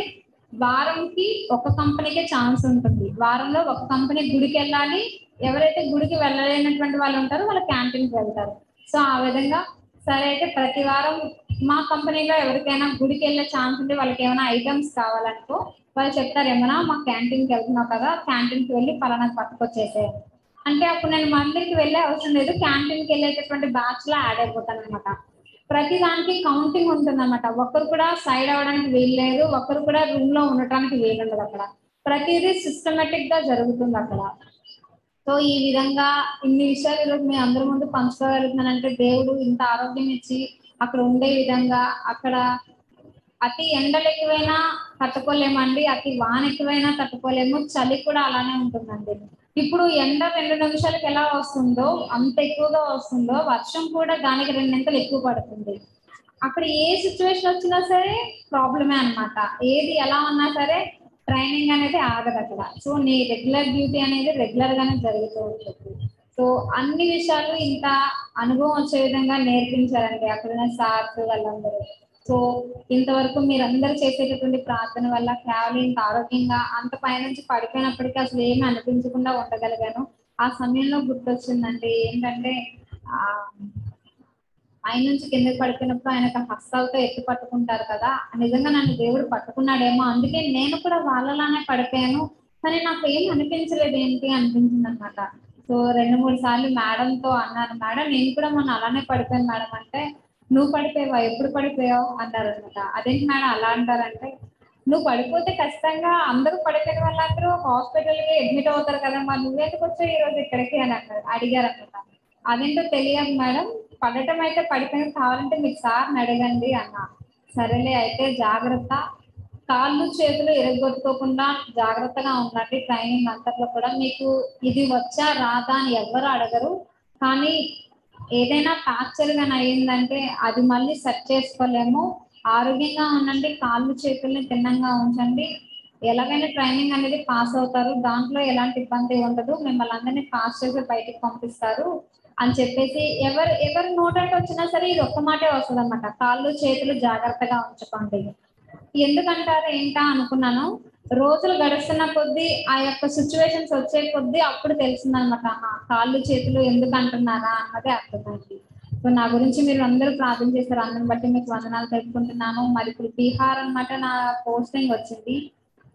వారంకి ఒక కంపెనీకే ఛాన్స్ ఉంటుంది వారంలో ఒక కంపెనీ గుడికి వెళ్ళాలి ఎవరైతే గుడికి వెళ్ళలేనటువంటి వాళ్ళు ఉంటారో వాళ్ళు క్యాంటీన్ కి వెళ్తారు సో ఆ విధంగా సరే అయితే ప్రతి వారం మా కంపెనీలో ఎవరికైనా గుడికి వెళ్ళే ఛాన్స్ ఉంటే వాళ్ళకి ఏమైనా ఐటమ్స్ కావాలనుకో వాళ్ళు చెప్తారు ఏమైనా మా క్యాంటీన్కి వెళ్తున్నావు కదా క్యాంటీన్కి వెళ్ళి పలానా పట్టుకొచ్చేసే అంటే అప్పుడు నేను మందిరికి వెళ్ళే అవసరం లేదు క్యాంటీన్కి వెళ్ళేటటువంటి బ్యాచ్ లో యాడ్ అయిపోతాను అనమాట ప్రతి దానికి కౌంటింగ్ ఉంటుంది అనమాట ఒక్కరు కూడా సైడ్ అవ్వడానికి వీలు లేదు ఒక్కరు కూడా రూమ్ లో ఉండటానికి వీలు ఉండదు అక్కడ ప్రతిదీ సిస్టమేటిక్ గా జరుగుతుంది అక్కడ సో ఈ విధంగా ఇన్ని విషయాలు ఈరోజు మీ అందరి ముందు పంచుకోగలుగుతున్నానంటే దేవుడు ఇంత ఆరోగ్యం ఇచ్చి అక్కడ ఉండే విధంగా అక్కడ అతి ఎండలు ఎక్కువైనా తట్టుకోలేమండి అతి వాన ఎక్కువైనా తట్టుకోలేము చలి కూడా అలానే ఉంటుందండి ఇప్పుడు ఎండ రెండు నిమిషాలకు ఎలా వస్తుందో అంత ఎక్కువగా వస్తుందో వర్షం కూడా దానికి రెండింతలు ఎక్కువ పడుతుంది అక్కడ ఏ సిచ్యువేషన్ వచ్చినా సరే ప్రాబ్లమే అన్నమాట ఏది ఎలా ఉన్నా సరే ట్రైనింగ్ అనేది ఆగదు అక్కడ సో నీ రెగ్యులర్ డ్యూటీ అనేది రెగ్యులర్ గానే జరుగుతూ ఉంటుంది సో అన్ని విషయాలు ఇంత అనుభవం వచ్చే విధంగా నేర్పించారండి అక్కడ సార్స్ వాళ్ళందరూ సో ఇంతవరకు మీరందరూ చేసేటటువంటి ప్రార్థన వల్ల కేవలం ఇంత ఆరోగ్యంగా అంత పైనుంచి పడిపోయినప్పటికీ అసలు ఏమీ అనిపించకుండా ఉండగలిగాను ఆ సమయంలో గుర్తొచ్చిందండి ఏంటంటే ఆ పైనుంచి కిందకి పడిపోయినప్పుడు ఆయన ఒక హస్తాలతో ఎత్తి పట్టుకుంటారు కదా నిజంగా నన్ను దేవుడు పట్టుకున్నాడేమో అందుకే నేను కూడా వాళ్ళలానే పడిపోయాను కానీ నాకు ఏం అనిపించలేదు ఏంటి అనిపించింది అనమాట సో రెండు మూడు సార్లు మేడం తో అన్నాను మేడం నేను కూడా మొన్న అలానే పడిపోయాను మేడం అంటే నువ్వు పడిపోయావా ఎప్పుడు పడిపోయావు అన్నారు అనమాట అదేంటి మేడం అలా అంటారంటే నువ్వు పడిపోతే ఖచ్చితంగా అందరూ పడిపోయిన వాళ్ళందరూ హాస్పిటల్ కి అడ్మిట్ అవుతారు కదా మరి నువ్వెందుకు వచ్చావు ఈ రోజు ఇక్కడికి అని అన్నారు అడిగారు అనమాట అదేంటో తెలియదు మేడం పడటం అయితే పడిపోయిన కావాలంటే మీకు సార్ని అడగండి అన్న సరేలే అయితే జాగ్రత్త కాళ్ళు చేతులు ఎరగొట్టుకోకుండా జాగ్రత్తగా ఉండండి ట్రైనింగ్ అంతట్లో కూడా మీకు ఇది వచ్చా రాదా అని ఎవరు అడగరు కానీ ఏదైనా ఫ్రాక్చర్ గాని అయ్యిందంటే అది మళ్ళీ సెట్ చేసుకోలేము ఆరోగ్యంగా ఉండండి కాళ్ళు చేతుల్ని తిన్నంగా ఉంచండి ఎలాగైనా ట్రైనింగ్ అనేది పాస్ అవుతారు దాంట్లో ఎలాంటి ఇబ్బంది ఉండదు మిమ్మల్ని అందరినీ పాస్ చేసి బయటికి పంపిస్తారు అని చెప్పేసి ఎవరు ఎవరు నోటంటే వచ్చినా సరే ఇది ఒక్క మాటే వస్తుంది అనమాట కాళ్ళు చేతులు జాగ్రత్తగా ఉంచుకోండి ఎందుకంటారు ఏంటా అనుకున్నాను రోజులు గడుస్తున్న కొద్దీ ఆ యొక్క సిచ్యువేషన్స్ వచ్చే కొద్దీ అప్పుడు తెలిసిందనమాట కాళ్ళు చేతులు ఎందుకు అంటున్నారా అన్నదే అర్థమైంది సో నా గురించి మీరు అందరూ ప్రార్థన చేశారు అందరిని బట్టి మీకు వందనాలు తెలుపుకుంటున్నాను మరి ఇప్పుడు బీహార్ అన్నమాట నా పోస్టింగ్ వచ్చింది సో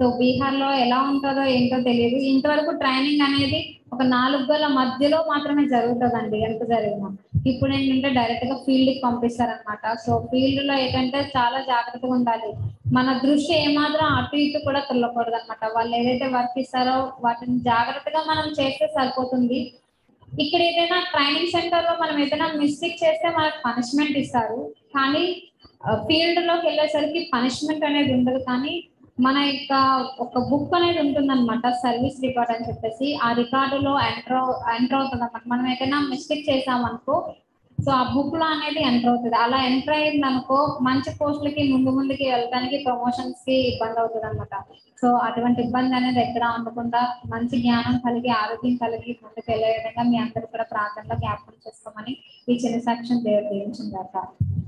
సో బీహార్ లో ఎలా ఉంటుందో ఏంటో తెలియదు ఇంతవరకు ట్రైనింగ్ అనేది ఒక నాలుగు గల మధ్యలో మాత్రమే జరుగుతుందండి ఎంత జరిగినా ఇప్పుడు ఏంటంటే డైరెక్ట్ గా ఫీల్డ్ కి పంపిస్తారనమాట సో ఫీల్డ్ లో ఏంటంటే చాలా జాగ్రత్తగా ఉండాలి మన దృష్టి ఏమాత్రం అటు ఇటు కూడా తుల్లకూడదు అనమాట వాళ్ళు ఏదైతే వర్క్ ఇస్తారో వాటిని జాగ్రత్తగా మనం చేస్తే సరిపోతుంది ఇక్కడ ఏదైనా ట్రైనింగ్ సెంటర్ లో మనం ఏదైనా మిస్టేక్ చేస్తే మనకు పనిష్మెంట్ ఇస్తారు కానీ ఫీల్డ్ లోకి వెళ్ళేసరికి పనిష్మెంట్ అనేది ఉండదు కానీ మన యొక్క ఒక బుక్ అనేది ఉంటుందన్నమాట సర్వీస్ రికార్డ్ అని చెప్పేసి ఆ రికార్డులో ఎంటర్ ఎంటర్ అవుతుంది అనమాట మనం ఏదైనా మిస్టేక్ చేసామనుకో సో ఆ బుక్ లో అనేది ఎంటర్ అవుతుంది అలా ఎంటర్ అయింది అనుకో మంచి పోస్టులకి ముందు ముందుకి వెళ్ళడానికి ప్రమోషన్స్ కి ఇబ్బంది అవుతుంది అనమాట సో అటువంటి ఇబ్బంది అనేది ఎక్కడ ఉండకుండా మంచి జ్ఞానం కలిగి ఆరోగ్యం కలిగి ముందుకు వెళ్ళే విధంగా మీ అందరూ కూడా ప్రార్థనలో జ్ఞాపకం చేసుకోమని ఈ చిన్న సాక్ష్యం దేవుడు దీవించింది కాక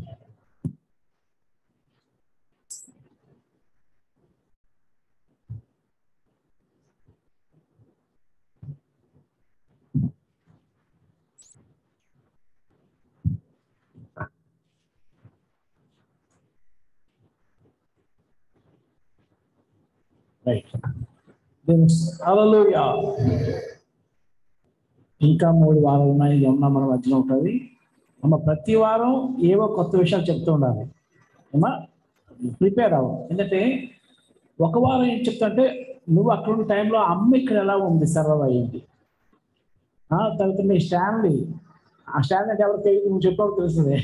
రైట్ హల్లెలూయా ఇంకా మూడు వారాలు ఉన్నాయి ఏమన్నా మన మధ్యలో ఉంటుంది అమ్మ ప్రతి వారం ఏవో కొత్త విషయాలు చెప్తూ ఉండాలి అమ్మా ప్రిపేర్ అవ్వ ఎందుకంటే ఒక వారం ఏం చెప్తుంటే నువ్వు అక్కడ ఉన్న టైంలో అమ్మ ఇక్కడ ఎలా ఉంది సర్వ్ అయ్యింది ఆ, తర్వాత మీ స్టాన్లీ ఆ స్టాండ్ అంటే ఎవరికి తెలియదు నువ్వు చెప్పావు తెలుస్తుంది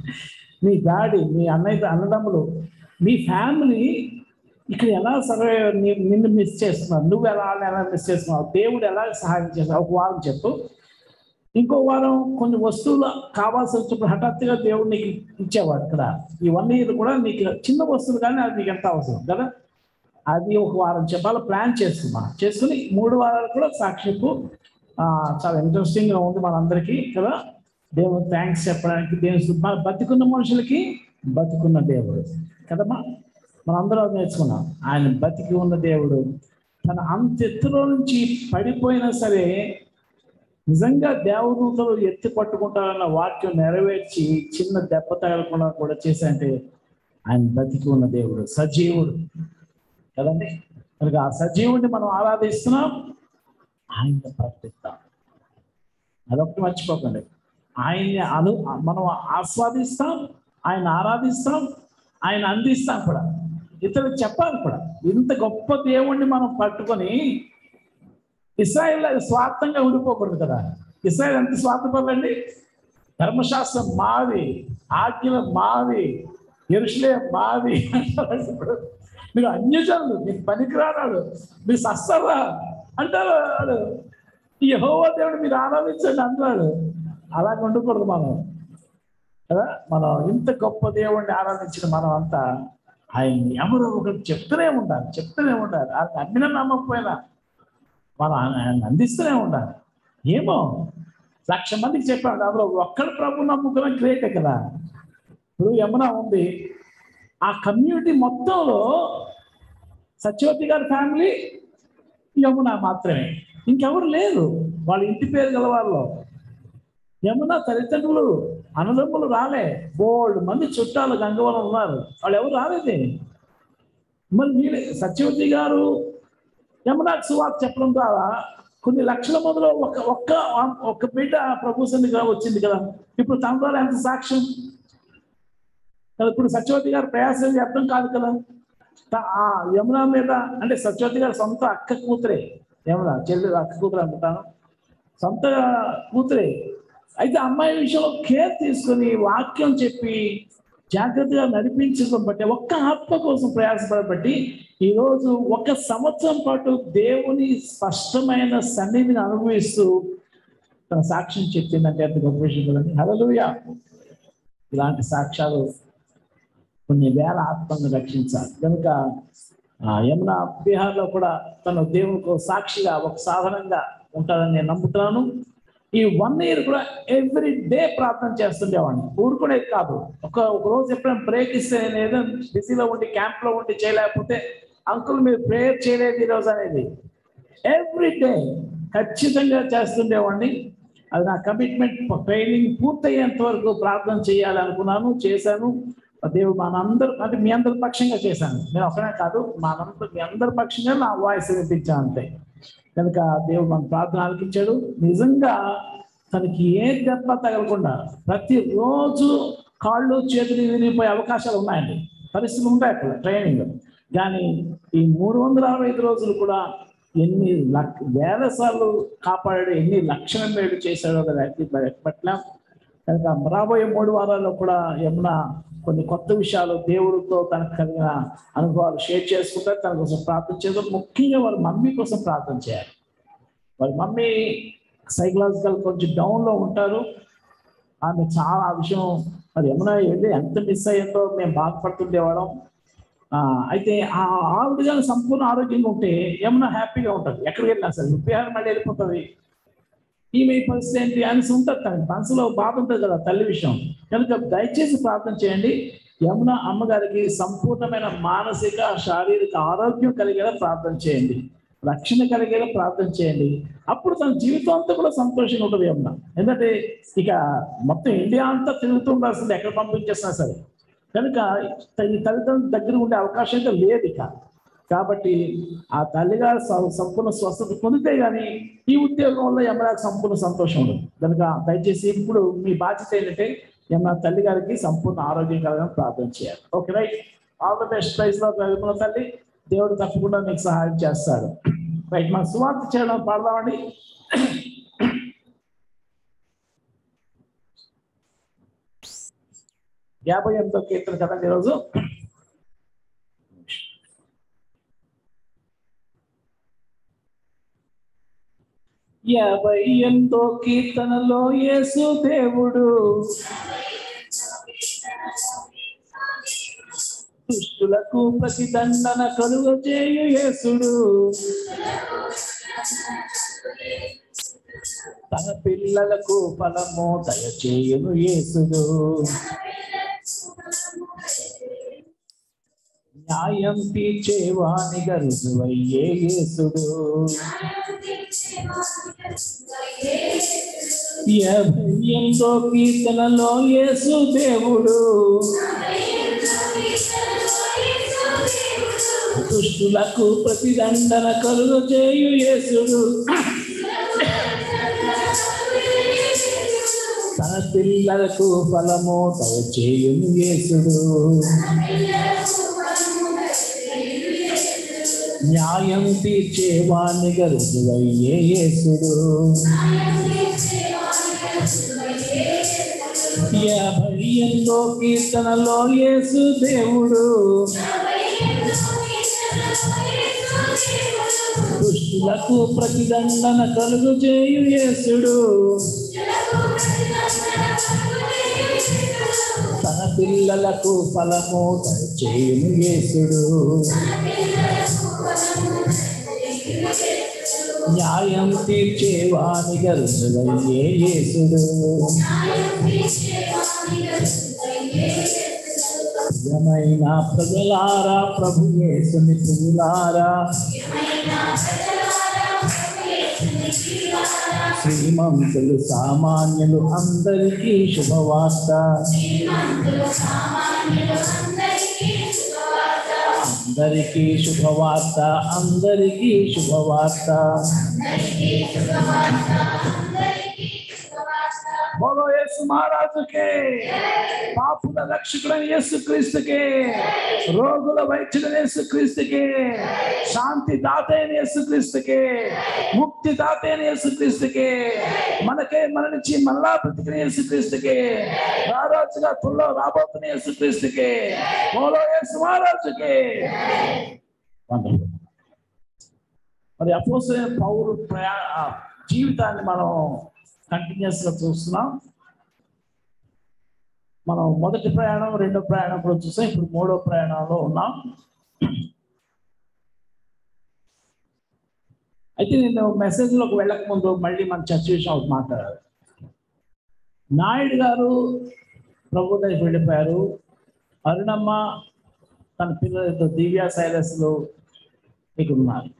మీ డాడీ మీ అన్నయ్య అన్నదమ్ములు మీ ఫ్యామిలీ ఇక్కడ ఎలా సర్వే ని- నిన్ను మిస్ చేస్తున్నారు నువ్వు ఎలా వాళ్ళని ఎలా మిస్ చేస్తున్నావు దేవుడు ఎలా సహాయం చేస్తున్నావు ఒక వారం చెప్పు ఇంకో వారం కొన్ని వస్తువులు కావాల్సి వచ్చినప్పుడు హఠాత్తుగా దేవుడు నీకు ఇచ్చేవాడు ఇక్కడ ఈ వన్ ఇయర్ కూడా నీకు చిన్న వస్తువులు కానీ అది నీకు ఎంత అవసరం కదా అది ఒక వారం చెప్పాలి ప్లాన్ చేస్తున్నా చేసుకుని మూడు వారాలు కూడా సాక్షిపు ఆ, చాలా ఇంట్రెస్టింగ్ గా ఉంది మనందరికీ కదా దేవుడు థ్యాంక్స్ చెప్పడానికి దేవుడు మన బతికున్న మనుషులకి బతికున్న దేవుడు కదమ్మా మనందరం అది నేర్చుకున్నాం ఆయన బతికి ఉన్న దేవుడు తన అంత ఎత్తులో నుంచి పడిపోయినా సరే నిజంగా దేవదూతలు ఎత్తి పట్టుకుంటారన్న వాక్యం నెరవేర్చి చిన్న దెబ్బ తగలకుండా కూడా చేశాయంటే ఆయన బతికి ఉన్న దేవుడు సజీవుడు కదండి కనుక ఆ సజీవుడిని మనం ఆరాధిస్తున్నాం ఆయన ప్రకటిస్తాం అదొకటి మర్చిపోకండి ఆయన్ని అను మనం ఆస్వాదిస్తాం ఆయన ఆరాధిస్తాం ఆయన అందిస్తాం కూడా ఇతరులకు చెప్పాలి కూడా ఇంత గొప్ప దేవుణ్ణి మనం పట్టుకొని ఇస్రాయల్ స్వార్థంగా ఉండిపోకూడదు కదా ఇస్రాయల్ ఎంత స్వార్థపరండి ధర్మశాస్త్రం మాది ఆజ్ఞలు మాది ఎరుషులే మాది అంటారు ఇప్పుడు మీరు అన్యజనులు మీకు పనికిరాడు మీరు సస్తారా అంటారు వాడు ఈ యెహోవా దేవుడు మీరు ఆరాధించండి అంటాడు అలాగ ఉండకూడదు మనం కదా మనం ఇంత గొప్ప దేవుణ్ణి ఆరాధించిన మనం అంతా ఆయన్ని ఎవరో ఒకరు చెప్తూనే ఉండాలి చెప్తూనే ఉండాలి ఆయన నమ్మిన నమ్మకపోయినా మనం ఆయన అందిస్తూనే ఉండాలి ఏమో లక్ష మందికి చెప్పాడు అందులో ఒక్కడు ప్రభు నమ్ముకున్న గ్రేటే కదా ఇప్పుడు యమున ఉంది ఆ కమ్యూనిటీ మొత్తంలో సత్యవతి గారి ఫ్యామిలీ యమున మాత్రమే ఇంకెవరు లేరు వాళ్ళ ఇంటి పేరు గల వాళ్ళు యమున తల్లిదండ్రులు అన్నదమ్ములు రాలే బోల్డ్ మంది చుట్టాలు గంగవరం ఉన్నారు వాళ్ళు ఎవరు రాలేదే మరి వీళ్ళే సత్యవతి గారు యమునాకు సువార్త చెప్పడం ద్వారా కొన్ని లక్షల మందిలో ఒక ఒక్క ఒక్క బిడ్డ ప్రభు సన్నిధిగా వచ్చింది కదా ఇప్పుడు తన ద్వారా ఎంత సాక్ష్యం కదా ఇప్పుడు సత్యవతి గారు ప్రయాసం అర్థం కాదు కదా త- ఆ యమున మీద అంటే సత్యవతి గారు సొంత అక్క కూతురే యమున చెల్లి అక్క కూతురు అనుకుంటాను సొంత కూతురే అయితే అమ్మాయి విషయంలో కేర్ తీసుకొని వాక్యం చెప్పి జాగ్రత్తగా నడిపించడం బట్టి ఒక్క ఆత్మ కోసం ప్రయాసపడబట్టి ఈరోజు ఒక సంవత్సరం పాటు దేవుని స్పష్టమైన సన్నిధిని అనుభవిస్తూ తన సాక్ష్యం చెప్పిందంటే అంత గొప్ప విషయం కదండి హల్లెలూయా ఇలాంటి సాక్ష్యాలు కొన్ని వేల ఆత్మలను రక్షించాలి కనుక ఆ, యమున బీహార్లో కూడా తన దేవునికి ఒక సాక్షిగా ఒక సాధనంగా ఉంటాడని నేను నమ్ముతున్నాను ఈ వన్ ఇయర్ కూడా ఎవ్రీ డే ప్రార్థన చేస్తుండేవాడిని ఊరుకునేది కాదు ఒక ఒక రోజు ఎప్పుడైనా బ్రేక్ ఇస్తే నేను ఏదో బిజీలో ఉండి క్యాంప్ లో ఉండి చేయలేకపోతే అంకుల్ మీరు ప్రేయర్ చేయలేదు ఈరోజు అనేది ఎవ్రీ డే ఖచ్చితంగా చేస్తుండేవాడిని అది నా కమిట్మెంట్ ట్రైనింగ్ పూర్తయ్యేంత వరకు ప్రార్థన చేయాలి అనుకున్నాను చేశాను దేవుడు మనందరూ అంటే మీ అందరి పక్షంగా చేశాను నేను ఒకనే కాదు మనందరూ మీ అందరి పక్షంగా నా వాయిస్ వినిపించాను అంతే కనుక దేవుడు మన ప్రార్థన ఆలకించాడు నిజంగా తనకి ఏ దెబ్బ తగలకుండా ప్రతిరోజు కాళ్ళు చేతులు విరిగిపోయే అవకాశాలు ఉన్నాయండి పరిస్థితులు ఉంటాయి అక్కడ ట్రైనింగ్ కానీ ఈ మూడు వందల అరవై ఐదు రోజులు కూడా ఎన్ని లక్ వేల సార్లు కాపాడాడు ఎన్ని లక్షల మేలు చేశాడో దానికి పట్ల కనుక రాబోయే మూడు వారాల్లో కూడా యమున కొన్ని కొత్త విషయాలు దేవుడితో తనకు కలిగిన అనుభవాలు షేర్ చేసుకుంటే తన కోసం ప్రార్థన చేయడం ముఖ్యంగా వాళ్ళ మమ్మీ కోసం ప్రార్థన చేయాలి వాళ్ళ మమ్మీ సైకలాజికల్ కొంచెం డౌన్లో ఉంటారు ఆమె చాలా ఆ విషయం మరి యమున వెళ్ళి ఎంత మిస్ అయ్యిందో మేము బాధపడుతుండేవాళ్ళం ఆ, అయితే ఆ ఆవిడ కానీ సంపూర్ణ ఆరోగ్యంగా ఉంటే యమున హ్యాపీగా ఉంటుంది ఎక్కడికి వెళ్ళినా సరే ముప్పై మళ్ళీ వెళ్ళిపోతుంది ఈమె పరిస్థితి ఏంటి అని ఉంటుంది తనకి మనసులో బాధ ఉంటుంది కదా తల్లి విషయం కనుక దయచేసి ప్రార్థన చేయండి యమున అమ్మగారికి సంపూర్ణమైన మానసిక శారీరక ఆరోగ్యం కలిగేలా ప్రార్థన చేయండి రక్షణ కలిగేలా ప్రార్థన చేయండి అప్పుడు తన జీవితం అంతా కూడా సంతోషంగా ఉంటుంది యమున ఎందుకంటే ఇక మొత్తం ఇండియా అంతా తిరుగుతూ ఉండాల్సింది ఎక్కడ పంపించేసినా సరే కనుక ఈ తల్లిదండ్రుల దగ్గర ఉండే అవకాశం అయితే లేదు ఇక కాబట్టి ఆ తల్లిగారు స- సంపూర్ణ స్వస్థత పొందితే గానీ ఈ ఉద్యోగం వల్ల యమరాకు సంపూర్ణ సంతోషం ఉండదు కనుక దయచేసి ఇప్పుడు మీ బాధ్యత ఏంటంటే యమున తల్లి గారికి సంపూర్ణ ఆరోగ్యం కలగాలని ప్రార్థన చేయాలి okay right all the best prize లో యమున తల్లి దేవుడు తప్పకుండా మీకు సహాయం చేస్తాడు రైట్ మన సువార్త చేయడం పాడదామండి యాభై ఎనిమిదో కీర్తన కదండి ఈరోజు యాభై ఎనిమిదో కీర్తనలో యేసు దేవుడు దుష్టులకు ప్రతిదండన కలుగ చేయు యేసుడు తన పిల్లలకు ఫలము దయచేయును యేసుడు న్యాయం తీర్చేవానిగా రుజువయ్యే యేసుడు యాభై ఎనిమిదో కీర్తనలో యేసు దేవుడు దుష్టులకు ప్రతిదండన కలుగు చేయు యేసుడు తన పిల్లలకు ఫలము దయచేయును యేసుడు న్యాయం తీర్చే వాణిగా రుజువయ్యే యేసుడు యాభై ఎనిమిదో కీర్తనలో యేసు దేవుడు దుష్టులకు ప్రతిదండన కలుగు చేయు యేసుడు తన పిల్లలకు ఫలము దయచేయును యేసుడు న్యాయం తీర్చే వానిగా రుజువయ్యే యేసుడు ప్రియమైన ప్రజలారా ప్రభు యేసుని ప్రియులారా శ్రీమంతులు సామాన్యులు అందరికీ శుభవార్త అందరికీ శుభవార్త అందరికీ శుభవార్త బోలో యేసు మహారాజుకే పాపుల రక్షకుడైన యేసు క్రీస్తుకే రోగుల వైద్యుడైన యేసు క్రీస్తుకే శాంతి దాతైన యేసు క్రీస్తుకే ముక్తి దాతైన యేసు క్రీస్తుకే మనకే మరణించి మళ్ళా బ్రతికిన యేసు క్రీస్తుకే రారాజుగా తుల్లో రాబోతున్న యేసు క్రీస్తుకే బోలో యేసు మహారాజుకే Wonderful. మరి అపోసైన పౌరు ప్రయా ఆ జీవితాన్ని మనం కంటిన్యూస్ గా చూస్తున్నాం మనం మొదటి ప్రయాణం రెండో ప్రయాణం కూడా చూసాం ఇప్పుడు మూడో ప్రయాణంలో ఉన్నాం అయితే నేను మెసేజ్ లోకి వెళ్ళక ముందు మళ్ళీ మన చర్చ విషయం ఒకటి మాట్లాడాలి నాయుడు గారు ప్రభు దగ్గరికి వెళ్ళిపోయారు అరుణమ్మ తన పిల్లలతో దివ్య శైలస్లు ఇక్కడ ఉన్నారు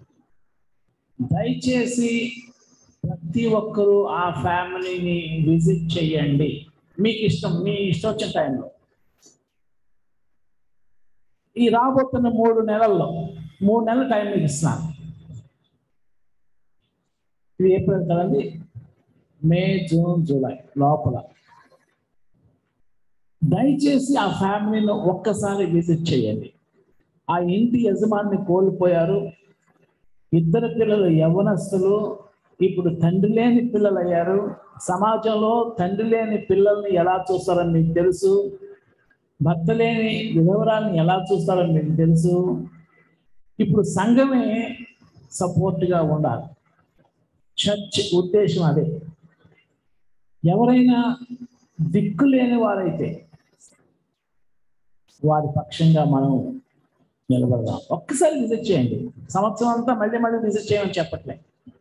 దయచేసి ప్రతి ఒక్కరూ ఆ ఫ్యామిలీని విజిట్ చేయండి మీకు ఇష్టం మీ ఇష్టం వచ్చిన టైంలో ఈ రాబోతున్న మూడు నెలల్లో మూడు నెలల టైం మీకు ఇస్తున్నాను ఇది ఏప్రిల్ కదండి మే జూన్ జూలై లోపల దయచేసి ఆ ఫ్యామిలీని ఒక్కసారి విజిట్ చేయండి ఆ ఇంటి యజమాని కోల్పోయారు ఇద్దరు పిల్లలు యవ్వనస్తులు ఇప్పుడు తండ్రి లేని పిల్లలు అయ్యారు సమాజంలో తండ్రి లేని పిల్లల్ని ఎలా చూస్తారని మీకు తెలుసు భర్త లేని విధవరాల్ని ఎలా చూస్తారని మీకు తెలుసు ఇప్పుడు సంఘమే సపోర్ట్గా ఉండాలి చర్చ్ ఉద్దేశం అదే ఎవరైనా దిక్కు లేని వారైతే వారి పక్షంగా మనం నిలబడదాం ఒక్కసారి విజిట్ చేయండి సంవత్సరం అంతా మళ్ళీ మళ్ళీ విజిట్ చేయమని చెప్పట్లే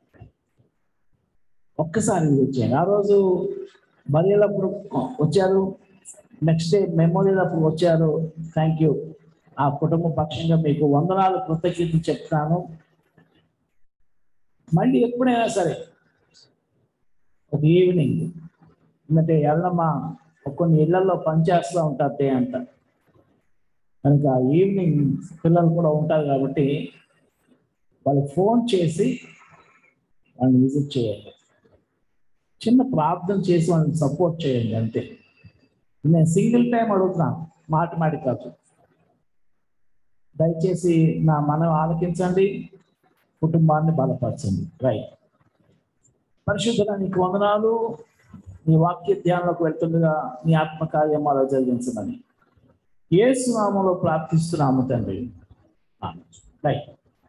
ఒక్కసారి విజిట్ చేయండి ఆ రోజు బరియలప్పుడు వచ్చారు నెక్స్ట్ డే మెమోరియల్ అప్పుడు వచ్చారు థ్యాంక్ యూ ఆ కుటుంబ పక్షంగా మీకు వందనాలు కృతజ్ఞతలు చెప్తాను మళ్ళీ ఎప్పుడైనా సరే ఒక ఈవినింగ్ ఎందుకంటే ఎల్లమ్మ కొన్ని ఇళ్లలో పనిచేస్తూ ఉంటుంది అంట కనుక ఈవినింగ్ పిల్లలు కూడా ఉంటారు కాబట్టి వాళ్ళకి ఫోన్ చేసి వాళ్ళని విజిట్ చేయండి చిన్న ప్రార్థన చేసి వాళ్ళని సపోర్ట్ చేయండి అంతే నేను సింగిల్ టైం అడుగుతున్నాను మాట మాటి కాదు దయచేసి నా మనం ఆలకించండి కుటుంబాన్ని బలపరచండి రైట్ పరిశుద్ధుల నీకు వందనాలు నీ వాక్య ధ్యానంలోకి వెళ్తుండగా నీ ఆత్మకార్యమాలో జరిగించమని ఏసు నామంలో ప్రార్థిస్తున్నాము తండ్రి ఆమేన్. రైట్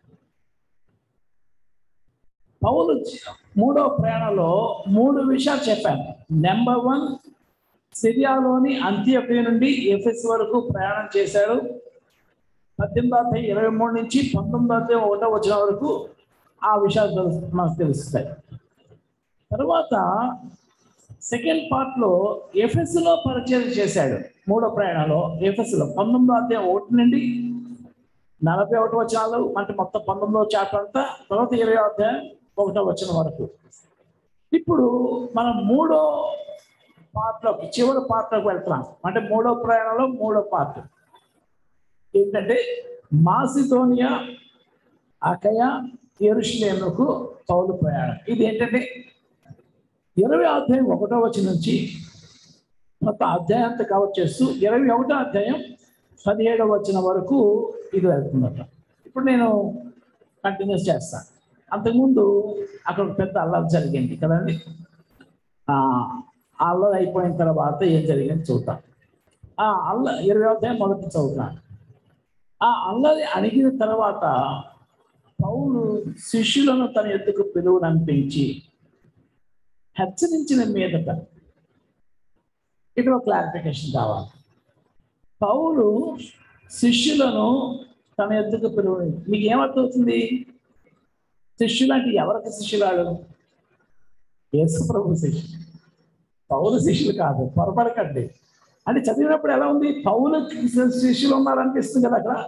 పౌలు మూడో ప్రయాణంలో మూడు విషయాలు చెప్పాను నెంబర్ వన్ సిరియాలోని అంత్యపే నుండి ఎఫెస్ వరకు ప్రయాణం చేశాడు పద్దెనిమిది అధ్యాయం ఇరవై మూడు నుంచి పంతొమ్మిది అధ్యాయం ఒకటో వచ్చిన వరకు ఆ విషయాలు తెలుసు- మనకు తెలుస్తాయి తర్వాత సెకండ్ పార్ట్ లో ఎఫెస్ లో పరిచయం చేశాడు మూడో ప్రయాణంలో ఎఫెస్ లో పంతొమ్మిదో అధ్యాయం ఒకటి నుండి నలభై ఒకటి వచనాలు అంటే మొత్తం పంతొమ్మిదో చాప్టర్ అంతా తర్వాత ఇరవై అధ్యాయం ఒకటో వచ్చిన వరకు ఇప్పుడు మనం మూడో పార్ట్లోకి చివరి పార్ట్లోకి వెళ్తున్నాం అంటే మూడో ప్రయాణంలో మూడో పార్ట్ ఏంటంటే మాసితోనియా అకయ ఎరుషులేముకు పౌలు ప్రయాణం ఇది ఏంటంటే ఇరవై అధ్యాయం ఒకటో వచ్చి నుంచి మొత్తం అధ్యాయం అంతా కవర్ చేస్తూ ఇరవై ఒకటో అధ్యాయం పదిహేడవ వచ్చిన వరకు ఇది వెళ్తుందట ఇప్పుడు నేను కంటిన్యూస్ చేస్తాను అంతకుముందు అక్కడ ఒక పెద్ద అల్లరి జరిగింది కదండి ఆ ఆ అల్లరి అయిపోయిన తర్వాత ఏం జరిగింది చూద్దాం ఆ అల్ల ఇరవై అధ్యాయం మొదటి చదువుతున్నాను ఆ అల్లరి అడిగిన తర్వాత పౌలు శిష్యులను తన ఎద్దుకు పిలువనంపించి హెచ్చరించిన మీదట ఇక్కడ క్లారిఫికేషన్ కావాలి పౌలు శిష్యులను తన ఎద్దుకు పిలువ మీకు ఏమర్థమవుతుంది శిష్యులు అంటే ఎవరికి శిష్యులాడు యేసు ప్రభు శిష్యులు పౌలు శిష్యులు కాదు పొరపడకండి అంటే చదివినప్పుడు ఎలా ఉంది పౌలు శిష్యులు ఉన్నారనిపిస్తుంది కదా అక్కడ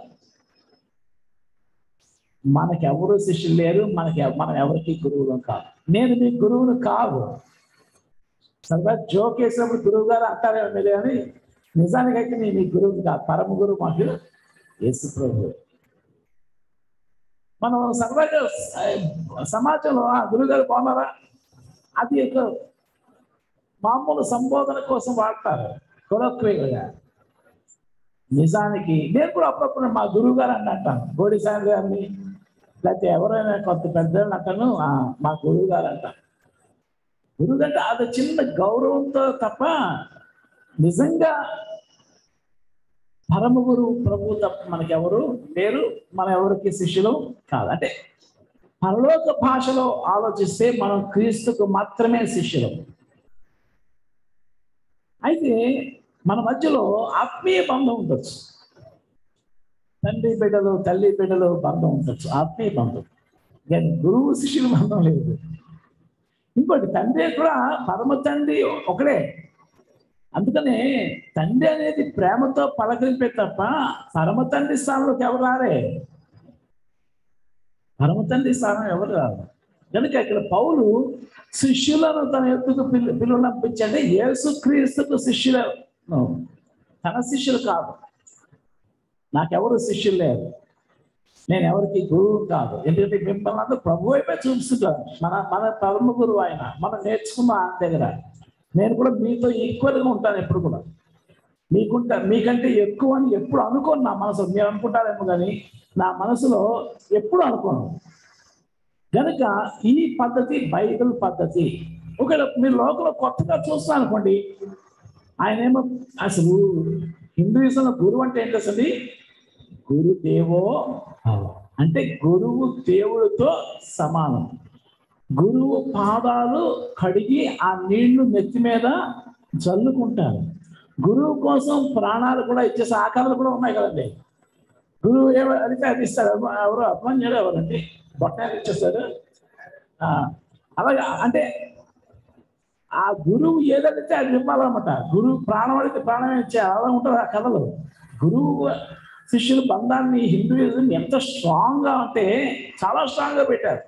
మనకెవరు శిష్యులు లేరు మనకి ఎవ- మనం ఎవరికి గురువులు కాదు నేను మీ గురువును కాదు సరదా జోక్ వేసినప్పుడు గురువు గారు అంటారేమో మీరు కానీ నిజానికైతే నేను మీ గురువు కాదు పరమ గురువు మాకు యేసు ప్రభు మనం సరదాగా స- సమాజంలో ఆ గురువు గారు బాగున్నారా అది ఒక మామూలు సంబోధన కోసం వాడతారు కొలక్వేగా నిజానికి నేను కూడా అప్పుడప్పుడు మా గురువు గారు అని అంటాను గోడి సాయి గారిని లేకపోతే ఎవరైనా కొంత పెద్దలను అంటాను "ఆ, మా గురువు గారు అంటాను గురువు అంటే అది చిన్న గౌరవంతో తప్ప నిజంగా పరమ గురువు ప్రభు తప్ప మనకి ఎవరు లేరు మన ఎవరికి శిష్యులు కాదు అంటే పరలోక భాషలో ఆలోచిస్తే మనం క్రీస్తుకు మాత్రమే శిష్యులు అయితే మన మధ్యలో ఆత్మీయ బంధం ఉండొచ్చు తండ్రి బిడ్డలు తల్లి బిడ్డలు బంధం ఉండొచ్చు ఆత్మీయ బంధం కానీ గురువు శిష్యుల బంధం లేదు ఇంకోటి తండ్రి కూడా పరమ తండ్రి ఒకడే అందుకనే తండ్రి అనేది ప్రేమతో పలకరింపే తప్ప పరమ తండ్రి స్థానంలోకి ఎవరు రారే పరమ తండ్రి స్థానం ఎవరు రారు కనుక ఇక్కడ పౌలు శిష్యులను తన ఎత్తుకు పిలు పిలువనంపించండి యేసు క్రీస్తుకు శిష్యులను తన శిష్యులు కాదు నాకెవరు శిష్యులు లేరు నేను ఎవరికి గురువు కాదు ఎందుకంటే మిమ్మల్ని అందరూ ప్రభు వైపే చూపిస్తుంటాను మన మన పరమ గురువు ఆయన మనం నేర్చుకున్న ఆయన దగ్గర నేను కూడా మీతో ఈక్వల్గా ఉంటాను ఎప్పుడు కూడా మీకుంటా మీకంటే ఎక్కువ అని ఎప్పుడు అనుకోను నా మనసులో మీరు అనుకుంటారేమో కానీ నా మనసులో ఎప్పుడు అనుకోను కనుక ఈ పద్ధతి బైబిల్ పద్ధతి ఒకవేళ మీరు లోకంలో కొత్తగా చూస్తున్నారు అనుకోండి ఆయన ఏమో అసలు హిందూయిజంలో గురువు అంటే ఏంటి అసలు గురు దేవో భవ. అంటే గురువు దేవుడితో సమానం గురువు పాదాలు కడిగి ఆ నీళ్లు నెత్తి మీద జల్లుకుంటారు గురువు కోసం ప్రాణాలు కూడా ఇచ్చే ఆకారాలు కూడా ఉన్నాయి కదండి గురువు ఏమో అడిగితే అది ఇస్తారు ఎవరు అభిమన్యుడు ఎవరండి బొట్టాలు ఇచ్చేస్తారు ఆ, అలాగే అంటే ఆ గురువు ఏదైతే అది ఇవ్వాలన్నమాట గురువు ప్రాణం అడిగితే ప్రాణం ఇచ్చే అలా ఉంటుంది ఆ కథలు గురువు శిష్యుల బంధాన్ని హిందూయిజం ఎంత స్ట్రాంగ్ గా అంటే చాలా స్ట్రాంగ్ గా పెట్టారు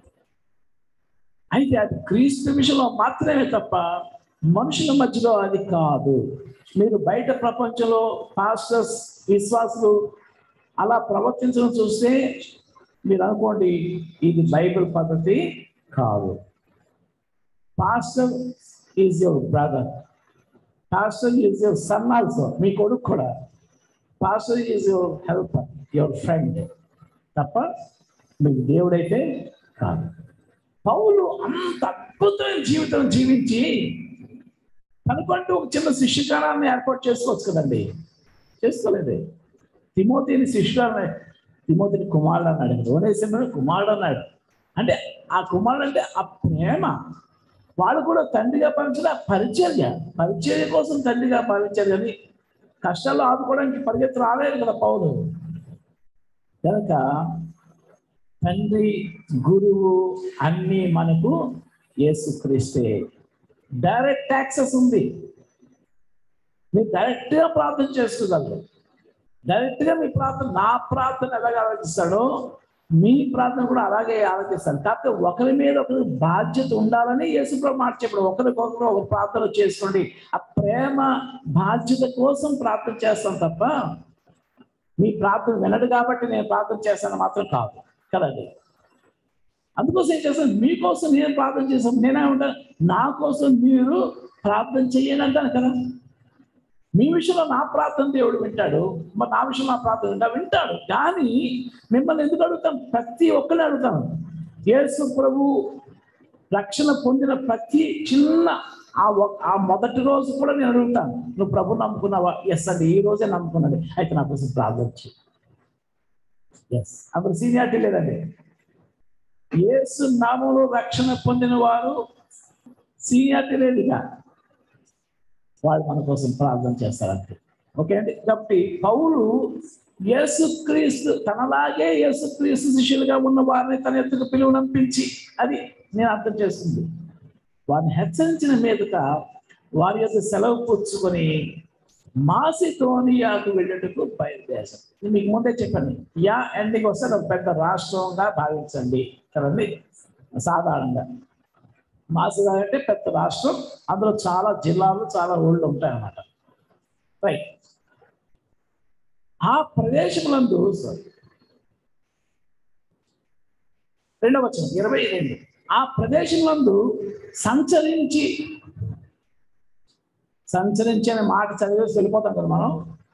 అయితే అది క్రీస్తు విషయంలో మాత్రమే తప్ప మనుషుల మధ్యలో అది కాదు మీరు బయట ప్రపంచంలో పాస్టర్స్ విశ్వాసులు అలా ప్రవర్తించడం చూస్తే మీరు అనుకోండి ఇది బైబిల్ పద్ధతి కాదు pastor is your brother pastor is your son also మీ కొడుకు కూడా pastor is your helper your friend తప్ప మీకు దేవుడైతే కాదు పౌలు అంత అద్భుతమైన జీవితం జీవించి తనకంటూ ఒక చిన్న శిష్యకారాన్ని ఏర్పాటు చేసుకోవచ్చు కదండి చేసుకోలేదు తిమోతిని శిష్యుడు తిమోతిని కుమారుడు అన్నాడు ఓనేసిన కుమారుడు అన్నాడు అంటే ఆ కుమారుడు అంటే ఆ ప్రేమ వాళ్ళు కూడా తండ్రిగా భావించిన పరిచర్య పరిచర్య కోసం తండ్రిగా భావించారు కానీ కష్టాలు ఆదుకోవడానికి పరిగెత్తు రాలేదు కదా పౌలు కనుక తండ్రి గురువు అన్నీ మనకు యేసుక్రీస్తే డైరెక్ట్ యాక్సెస్ ఉంది మీరు డైరెక్ట్ గా ప్రార్థన చేసుకోగలరు డైరెక్ట్ గా మీ ప్రార్థన నా ప్రార్థన ఎలాగ ఆలోచిస్తాడో మీ ప్రార్థన కూడా అలాగే ఆలోచిస్తాడు కాకపోతే ఒకరి మీద ఒకరి బాధ్యత ఉండాలని యేసుప్రభు మాట చెప్పాడు ఒకరికొకరు ఒక ప్రార్థన చేసుకోండి ఆ ప్రేమ బాధ్యత కోసం ప్రార్థన చేస్తాం తప్ప మీ ప్రార్థన వినడు కాబట్టి నేను ప్రార్థన చేస్తాను మాత్రం కాదు కదండి అందుకోసం ఏం చేస్తాను మీకోసం నేను ప్రార్థన చేస్తాను నేనే ఉంటాను నా కోసం మీరు ప్రార్థన చెయ్యని అంటాను కదా మీ విషయంలో నా ప్రార్థన దేవుడు వింటాడు మరి నా విషయంలో నా ప్రార్థన వింటా వింటాడు కానీ మిమ్మల్ని ఎందుకు అడుగుతాను ప్రతి ఒక్కరిని అడుగుతాను యేసు ప్రభు రక్షణ పొందిన ప్రతి చిన్న ఆ ఒ- ఆ మొదటి రోజు కూడా నేను అడుగుతాను నువ్వు ప్రభు నమ్ముకున్నావా ఎస్ అండి ఈ రోజే నమ్ముకున్నది అయితే నా కోసం ప్రార్థన చేయి ఎస్ అప్పుడు సీనియారిటీ లేదండి యేసు నామంలో రక్షణ పొందిన వారు సీనియారిటీ లేదు ఇక వాళ్ళు మన కోసం ప్రార్థన చేస్తారంటే ఓకే అండి కాబట్టి పౌలు యేసుక్రీస్తు తనలాగే యేసుక్రీస్తు శిష్యులుగా ఉన్న వారిని తన ఎత్తుకు పిలువనంపించి అది నేను అర్థం చేస్తుంది వారిని హెచ్చరించిన మీదట వారి యొక్క సెలవు పుచ్చుకొని మాసితోనియాకు వెళ్ళేటకు బయలుదేరారు నేను మీకు ముందే చెప్పండి యా ఎండింగ్ వస్తే అది ఒక పెద్ద రాష్ట్రంగా భావించండి కదండి సాధారణంగా మాసిగా అంటే పెద్ద రాష్ట్రం అందులో చాలా జిల్లాలు చాలా ఊళ్ళు ఉంటాయి అన్నమాట రైట్ ఆ ప్రదేశములందు రెండవ వచనం ఇరవై రెండు ఆ ప్రదేశములందు సంచరించి సంచరించి అనే మాట చదివేసి వెళ్ళిపోతాం కదా మనం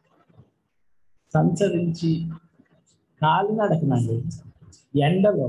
సంచరించి కాలినడకనండి ఎండలో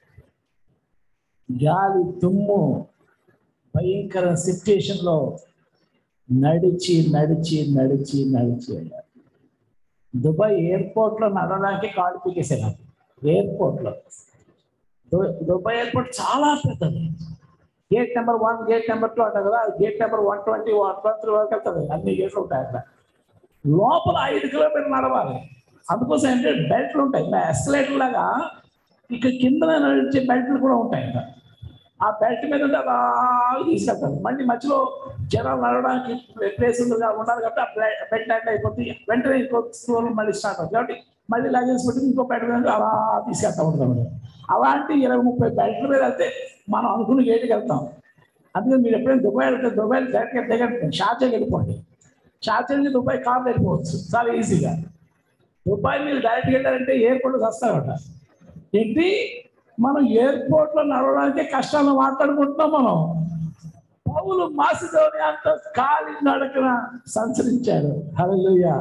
గాలి తుమ్ము భయంకర సిచ్యుయేషన్ లో నడిచి నడిచి నడిచి నడిచి వెళ్ళారు దుబాయ్ ఎయిర్పోర్ట్ లో నడవడానికి కాళ్ళు పీకేసాను ఎయిర్పోర్ట్ లో దు- దుబాయ్ ఎయిర్పోర్ట్ చాలా పెద్దది gate number one gate number two అంటారు కదా gate number one twenty one twenty వరకు వెళ్తుంది అన్ని గేట్లు ఉంటాయి అక్కడ లోపల ఐదు కిలోమీటర్లు నడవాలి అందుకోసం ఏంటంటే బెల్ట్లు ఉంటాయి ఇలా ఎస్కలేటర్ లాగా ఇక్కడ కింద నడిచే బెల్ట్లు కూడా ఉంటాయి ఇంకా ఆ బెల్ట్ మీద ఉంటే అలా తీసుకెళ్తారు మళ్ళీ మధ్యలో జనాలు నడవడానికి ప్లేస్ ఉంది కదా, ఉండాలి కాబట్టి ఆ బెల్ట్ ఎండ్ అయిపోతుంది వెంటనే ఇంకో స్టోర్ మళ్ళీ స్టార్ట్ అవుతుంది కాబట్టి మళ్ళీ లగేజ్ పెట్టి ఇంకో బెల్ట్ మీద అలా తీసుకెళ్తా ఉంటాం అలాంటి ఇరవై ముప్పై బెల్ట్ల మీద వెళ్తే మనం అనుకున్న గేటుకి వెళ్తాం అందుకని మీరు ఎప్పుడైనా దుబాయ్ వెళ్తే దుబాయ్ డైరెక్ట్గా దిగండి షార్జాకి వెళ్ళిపోండి షార్జా నుంచి దుబాయ్ కార్లు వెళ్ళిపోవచ్చు చాలా ఈజీగా దుబాయ్ మీరు డైరెక్ట్గా వెళ్ళారంటే ఎయిర్పోర్ట్ వస్తామట ఏంటి మనం ఎయిర్పోర్ట్ లో నడవడానికి కష్టాలు మాట్లాడుకుంటున్నాం మనం పౌలు మాసిదోని అంత కాలి నడకన సంచరించాడు హల్లెలూయా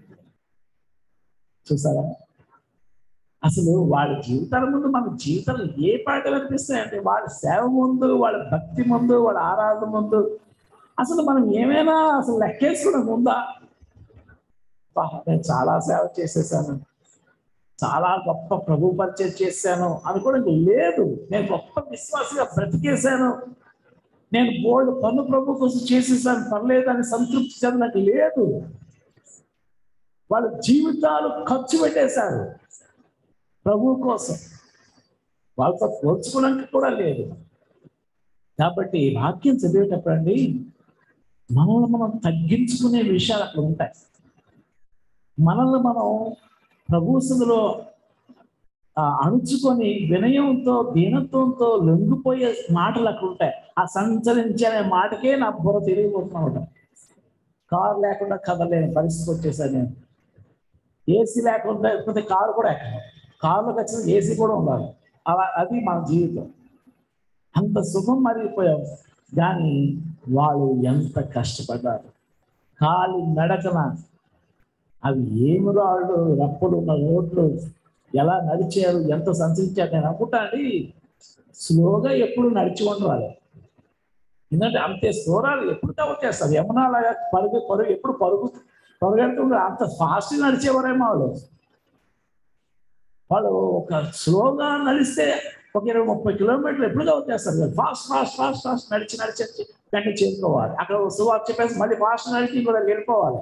చూసారా అసలు వాళ్ళ జీవితాల ముందు మన జీవితాలు ఏ పాటలు అనిపిస్తాయంటే వాళ్ళ సేవ ముందు వాళ్ళ భక్తి ముందు వాళ్ళ ఆరాధన ముందు అసలు మనం ఏమైనా అసలు లెక్కేసుకోవడం ఉందా అబ్బా, నేను చాలా సేవ చేసేసాను చాలా గొప్ప ప్రభు పరిచయం చేశాను అనుకోవడం లేదు నేను గొప్ప విశ్వాసగా బ్రతికేశాను నేను బోల్డ్ పన్ను ప్రభు కోసం చేసేసాను పర్లేదని సంతృప్తి చెందడానికి లేదు వాళ్ళ జీవితాలు ఖర్చు పెట్టేశారు ప్రభు కోసం వాళ్ళతో పోల్చుకోవడానికి కూడా లేదు కాబట్టి ఈ వాక్యం చదివేటప్పుడు అండి మనల్ని మనం తగ్గించుకునే విషయాలు అక్కడ ఉంటాయి మనల్ని మనం ప్రభుత్వంలో అణుచుకొని వినయంతో దీనత్వంతో లొంగిపోయే మాటలు అక్కడ ఉంటాయి ఆ సంచరించే అనే మాటకే నా బుర్ర తిరిగిపోతున్నా కారు లేకుండా కదలేని పరిస్థితి వచ్చేసాను నేను ఏసీ లేకుండా లేకపోతే కారు కూడా ఎక్కను కారులో ఖచ్చితంగా ఏసీ కూడా ఉండాలి అలా అది మన జీవితం అంత సుఖం మరిగిపోయాం కానీ వాళ్ళు ఎంత కష్టపడ్డారు కాలి నడకన అవి ఏమి రాళ్ళు రప్పలు ఉన్న రోడ్లు ఎలా నడిచారు ఎంత సంచరించారు నేను అనుకుంటా అండి స్లోగా ఎప్పుడు నడిచి ఉండరాలి ఎందుకంటే అంతే దూరాలు ఎప్పుడు కవర్ చేస్తారు యమునాలాగా పరుగు పరుగు ఎప్పుడు పరుగు పరుగెడుతుండే అంత ఫాస్ట్ నడిచేవారేమో వాళ్ళు వాళ్ళు ఒక స్లోగా నడిస్తే ఒక ఇరవై ముప్పై కిలోమీటర్లు ఎప్పుడు కవర్ చేస్తారు ఫాస్ట్ ఫాస్ట్ ఫాస్ట్ ఫాస్ట్ నడిచి నడిచి నడిచి వెంటనే చేరుకోవాలి అక్కడ సువార్ చెప్పేసి మళ్ళీ ఫాస్ట్ నడిచి కూడా వెళ్ళిపోవాలి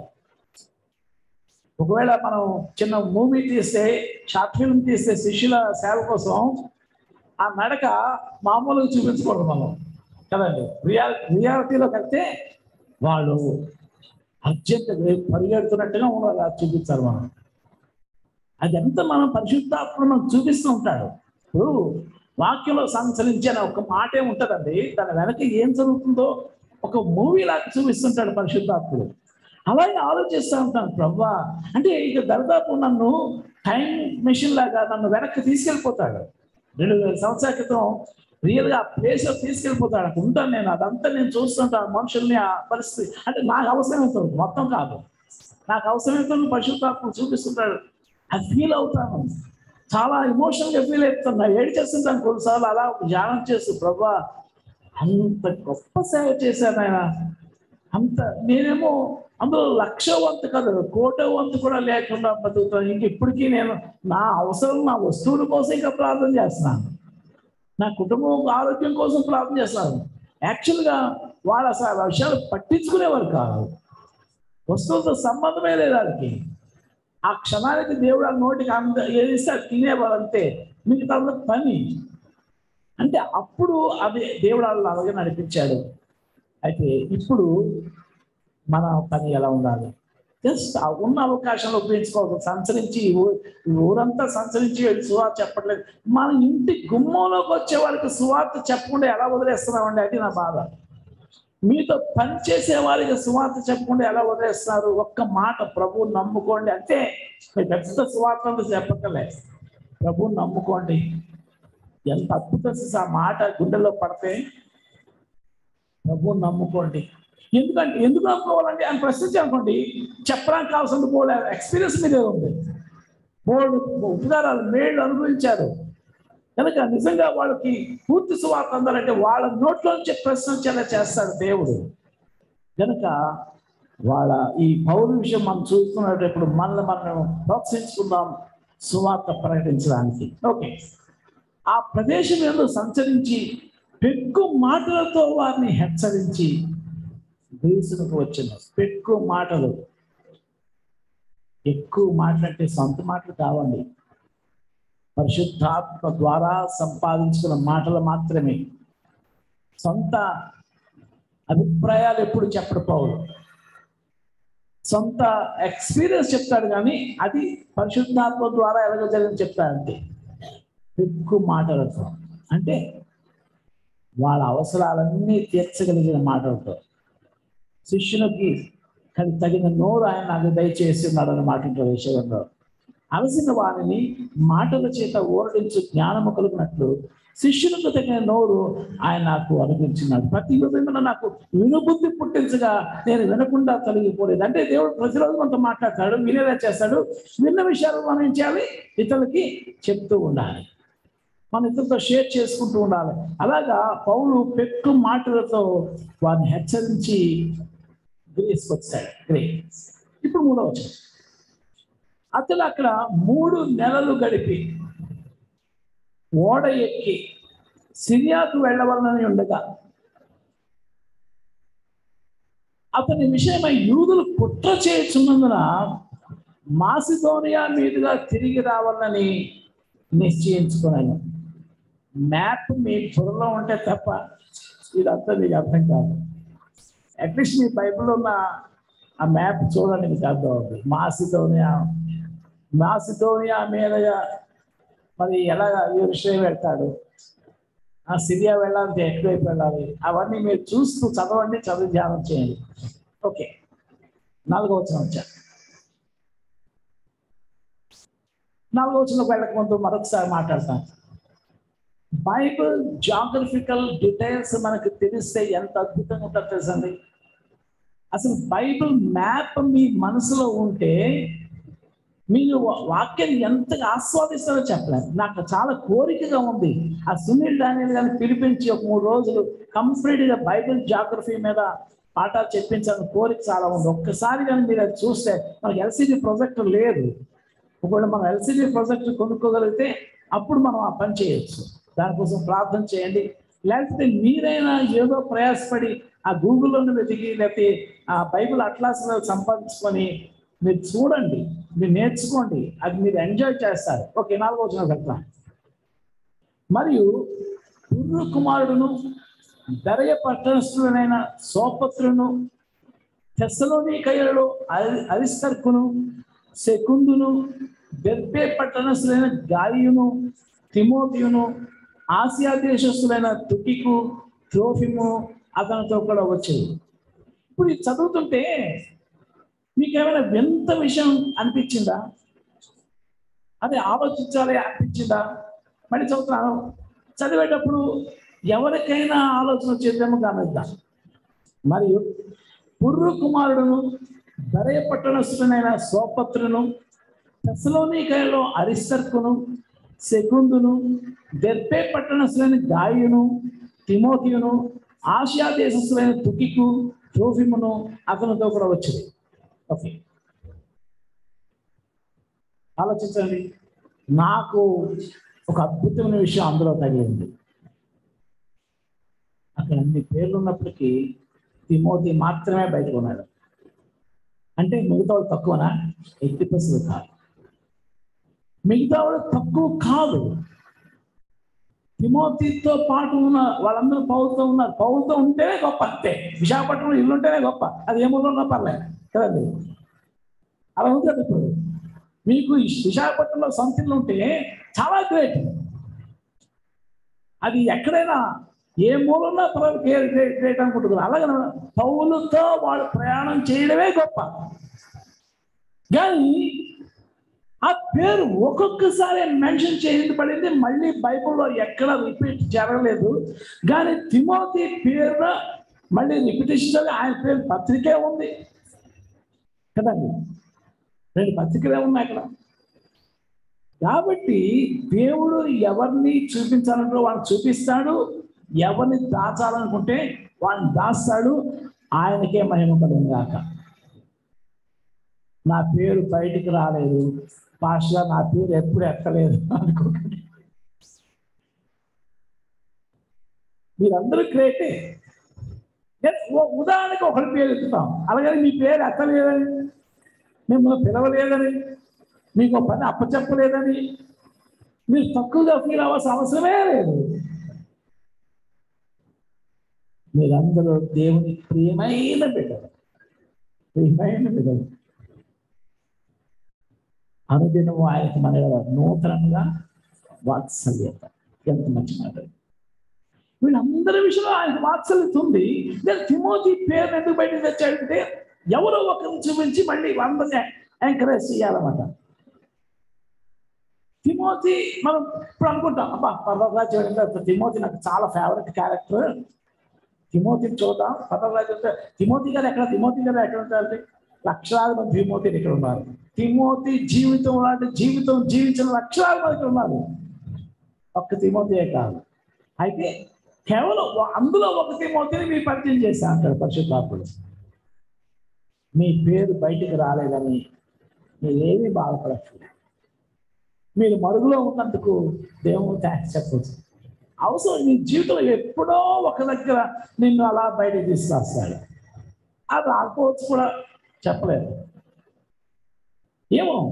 ఒకవేళ మనం చిన్న మూవీ తీస్తే షార్ట్ ఫిల్మ్ తీస్తే శిష్యుల సేవ కోసం ఆ నడక మామూలుగా చూపించకూడదు మనం కదండి రియాల్ రియాలిటీలో కలిస్తే వాళ్ళు అర్జెంట్ పరిగెడుతున్నట్టుగా ఉండాలి అది చూపించాలి మనం అదంతా మనం పరిశుద్ధాత్మ మనకు చూపిస్తూ ఉంటాడు ఇప్పుడు వాక్యంలో సంచరించే అనే ఒక మాటే ఉంటుందండి దాని వెనక ఏం జరుగుతుందో ఒక మూవీ లాగా చూపిస్తుంటాడు పరిశుద్ధాత్ముడు అలాగే ఆలోచిస్తూ ఉంటాను ప్రవ్వా అంటే ఇక దరిదాపు నన్ను టైం మెషిన్ లాగా నన్ను వెనక్కి తీసుకెళ్ళిపోతాడు రెండు వేల సంవత్సరాల క్రితం రియల్ గా ప్లేస్ లో తీసుకెళ్ళిపోతాడు అక్కడ ఉంటాను నేను అదంతా నేను చూస్తుంటాను మనుషుల్ని ఆ పరిస్థితి అంటే నాకు అవసరం అవుతుంది మొత్తం కాదు నాకు అవసరం అవుతుంది పరిశుద్ధాత్మ చూపిస్తుంటాడు అది ఫీల్ అవుతాను చాలా ఎమోషనల్ గా ఫీల్ అవుతున్నా ఏడు చేస్తుంటాను కొన్నిసార్లు అలా ధ్యానం చేస్తూ ప్రభా అంత గొప్ప సేవ చేశాను ఆయన అంత నేనేమో అందులో లక్ష వంతు కాదు కోట వంతు కూడా లేకుండా బతుకుతాను ఇంక ఇప్పటికీ నేను నా అవసరం నా వస్తువుల కోసం ఇంకా ప్రార్థన చేస్తున్నాను నా కుటుంబం ఆరోగ్యం కోసం ప్రార్థన చేస్తున్నాను యాక్చువల్గా వాళ్ళ అసలు ఆ విషయాలు పట్టించుకునేవారు కాదు వస్తువులతో సంబంధమే లేదు వాళ్ళకి ఆ క్షణానికి దేవుడు ఆ నోటికి అంద ఏదిస్తే అది తినేవారు అంతే మిగతా పని అంటే అప్పుడు అది దేవుడు వాళ్ళు అలాగే నడిపించాడు అయితే ఇప్పుడు మన పని ఎలా ఉండాలి జస్ట్ ఆ ఉన్న అవకాశంలో ఉపయోగించుకోవాలి సంచరించి ఈ ఊ- ఈ ఊరంతా సంచరించి వెళ్ళి సువార్త చెప్పట్లేదు మన ఇంటి గుమ్మంలోకి వచ్చే వాళ్ళకి సువార్త చెప్పకుండా ఎలా వదిలేస్తున్నామండి అది నా బాధ మీతో పనిచేసే వారికి సువార్త చెప్పకుండా ఎలా వదిలేస్తున్నారు ఒక్క మాట ప్రభువు నమ్ముకోండి అంటే మీరు పెద్ద సువార్త అంతా చెప్పక్కలే ప్రభువు నమ్ముకోండి ఎంత అద్భుతం చూసి ఆ మాట గుండెల్లో పడితే ప్రభు నమ్ముకోండి ఎందుకంటే ఎందుకు నమ్ముకోవాలంటే ఆయన ప్రశ్నించి అనుకోండి చెప్పడానికి కావాల్సిన పోలే ఎక్స్పీరియన్స్ మీదే ఉంది బోర్డు ఉపకారాలు మేళ్ళు అనుభవించారు కనుక నిజంగా వాళ్ళకి పూర్తి సువార్త అందాలంటే వాళ్ళ నోట్లోంచి ప్రశ్నించేలా చేస్తాడు దేవుడు కనుక వాళ్ళ ఈ పౌరు విషయం మనం చూస్తున్నప్పుడు మనల్ని మనం ప్రోత్సహించుకుందాం సువార్త ప్రకటించడానికి ఓకే ఆ ప్రదేశం ఏదో సంచరించి పెక్కు మాటలతో వారిని హెచ్చరించి గ్రీసులకు వచ్చిన పెక్కు మాటలు ఎక్కువ మాటలంటే సొంత మాటలు కావండి పరిశుద్ధాత్మ ద్వారా సంపాదించుకున్న మాటలు మాత్రమే సొంత అభిప్రాయాలు ఎప్పుడు చెప్పడు పౌరు సొంత ఎక్స్పీరియన్స్ చెప్తాడు కానీ అది పరిశుద్ధాత్మ ద్వారా ఎలాగో జరిగింది చెప్తాడంతే ఎక్కువ మాటలతో అంటే వాళ్ళ అవసరాలన్నీ తీర్చగలిగిన మాటలతో శిష్యునికి కలి- తగిన నోరు ఆయన నాకు దయచేసి ఉన్నాడు అని మాట ఉంటుంది విషయంలో అలసిన వారిని మాటల చేత ఓరడించు జ్ఞానము కలుగునట్లు శిష్యులకు తగిన నోరు ఆయన నాకు అనుగ్రహించినాడు ప్రతి విధంగా నాకు వినుబుద్ధి పుట్టించగా నేను వినకుండా తొలగిపోలేదు అంటే దేవుడు ప్రతిరోజు మనతో మాట్లాడతాడు వినేలా చేస్తాడు విన్న విషయాలు మనం ఏం చేయాలి ఇతరులకి చెప్తూ ఉండాలి మన ఇతరులతో షేర్ చేసుకుంటూ ఉండాలి అలాగా పౌలు పెక్కు మాటలతో వారిని హెచ్చరించి గ్రేస్కి వచ్చాడు గ్రేస్ ఇప్పుడు మూడవ వచనం. అతడు అక్కడ మూడు నెలలు గడిపి ఓడ ఎక్కి సిరియాకు వెళ్ళవలనని ఉండగా అతని విషయమై యూదులు కుట్ర చేయుచున్నందున మాసిదోనియా మీదుగా తిరిగి రావాలని నిశ్చయించుకున్నాను మ్యాప్ మీ బుర్రలో ఉంటే తప్ప ఇదంతా మీకు అర్థం కాదు అట్లీస్ట్ మీ బైబిల్లో ఉన్న ఆ మ్యాప్ చూడండి మీకు అర్థం అవుతుంది మాసిదోనియా మాసిదోనియా మీదుగా మరి ఎలా ఏ విషయం వెళ్తాడు ఆ సిరియా వెళ్ళాలంటే ఎటువైపు వెళ్ళాలి అవన్నీ మీరు చూస్తూ చదవండి చదివి ధ్యానం చేయండి ఓకే నాలుగో వచ్చిన వచ్చా నాలుగో వచ్చిన వెళ్ళక ముందు మరొకసారి మాట్లాడతాను బైబిల్ జాగ్రఫికల్ డీటెయిల్స్ మనకు తెలిస్తే ఎంత అద్భుతంగా ఉంటుందో తెలుసండి అసలు బైబిల్ మ్యాప్ మీ మనసులో ఉంటే మీరు వా- వాక్యాన్ని ఎంతగా ఆస్వాదిస్తారో చెప్పలేదు నాకు చాలా కోరికగా ఉంది ఆ సునీల్ డానియల్ గారిని పిలిపించి ఒక మూడు రోజులు కంప్లీట్ గా బైబిల్ జాగ్రఫీ మీద పాఠాలు చెప్పించాలని కోరిక చాలా ఉంది ఒక్కసారి కానీ మీరు అది చూస్తే మనకి ఎల్సిడి ప్రాజెక్ట్ లేదు ఒకవేళ మనం ఎల్సిడి ప్రాజెక్ట్ కొనుక్కోగలిగితే అప్పుడు మనం ఆ పని చేయొచ్చు దానికోసం ప్రార్థన చేయండి లేకపోతే మీరైనా ఏదో ప్రయాసపడి ఆ గూగుల్లోనే వెతికి లేకపోతే ఆ బైబిల్ అట్లాస్ సంపాదించుకొని మీరు చూడండి మీరు నేర్చుకోండి అది మీరు ఎంజాయ్ చేస్తారు ఓకే నాలుగో వచ్చిన వెళ్తాం మరియు పుర్రు కుమారుడును దరయ పట్టణస్థులైన సోపత్రును తెస్సలోనికయ్యలో అరిస్తర్కును శకుందును బెర్పే పట్టణస్థులైన గాలియును తిమోతియును ఆసియా దేశస్థులైన తుకికు త్రోఫిము అతనితో కూడా వచ్చేది ఇప్పుడు ఇది చదువుతుంటే మీకు ఏమైనా వింత విషయం అనిపించిందా అది ఆలోచించాలి అనిపించిందా మళ్ళీ చదువుతున్నాను చదివేటప్పుడు ఎవరికైనా ఆలోచన వచ్చేదేమో గమనిద్దాం మరియు పుర్రు కుమారుడును దరయ పట్టణస్థుడైన సోపత్రును తెసలోనికైలో అరిస్తర్కును శకుందును దెర్పే పట్టణస్థులైన గాయును తిమోతియును ఆసియా దేశస్థులైన తుకికు ట్రోఫిమును అతనితో కూడా వచ్చింది ఓకే ఆలోచించండి నాకు ఒక అద్భుతమైన విషయం అందులో తగిలింది అక్కడ అన్ని పేర్లు ఉన్నప్పటికీ తిమోతి మాత్రమే బయటకు ఉన్నాడు అంటే మిగతా వాళ్ళు తక్కువనా ఎయిటీ పర్సెంట్ కాదు మిగతా వాళ్ళు తక్కువ కాదు తిమోతితో పాటు ఉన్న వాళ్ళందరూ పౌరుతో ఉన్నారు పౌరుతో ఉంటేనే గొప్ప అంతే విశాఖపట్నంలో ఇల్లు ఉంటేనే గొప్ప అది ఏ మూలలో ఉన్నా పర్లేదు కదండి అలా ఉంది కదా ఇప్పుడు మీకు ఈ విశాఖపట్నంలో సొంత ఇల్లు ఉంటే చాలా గ్రేట్ అది ఎక్కడైనా ఏ మూలన్నా పర్వాలేదు గ్రేట్ గ్రేట్ గ్రేట్ అనుకుంటున్నారు అలాగే పౌలుతో వాళ్ళు ప్రయాణం చేయడమే గొప్ప కానీ ఆ పేరు ఒక్కొక్కసారి మెన్షన్ చేయబడింది మళ్ళీ బైబిల్లో ఎక్కడ రిపీట్ జరగలేదు కానీ తిమోతి పేరు మళ్ళీ రిపిటేషన్ ఆయన పేరు పత్రికే ఉంది కదండి రెండు పత్రికలే ఉన్నాయి అక్కడ కాబట్టి దేవుడు ఎవరిని చూపించాలంటే వాడిని చూపిస్తాడు ఎవరిని దాచాలనుకుంటే వాడిని దాస్తాడు ఆయనకే మహిమ పడింది కాక నా పేరు బయటికి రాలేదు పాస్గా నా పేరు ఎప్పుడు ఎక్కలేదు అనుకోకండి మీరందరూ గ్రేటే నేను ఓ- ఉదాహరణకి ఒకరి పేరు ఎత్తుతాం అలాగని మీ పేరు ఎత్తలేదని మిమ్మల్ని పిలవలేదని మీకు ఒక పని అప్పచెప్పలేదని మీరు తక్కువగా ఫీల్ అవ్వాల్సిన అవసరమే లేదు మీరందరూ దేవుని ప్రియమైన బిడ్డలు ప్రియమైన బిడ్డలు అనుదినము ఆయనకు మన ఎడల నూతనంగా వాత్సల్యత ఎంత మంచి మాట వీళ్ళందరి విషయంలో ఆయనకు వాత్సల్యత ఉంది నేను తిమోతి పేరు ఎందుకు బయటకు తెచ్చాడంటే ఎవరో ఒకరిని చూపించి మళ్ళీ వందని ఎంకరేజ్ చేయాలన్నమాట తిమోతి మనం ఇప్పుడు అనుకుంటాం అబ్బా పర్వరాజు అంటే తిమోతి నాకు చాలా ఫేవరెట్ క్యారెక్టర్ తిమోతిని చూద్దాం పర్వరాజు అంటే తిమోతి గారు ఎక్కడ తిమోతి గారు ఎక్కడ ఉంటారు లక్షలాది మంది తిమోతిని ఇక్కడ ఉన్నారు తిమోతి జీవితం లాంటి జీవితం జీవించిన లక్షలాది మంది ఇక్కడ ఉన్నారు ఒక్క తిమోతియే కాదు అయితే కేవలం ఒ- అందులో ఒక తిమోతిని మీ పరిచయం చేశా అంటాడు పరిశుద్ధాత్ముడు మీ పేరు బయటికి రాలేదని మీరేమీ బాధపడట్లేదు మీరు మరుగులో ఉన్నందుకు దేవుడు థ్యాంక్స్ చెప్పచ్చు అవసరం నీ జీవితంలో ఎప్పుడో ఒక దగ్గర నిన్ను అలా బయటకు తీసుకొస్తాడు అది రాకపోవచ్చు కూడా చెప్పలేదు ఏమో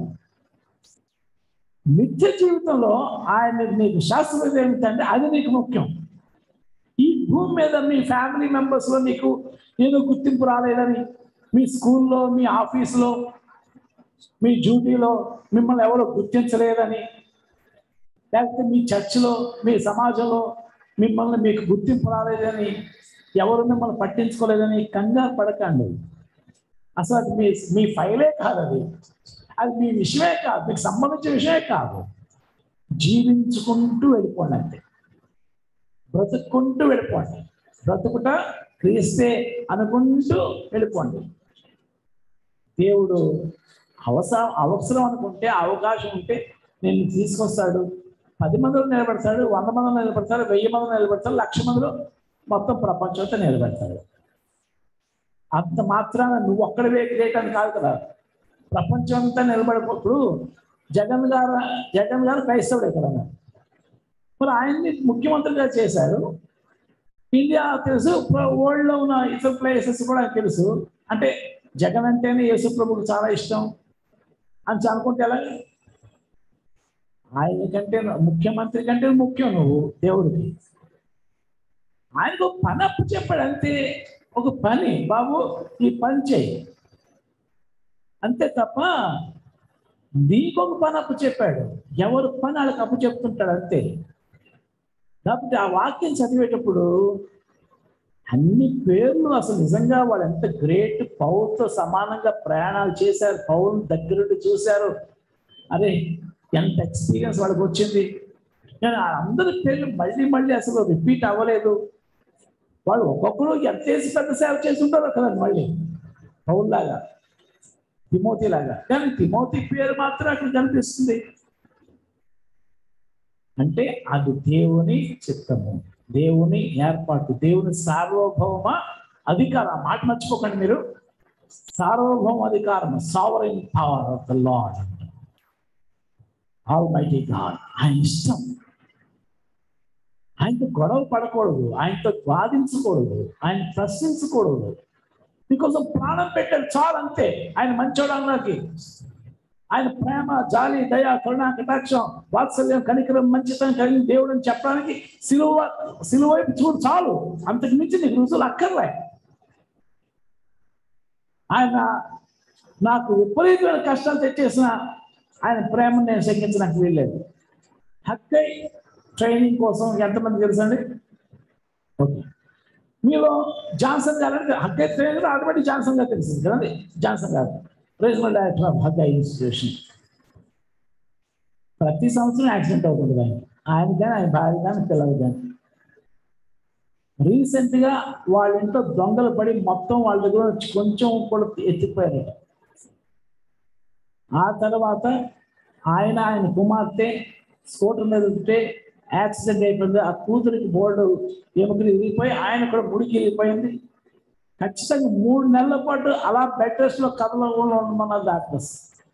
నిత్య జీవితంలో ఆయన నీకు శాస్త్రం ఏమిటంటే అది నీకు ముఖ్యం ఈ భూమి మీద మీ ఫ్యామిలీ మెంబర్స్లో నీకు ఏదో గుర్తింపు రాలేదని మీ స్కూల్లో మీ ఆఫీసులో మీ డ్యూటీలో మిమ్మల్ని ఎవరు గుర్తించలేదని లేకపోతే మీ చర్చిలో మీ సమాజంలో మిమ్మల్ని మీకు గుర్తింపు రాలేదని ఎవరు మిమ్మల్ని పట్టించుకోలేదని కంగారు పడకండి అసలు అది మీ మీ ఫైలే కాదు అది అది మీ విషయమే కాదు మీకు సంబంధించిన విషయమే కాదు జీవించుకుంటూ వెళ్ళిపోండి అంతే బ్రతుక్కుంటూ వెళ్ళిపోండి బ్రతుకుట క్రీస్తే అనుకుంటూ వెళ్ళిపోండి దేవుడు అవసరం అవసరం అనుకుంటే అవకాశం ఉంటే నేను తీసుకొస్తాడు పది మందిలో నిలబెడతాడు వంద మందిలో నిలబెడతాడు వెయ్యి మందిలో నిలబెడతాడు లక్ష మందిలో మొత్తం ప్రపంచంతో నిలబెడతాడు అంత మాత్రాన నువ్వు ఒక్కడివే గ్రేట్ అని కాదు కదా ప్రపంచం అంతా నిలబడినప్పుడు జగన్ గారు జగన్ గారు క్రైస్తవుడే కదా మరి ఆయన్ని ముఖ్యమంత్రిగా చేశారు ఇండియా తెలుసు వరల్డ్ లో ఉన్న ఇతర ప్లేసెస్ కూడా ఆయనకు తెలుసు అంటే జగన్ అంటేనే యేసు ప్రభుకు చాలా ఇష్టం అని అనుకుంటే ఎలా ఆయన కంటే ముఖ్యమంత్రి కంటే ముఖ్యం నువ్వు దేవుడికి ఆయనకు ఒక పని అప్పు చెప్పాడు అంతే ఒక పని బాబు ఈ పని చేయి అంతే తప్ప నీకు ఒక పని అప్పు చెప్పాడు ఎవరు పని వాళ్ళకి అప్పు చెప్తుంటాడు అంతే కాబట్టి ఆ వాక్యం చదివేటప్పుడు అన్ని పేర్లు అసలు నిజంగా వాళ్ళు ఎంత గ్రేట్ పౌరుతో సమానంగా ప్రయాణాలు చేశారు పౌరుని దగ్గరుండి చూశారు అరే ఎంత ఎక్స్పీరియన్స్ వాళ్ళకి వచ్చింది కానీ ఆ అందరి పేర్లు మళ్ళీ మళ్ళీ అసలు రిపీట్ అవ్వలేదు వాళ్ళు ఒక్కొక్కరు ఎంత చేసి పెద్ద సేవ చేసి ఉంటారో కదండి మళ్ళీ పౌరులాగా తిమోతి లాగా కానీ తిమోతి పేరు మాత్రం అక్కడ కనిపిస్తుంది అంటే అది దేవుని చిత్తము దేవుని ఏర్పాటు దేవుని సార్వభౌమ అధికారం ఆ మాట మర్చిపోకండి మీరు సార్వభౌమ అధికారం sovereign power of the Lord almighty God ఆయన ఇష్టం ఆయనతో గొడవ పడకూడదు ఆయనతో వాదించకూడదు ఆయన ప్రశ్నించకూడదు మీకోసం ప్రాణం పెట్టారు చాలు అంతే ఆయన మంచోడు అన్నకి ఆయన ప్రేమ జాలి దయ కరుణ కటాక్షం వాత్సల్యం కనికరం మంచితనం కలిగిన దేవుడు అని చెప్పడానికి సిలువ సిలువ వైపు చూడు చాలు అంతకు మించి నీకు రుజువులు అక్కర్లే ఆయన నాకు విపరీతమైన కష్టాలు తెచ్చేసిన ఆయన ప్రేమను నేను శంకించడానికి వీల్లేదు హక్కై ట్రైనింగ్ కోసం ఎంతమంది తెలుసండి ఓకే మీలో జాన్సన్ గారు అంటే హక్కై ట్రైనింగ్ ఆటోమేటిక్ జాన్సన్ గారు తెలిసింది కదండి జాన్సన్ గారు regional director of Haggai institution ప్రతి సంవత్సరం యాక్సిడెంట్ అవుతుంది కానీ ఆయన కానీ ఆయన భార్య కానీ పిల్లలు కానీ రీసెంట్ గా వాళ్ళ ఇంట్లో దొంగలు పడి మొత్తం వాళ్ళ దగ్గర నుంచి కొంచెం కూడా ఎత్తిపోయారు ఆ తర్వాత ఆయన ఆయన కుమార్తె స్కూటర్ మీద ఉంటే యాక్సిడెంట్ అయిపోయింది ఆ కూతురికి బోర్డు ఎముకలు ఇరిగిపోయి ఆయన కూడా ముడికి ఇరిగిపోయింది ఖచ్చితంగా మూడు నెలల పాటు అలా బెడ్ రెస్ట్ లో కథలో ఉండమన్నారు డాక్టర్స్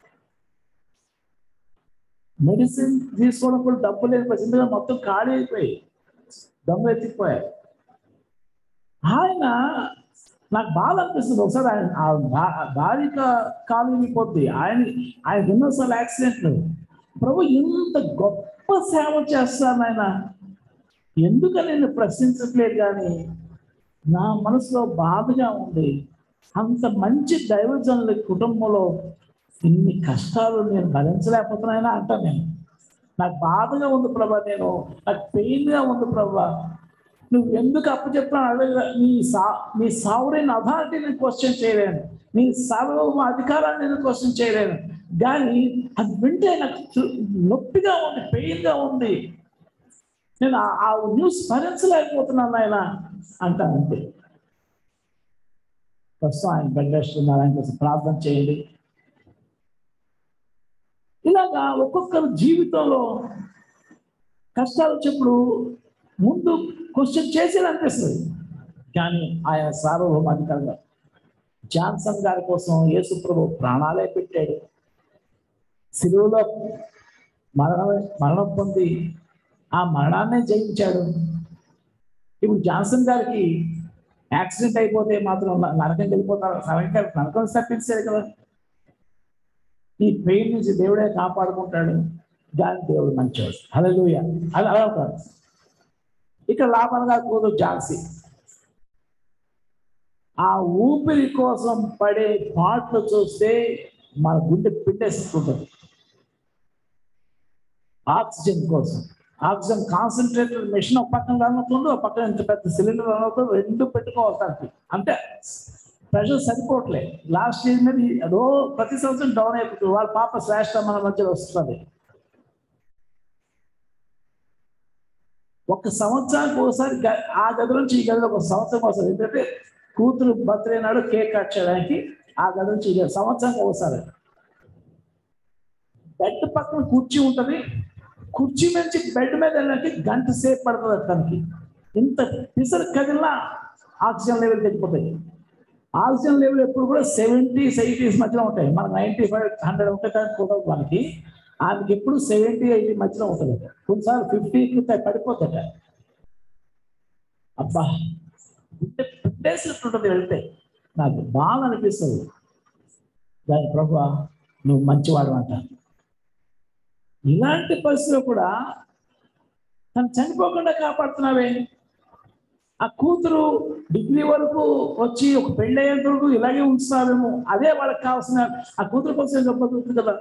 మెడిసిన్ తీసుకోవడం కూడా డబ్బు లేదు ఎందుకంటే మొత్తం ఖాళీ అయిపోయి దొంగ ఎత్తిపోయారు ఆయన నాకు బాధ అనిపిస్తుంది ఒకసారి ఆయన ఆ భా- భార్య కా- కాలు విరిగిపోద్ది ఆయన ఆయన ఎన్నోసార్లు యాక్సిడెంట్లు ప్రభు ఇంత గొప్ప సేవ చేస్తాను ఆయన ఎందుకని నేను ప్రశ్నించట్లేదు కానీ నా మనసులో బాధగా ఉంది అంత మంచి దైవజనుల కుటుంబంలో ఇన్ని కష్టాలు నేను భరించలేకపోతున్నాయినా అంటాను నేను నాకు బాధగా ఉంది ప్రభా నేను నాకు పెయిన్గా ఉంది ప్రభా నువ్వు ఎందుకు అప్పచెప్తాను అడగ నీ సా నీ సావరైన అథారిటీ నేను క్వశ్చన్ చేయలేను నీ సార్వభౌమ అధికారాన్ని నేను క్వశ్చన్ చేయలేను కానీ అది వింటే నాకు తృ- నొప్పిగా ఉంది పెయిన్గా ఉంది నేను ఆ- ఆ న్యూస్ భరించలేకపోతున్నాను ఆయన అంటాను అంతే ప్రస్తుతం ఆయన బెడ్ రెస్ట్ ఉన్నారు ఆయన కోసం ప్రార్థన చేయండి ఇలాగా ఒక్కొక్కరు జీవితంలో కష్టాలు వచ్చినప్పుడు ముందు క్వశ్చన్ చేసేది అనిపిస్తుంది కానీ ఆయన సార్వభౌమాధికారంగా జాన్సన్ గారి కోసం యేసు ప్రభు ప్రాణాలే పెట్టాడు సిలువలో మరణం మరణం పొంది ఆ మరణాన్నే జయించాడు ఇప్పుడు జాన్సన్ గారికి యాక్సిడెంట్ అయిపోతే మాత్రం న- నరకం వెళ్ళిపోతారు నరకం నరకం తప్పించాడు కదా ఈ పెయిన్ నుంచి దేవుడే కాపాడుకుంటాడు దాని దేవుడు మంచివాడు హల్లెలూయ అది అలా కాదు ఇక్కడ లాభంగా కూతురు ఝాన్సీ ఆ ఊపిరి కోసం పడే పాటలు చూస్తే మన గుండె పిండేస్తుంటుంది ఆక్సిజన్ కోసం ఆక్సిజన్ కాన్సన్ట్రేటెడ్ మెషిన్ ఒక పక్కన అనుకుంటుంది ఒక పక్కన ఇంత పెద్ద సిలిండర్ అనుకుంటుంది రెండు పెట్టుకోవాలి దానికి అంటే ప్రెషర్ సరిపోవట్లే లాస్ట్ ఇయర్ మీద ఈ- రో ప్రతి సంవత్సరం డౌన్ అయిపోతుంది వాళ్ళ పాప శ్రేష్ట మన మధ్యలో వస్తుంది ఒక సంవత్సరానికి ఒకసారి గ- ఆ గది నుంచి ఈ గదిలో ఒక సంవత్సరం వస్తుంది ఎందుకంటే కూతురు బర్త్డే నాడు కేక్ కట్ చేయడానికి ఆ గది నుంచి ఈ గది సంవత్సరానికి ఒకసారి బెడ్ పక్కన కుర్చీ ఉంటుంది కుర్చీ నుంచి బెడ్ మీద వెళ్ళడానికి గంట సేపు పడుతుంది తనకి ఇంత పిసర్ కదిలినా ఆక్సిజన్ లెవెల్ తగ్గిపోతాయి ఆక్సిజన్ లెవెల్ ఎప్పుడు కూడా సెవెంటీస్ ఎయిటీస్ మధ్యలో ఉంటాయి మనకు నైంటీ ఫైవ్ హండ్రెడ్ ఉంటాయి కానీ కూడా మనకి ఆమెకి ఎప్పుడు సెవెంటీ ఎయిటీ మధ్యలో ఉంటుంది కొన్నిసార్లు ఫిఫ్టీకి పడిపోతాట అబ్బా పుట్టేసినట్టుంటుంది వెళ్తే నాకు బాగా అనిపిస్తుంది దాని ప్రభు నువ్వు మంచివాడు అంట ఇలాంటి పరిస్థితిలో కూడా తను చనిపోకుండా కాపాడుతున్నావే ఆ కూతురు డిగ్రీ వరకు వచ్చి ఒక పెళ్ళి అయ్యేంత వరకు ఇలాగే ఉంచుతావేమో అదే వాళ్ళకి కావాల్సిన ఆ కూతురు కోసం చెప్పబోతుంది కదా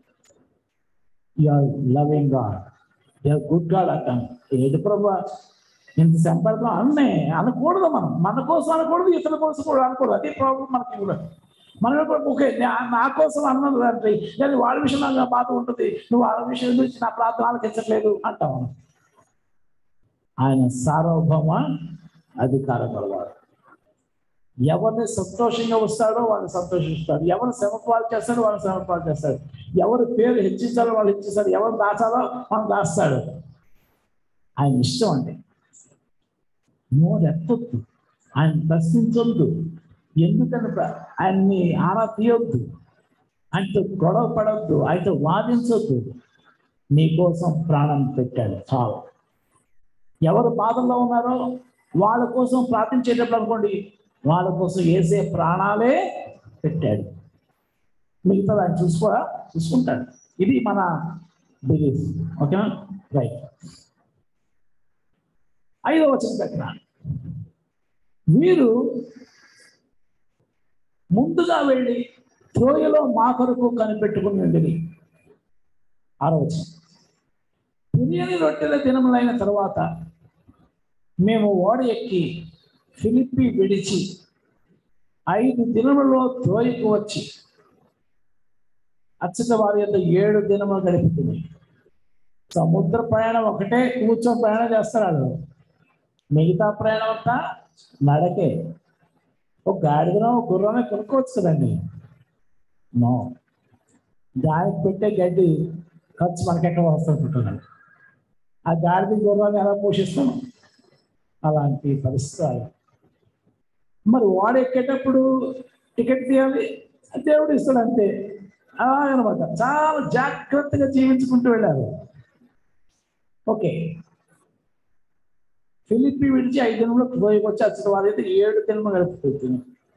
you're loving God you're good God అంటాను ఏది ప్రభా ఇంత సంపాదన అన్నే అనకూడదు మనం మన కోసం అనకూడదు ఇతరుల కోసం కూడా అనకూడదు అదే ప్రాబ్లం మనకి కూడా మనం కూడా ఓకే నా- నా కోసం అన్నది అంటే కానీ వాళ్ళ విషయంలో నాకు బాధ ఉంటుంది నువ్వు వాళ్ళ విషయం గురించి నా ప్రార్థన ఆలకించట్లేదు అంటాం మనం. ఆయన సార్వభౌమ అధికారం గలవాడు ఎవరిని సంతోషంగా వస్తాడో వాడిని సంతోషిస్తాడు ఎవరు శ్రమపాలు చేస్తాడో వాడిని శ్రమపాలు చేస్తాడు ఎవరు పేరు హెచ్చించాలో వాళ్ళు హెచ్చిస్తాడు ఎవరు దాచాలో మనం దాస్తాడు ఆయన ఇష్టం అండి నోరెత్తొద్దు ఆయన ప్రశ్నించొద్దు ఎందుకని ప్ర- ఆయన్ని ఆరా తీయొద్దు ఆయనతో గొడవ పడొద్దు ఆయనతో వాదించొద్దు నీ కోసం ప్రాణం పెట్టాడు చాలు ఎవరు బాధల్లో ఉన్నారో వాళ్ళ కోసం ప్రార్థించేటప్పుడు అనుకోండి వాళ్ళ కోసం వేసే ప్రాణాలే పెట్టాడు మిగతా ఆయన చూసుకో చూసుకుంటాడు ఇది మన బిలీఫ్ ఓకేనా రైట్ ఐదో వచనం పెట్టిన మీరు ముందుగా వెళ్ళి త్రోయలో మా కొరకు కనిపెట్టుకుని ఉండేది ఆరో వచనం పురియని రొట్టెల దినములైన తర్వాత మేము ఓడ ఎక్కి ఫిలిప్పి విడిచి ఐదు దినములలో త్రోయకు వచ్చి అచ్చట వారి యొక్క ఏడు దినములు గడుపుతుంది సముద్ర ప్రయాణం ఒకటే కూర్చొని ప్రయాణం చేస్తారు వాళ్ళు మిగతా ప్రయాణం అంతా నడకే ఒక గాడిదనో ఒక గుర్రమే కొనుక్కోవచ్చు కదండి నో దానికి పెట్టే గడ్డి ఖర్చు మనకి ఎక్కడ వస్తుంటుంది ఆ గాడిద గుర్రాన్ని ఎలా పోషిస్తాం అలాంటి పరిస్థితులు మరి వాడు ఎక్కేటప్పుడు టికెట్ తీయాలి దేవుడు ఇస్తాడు అంతే అలాగనమాట చాలా జాగ్రత్తగా జీవించుకుంటూ వెళ్ళారు ఓకే ఫిలిప్పి విడిచి ఐదు దినంలో పోయికి వచ్చి అసలు వారైతే ఏడు దినము గడిపిపోతుంది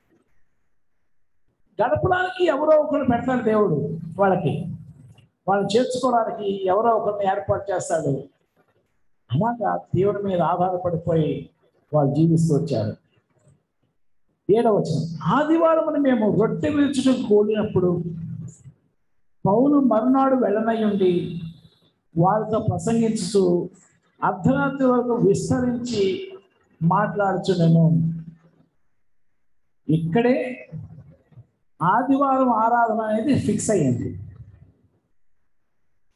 గడపడానికి ఎవరో ఒకరు పెడతాడు దేవుడు వాళ్ళకి వాళ్ళని చేర్చుకోవడానికి ఎవరో ఒకరిని ఏర్పాటు చేస్తాడు అలాగా దేవుడి మీద ఆధారపడిపోయి వాళ్ళు జీవిస్తూ వచ్చారు ఏడవచనం ఆదివారం మేము రొట్టె విరుచుటకు కూడినప్పుడు పౌలు మరునాడు వెళ్ళనయ్యుండి వారితో ప్రసంగించుతూ అర్ధరాత్రి వరకు విస్తరించి మాట్లాడుచున్నాను ఇక్కడే ఆదివారం ఆరాధన అనేది ఫిక్స్ అయ్యింది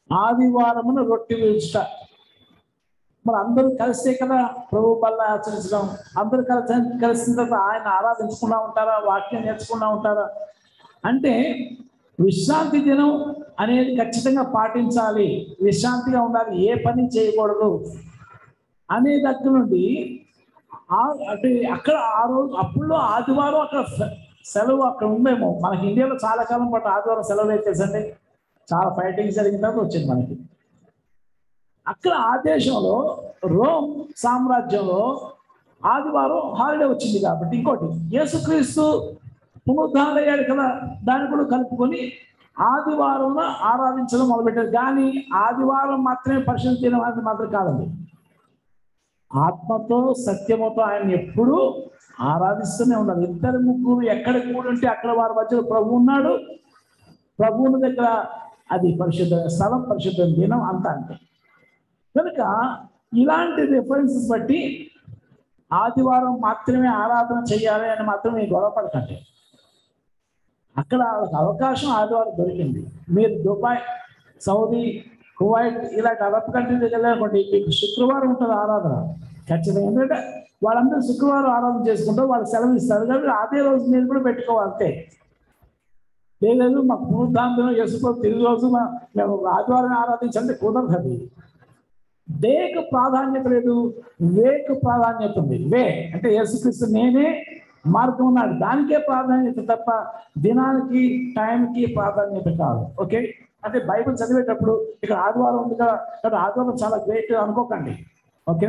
ఆదివారమున రొట్టె విరుచుట మరి అందరూ కలిస్తే కదా ప్రభు బల్ల ఆచరించడం అందరూ కలిసి కలిసిన తర్వాత ఆయన ఆరాధించుకున్నా ఉంటారా వాక్యం నేర్చుకున్నా ఉంటారా అంటే విశ్రాంతి దినం అనేది ఖచ్చితంగా పాటించాలి విశ్రాంతిగా ఉండాలి ఏ పని చేయకూడదు అనే దగ్గర నుండి ఆ- అంటే అక్కడ ఆ రోజు అప్పుల్లో ఆదివారం అక్కడ సె- సెలవు అక్కడ ఉందేమో మనకి ఇండియాలో చాలా కాలం పాటు ఆదివారం సెలవు వేసేసండి చాలా ఫైటింగ్ జరిగిన తర్వాత వచ్చింది మనకి అక్కడ ఆ దేశంలో రోమ్ సామ్రాజ్యంలో ఆదివారం హాలిడే వచ్చింది కాబట్టి ఇంకోటి యేసుక్రీస్తు పునరుద్ధారణ అయ్యాడు కదా దాన్ని కూడా కలుపుకొని ఆదివారం ఆరాధించడం మొదలుపెట్టారు కానీ ఆదివారం మాత్రమే పరిశుద్ధి చేయడం అనేది మాత్రం కాదండి ఆత్మతో సత్యముతో ఆయన ఎప్పుడూ ఆరాధిస్తూనే ఉన్నారు ఇద్దరు ముగ్గురు ఎక్కడ కూడి ఉంటే అక్కడ వారి మధ్యలో ప్రభు ఉన్నాడు ప్రభువుని దగ్గర అది పరిశుద్ధ స్థలం పరిశుద్ధ దినం అంతా అంటే కనుక ఇలాంటి రిఫరెన్సెస్ బట్టి ఆదివారం మాత్రమే ఆరాధన చేయాలి అని మాత్రం మీరు గొడవపడకండి అక్కడ వాళ్ళకి అవకాశం ఆదివారం దొరికింది మీరు దుబాయ్ సౌదీ కువైట్ ఇలాంటి అరబ్ కంట్రీకి వెళ్ళారనుకోండి మీకు శుక్రవారం ఉంటుంది ఆరాధన ఖచ్చితంగా ఎందుకంటే వాళ్ళందరూ శుక్రవారం ఆరాధన చేసుకుంటారు వాళ్ళు సెలవు ఇస్తారు కాబట్టి అదే రోజు మీరు కూడా పెట్టుకోవాలి అంతే లేదు మాకు పునరుద్ధాంతం చేసుకో తిరిగి రోజు మా- మేము ఆదివారం ఆరాధించండి కుదరదు అది డేకు ప్రాధాన్యత లేదు వేకు ప్రాధాన్యత ఉంది వే అంటే యేసుక్రీస్తు నేనే మార్గం ఉన్నాడు దానికే ప్రాధాన్యత తప్ప దినానికి టైంకి ప్రాధాన్యత కాదు ఓకే అంటే బైబిల్ చదివేటప్పుడు ఇక్కడ ఆదివారం ఉంది కదా కాబట్టి ఆదివారం చాలా గ్రేట్ అనుకోకండి ఓకే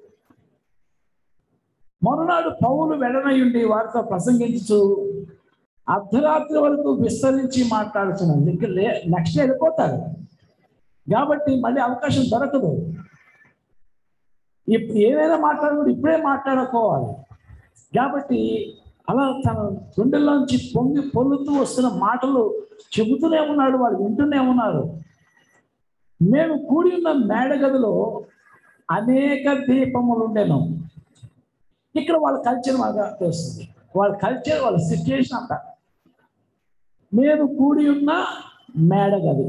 మరునాడు పౌలు వెడనయుండి వారితో ప్రసంగించు అర్ధరాత్రి వరకు విస్తరించి మాట్లాడుతున్నాడు ఇంకా లే నెక్స్ట్ వెళ్ళిపోతారు కాబట్టి మళ్ళీ అవకాశం దొరకదు ఇప్పుడు ఏమైనా మాట్లాడకూడదు ఇప్పుడే మాట్లాడుకోవాలి కాబట్టి అలా తన గుండెల్లోంచి పొంగి పొల్లుతూ వస్తున్న మాటలు చెబుతూనే ఉన్నాడు వాళ్ళు వింటూనే ఉన్నారు మేము కూడి ఉన్న మేడగదిలో అనేక దీపములు ఉండేను ఇక్కడ వాళ్ళ కల్చర్ బాగా తెలుస్తుంది వాళ్ళ కల్చర్ వాళ్ళ సిచ్యుయేషన్ అంతా మేము కూడి ఉన్న మేడగది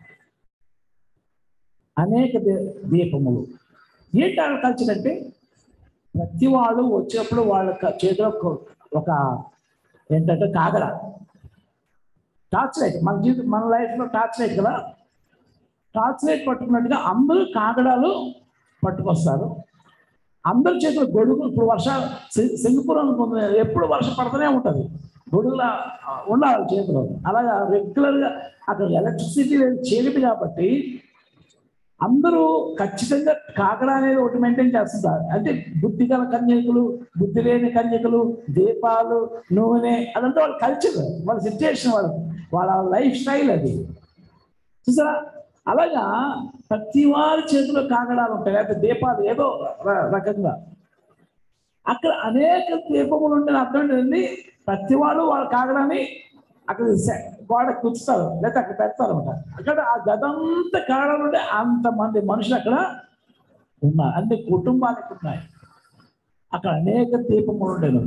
అనేక దీ- దీపములు ఏంటి వాళ్ళ కల్చర్ అంటే ప్రతి వాళ్ళు వచ్చినప్పుడు వాళ్ళ క- చేతిలో ఒక- ఒక ఏంటంటే కాగడ టార్చ్ లైట్ మన జీవితం మన లైఫ్లో టార్చ్ లైట్ కదా టార్చ్ లైట్ పట్టుకున్నట్టుగా అందరూ కాగడాలు పట్టుకొస్తారు అందరి చేతిలో గొడుగు ఇప్పుడు వర్షాలు సి- సింగపూర్ అనుకుంది ఎప్పుడు వర్షం పడుతూనే ఉంటుంది గొడుగులా ఆ, ఉండాలి చేతిలో అలాగా రెగ్యులర్గా అక్కడ ఎలక్ట్రిసిటీ లేదు చీకటి కాబట్టి అందరూ ఖచ్చితంగా కాకడ అనేది ఒకటి మెయింటైన్ చేస్తుంటారు అంటే బుద్ధి గల కన్యకులు బుద్ధి లేని కన్యకులు దీపాలు నూనె అదంతా వాళ్ళ కల్చర్ వాళ్ళ సిచ్యుయేషన్ వాళ్ళ వాళ్ళ లైఫ్ స్టైల్ అది చూసారా అలాగా ప్రతి వారి చేతిలో కాగడాలు ఉంటాయి లేకపోతే దీపాలు ఏదో ర- రకంగా అక్కడ అనేక దీపములు ఉంటే అర్థం ఏంటండి ప్రతి వాడు వాళ్ళ కాగడాన్ని అక్కడ సె- గోడ కూర్చుతారు లేకపోతే అక్కడ పెడతారు అనమాట అక్కడ ఆ గదంతా కాగడాలు ఉంటే అంతమంది మనుషులు అక్కడ ఉన్నారు అన్ని కుటుంబానికి ఉన్నాయి అక్కడ అనేక దీపములు ఉండేను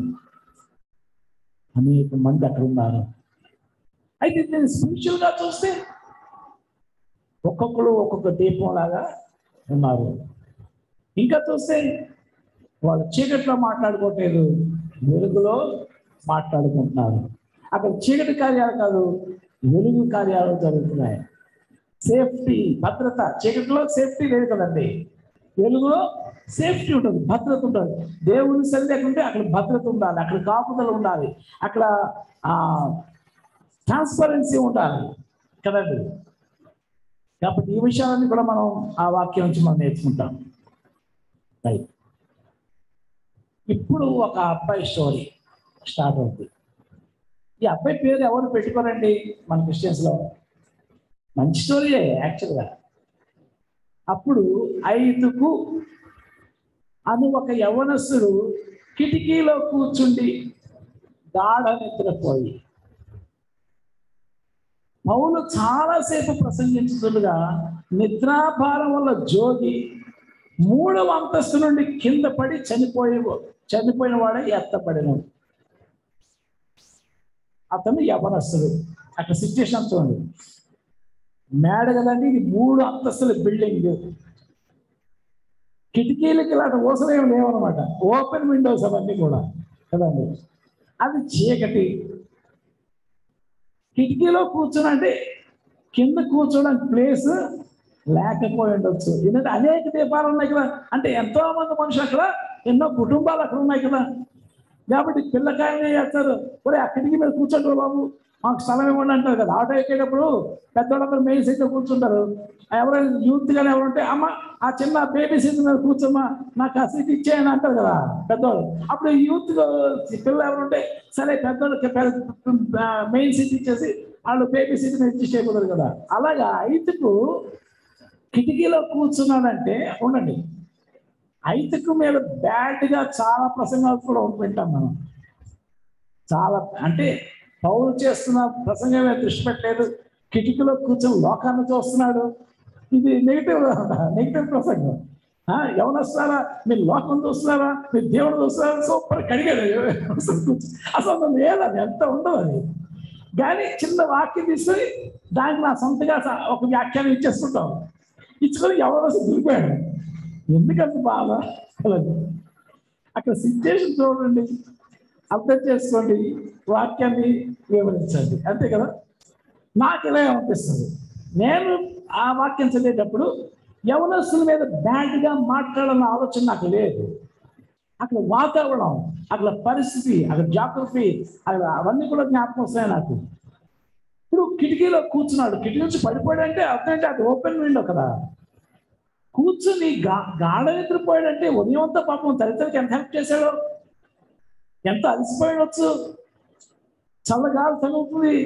అనేక మంది అక్కడ ఉన్నారు అయితే నేను స్పిరిచువల్ గా చూస్తే ఒక్కొక్కరు ఒక్కొక్క దీపం లాగా ఉన్నారు ఇంకా చూస్తే వాళ్ళు చీకట్లో మాట్లాడుకోవట్లేదు వెలుగులో మాట్లాడుకుంటున్నారు అక్కడ చీకటి కార్యాలు కాదు వెలుగు కార్యాలు జరుగుతున్నాయి సేఫ్టీ భద్రత చీకటిలో సేఫ్టీ లేదు కదండి వెలుగులో సేఫ్టీ ఉంటుంది భద్రత ఉంటుంది దేవుని సరి లేకుంటే అక్కడ భద్రత ఉండాలి అక్కడ కాపుదల ఉండాలి అక్కడ ట్రాన్స్పరెన్సీ ఉండాలి కదండి కాబట్టి ఈ విషయాలన్నీ కూడా మనం ఆ వాక్యం నుంచి మనం నేర్చుకుంటాం రైట్ ఇప్పుడు ఒక అబ్బాయి స్టోరీ స్టార్ట్ అవుతుంది ఈ అబ్బాయి పేరు ఎవరు పెట్టుకోరండి మన క్రిస్టియన్స్లో మంచి స్టోరీయే యాక్చువల్గా అప్పుడు ఐదుకు అని ఒక యవనస్తుడు కిటికీలో కూర్చుండి గాఢ నిద్రపోయి పౌలు చాలాసేపు ప్రసంగించుతుండగా నిద్రాభారం వల్ల జోగి మూడవ అంతస్తు నుండి కింద పడి చనిపోయే చనిపోయిన వాడే ఎత్తపడిన అతను యవనస్తుడు అక్కడ సిచ్యుయేషన్ చూడండి మేడ కదండి ఇది మూడు అంతస్తుల బిల్డింగ్ కిటికీలకి ఇలాంటి ఊసలేం లేవన్నమాట ఓపెన్ విండోస్ అవన్నీ కూడా కదండి అది చీకటి కిటికీలో కూర్చోనంటే కింద కూర్చోడానికి ప్లేస్ లేకపోయి ఉండొచ్చు ఎందుకంటే అనేక దీపాలు ఉన్నాయి కదా అంటే ఎంతో మంది మనుషులు అక్కడ ఎన్నో కుటుంబాలు అక్కడ ఉన్నాయి కదా కాబట్టి పిల్లకాయలు చేస్తారు ఒరే ఆ కిటికీ మీద కూర్చోండి బాబు మాకు స్థలం ఇవ్వండి అంటారు కదా ఆటో ఎక్కేటప్పుడు పెద్దవాళ్ళందరూ మెయిన్ సీట్లో కూర్చుంటారు ఎవరైనా యూత్ గానే ఎవరంటే అమ్మ ఆ చిన్న బేబీ సీట్ మీద కూర్చోమ్మా నాకు ఆ సీట్ ఇచ్చేయని అంటారు కదా పెద్దవాళ్ళు అప్పుడు యూత్ పిల్లలు ఎవరుంటే సరే పెద్దవాళ్ళకి మెయిన్ సీట్ ఇచ్చేసి వాళ్ళు బేబీ సీట్ మీద అడ్జస్ట్ అయిపోతారు కదా అలాగా ఐదుకు కిటికీలో కూర్చున్నాడంటే ఉండండి ఐదుకు మీద బ్యాడ్గా చాలా ప్రసంగాలు కూడా వింటాం మనం చాలా అంటే పౌరు చేస్తున్న ప్రసంగం మీద దృష్టి పెట్టలేదు కిటికీలో కూర్చొని లోకాన్ని చూస్తున్నాడు ఇది నెగిటివ్ నెగిటివ్ ప్రసంగం ఆ, యవనస్తున్నారా మీరు లోకం చూస్తున్నారా మీరు దేవుడు చూస్తున్నారా సూపర్ కడిగాడు అసలు లేదని ఎంత ఉండదు అది కానీ చిన్న వాక్యం తీసుకొని దానికి నా సొంతగా స- ఒక వ్యాఖ్యానం ఇచ్చేసుకుంటాం ఇచ్చుకొని ఎవరో దిగిపోయాడు ఎందుకంత బాధ అలాగే అక్కడ సిచ్యుయేషన్ చూడండి అర్థం చేసుకోండి వాక్యాన్ని వివరించండి అంతే కదా నాకు ఇలా అనిపిస్తుంది నేను ఆ వాక్యం చదివేటప్పుడు యవనస్తుల మీద బ్యాడ్గా మాట్లాడాలన్న ఆలోచన నాకు లేదు అక్కడ వాతావరణం అక్కడ పరిస్థితి అక్కడ జాగ్రఫీ అక్కడ అవన్నీ కూడా జ్ఞాపకం వస్తాయి నాకు ఇప్పుడు కిటికీలో కూర్చున్నాడు కిటికీ నుంచి పడిపోయాడంటే అర్థం అంటే అది ఓపెన్ విండో కదా కూర్చుని గా గాఢ నిద్రపోయాడంటే ఉదయం అంతా పాపం తల్లిదండ్రులకి ఎంత హెల్ప్ చేశాడో ఎంత అలసిపోయవచ్చు చల్లగాలి తగులుతుంది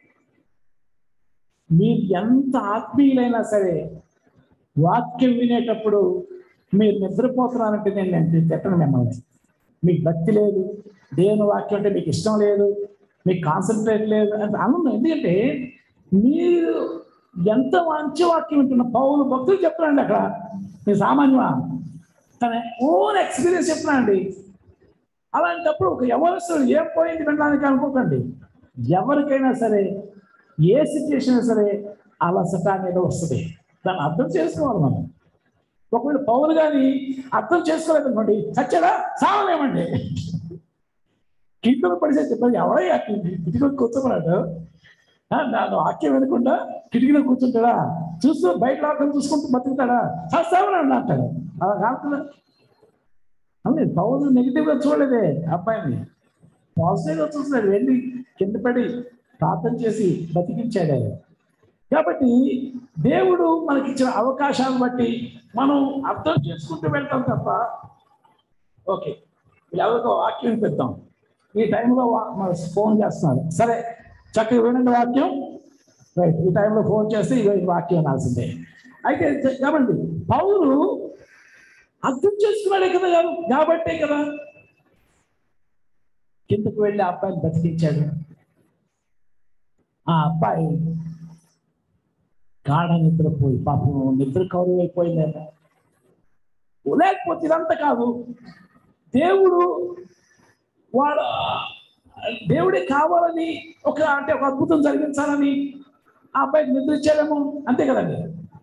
మీరు ఎంత ఆత్మీయులైనా సరే వాక్యం వినేటప్పుడు మీరు నిద్రపోతున్నారంటే నేను నేను తిట్టను మిమ్మల్ని మీకు భక్తి లేదు దేవుని వాక్యం అంటే మీకు ఇష్టం లేదు మీకు కాన్సన్ట్రేట్ లేదు అంటే అన్నం ఎందుకంటే మీరు ఎంత మంచి వాక్యం వింటున్న పౌలు భక్తులు చెప్తున్నాండి అక్కడ మీ సామాన్యమా తన ఓన్ ఎక్స్పీరియన్స్ చెప్తున్నానండి అలాంటప్పుడు ఒక ఎవరు ఏం పోయింది వినడానికి అనుకోకండి ఎవరికైనా సరే ఏ సిచ్యుయేషన్ సరే అలసట అనేది వస్తుంది దాన్ని అర్థం చేసుకోవాలి మనం ఒకవేళ పౌరు కానీ అర్థం చేసుకోలేదనుకోండి చచ్చాడా సావలేమండి కిటికీలో పడిసే చెప్పారు ఎవరయ్యా కిటికీలో కూర్చోమన్నాడు ఆ, నాను వాక్యం వినకుండా కిటికీలో కూర్చుంటాడా చూస్తూ బయట లోకం చూసుకుంటూ బతుకుతాడా చస్తామని అంటాడు అలా కాకుండా అవును పౌరు నెగిటివ్ గా చూడలేదే అబ్బాయిని పాజిటివ్ గా చూస్తున్నాడు వెళ్ళి కింద పడి ప్రార్థన చేసి బతికించాడు ఆయన కాబట్టి దేవుడు మనకిచ్చిన అవకాశాలను బట్టి మనం అర్థం చేసుకుంటూ వెళ్తాం తప్ప ఓకే ఎవరికో వాక్యం పెద్దాం ఈ టైంలో వా- మన ఫోన్ చేస్తున్నారు సరే చక్కగా వినండి వాక్యం రైట్ ఈ టైంలో ఫోన్ చేస్తే ఇగో ఈ వాక్యం వినాల్సిందే అయితే చ- కాబట్టి పౌరు అర్థం చేసుకున్నాడే కదా గారు కాబట్టే కదా కిందకు వెళ్ళి ఆ అబ్బాయిని బతికించాడు ఆ అబ్బాయి గాఢ నిద్రపోయి పాపం నిద్ర కౌరు అయిపోయింది లేకపోతే ఇదంతా కాదు దేవుడు వాడు దేవుడే కావాలని ఒక అంటే ఒక అద్భుతం జరిగించాలని ఆ అబ్బాయికి నిద్ర ఇచ్చాడేమో అంతే కదండి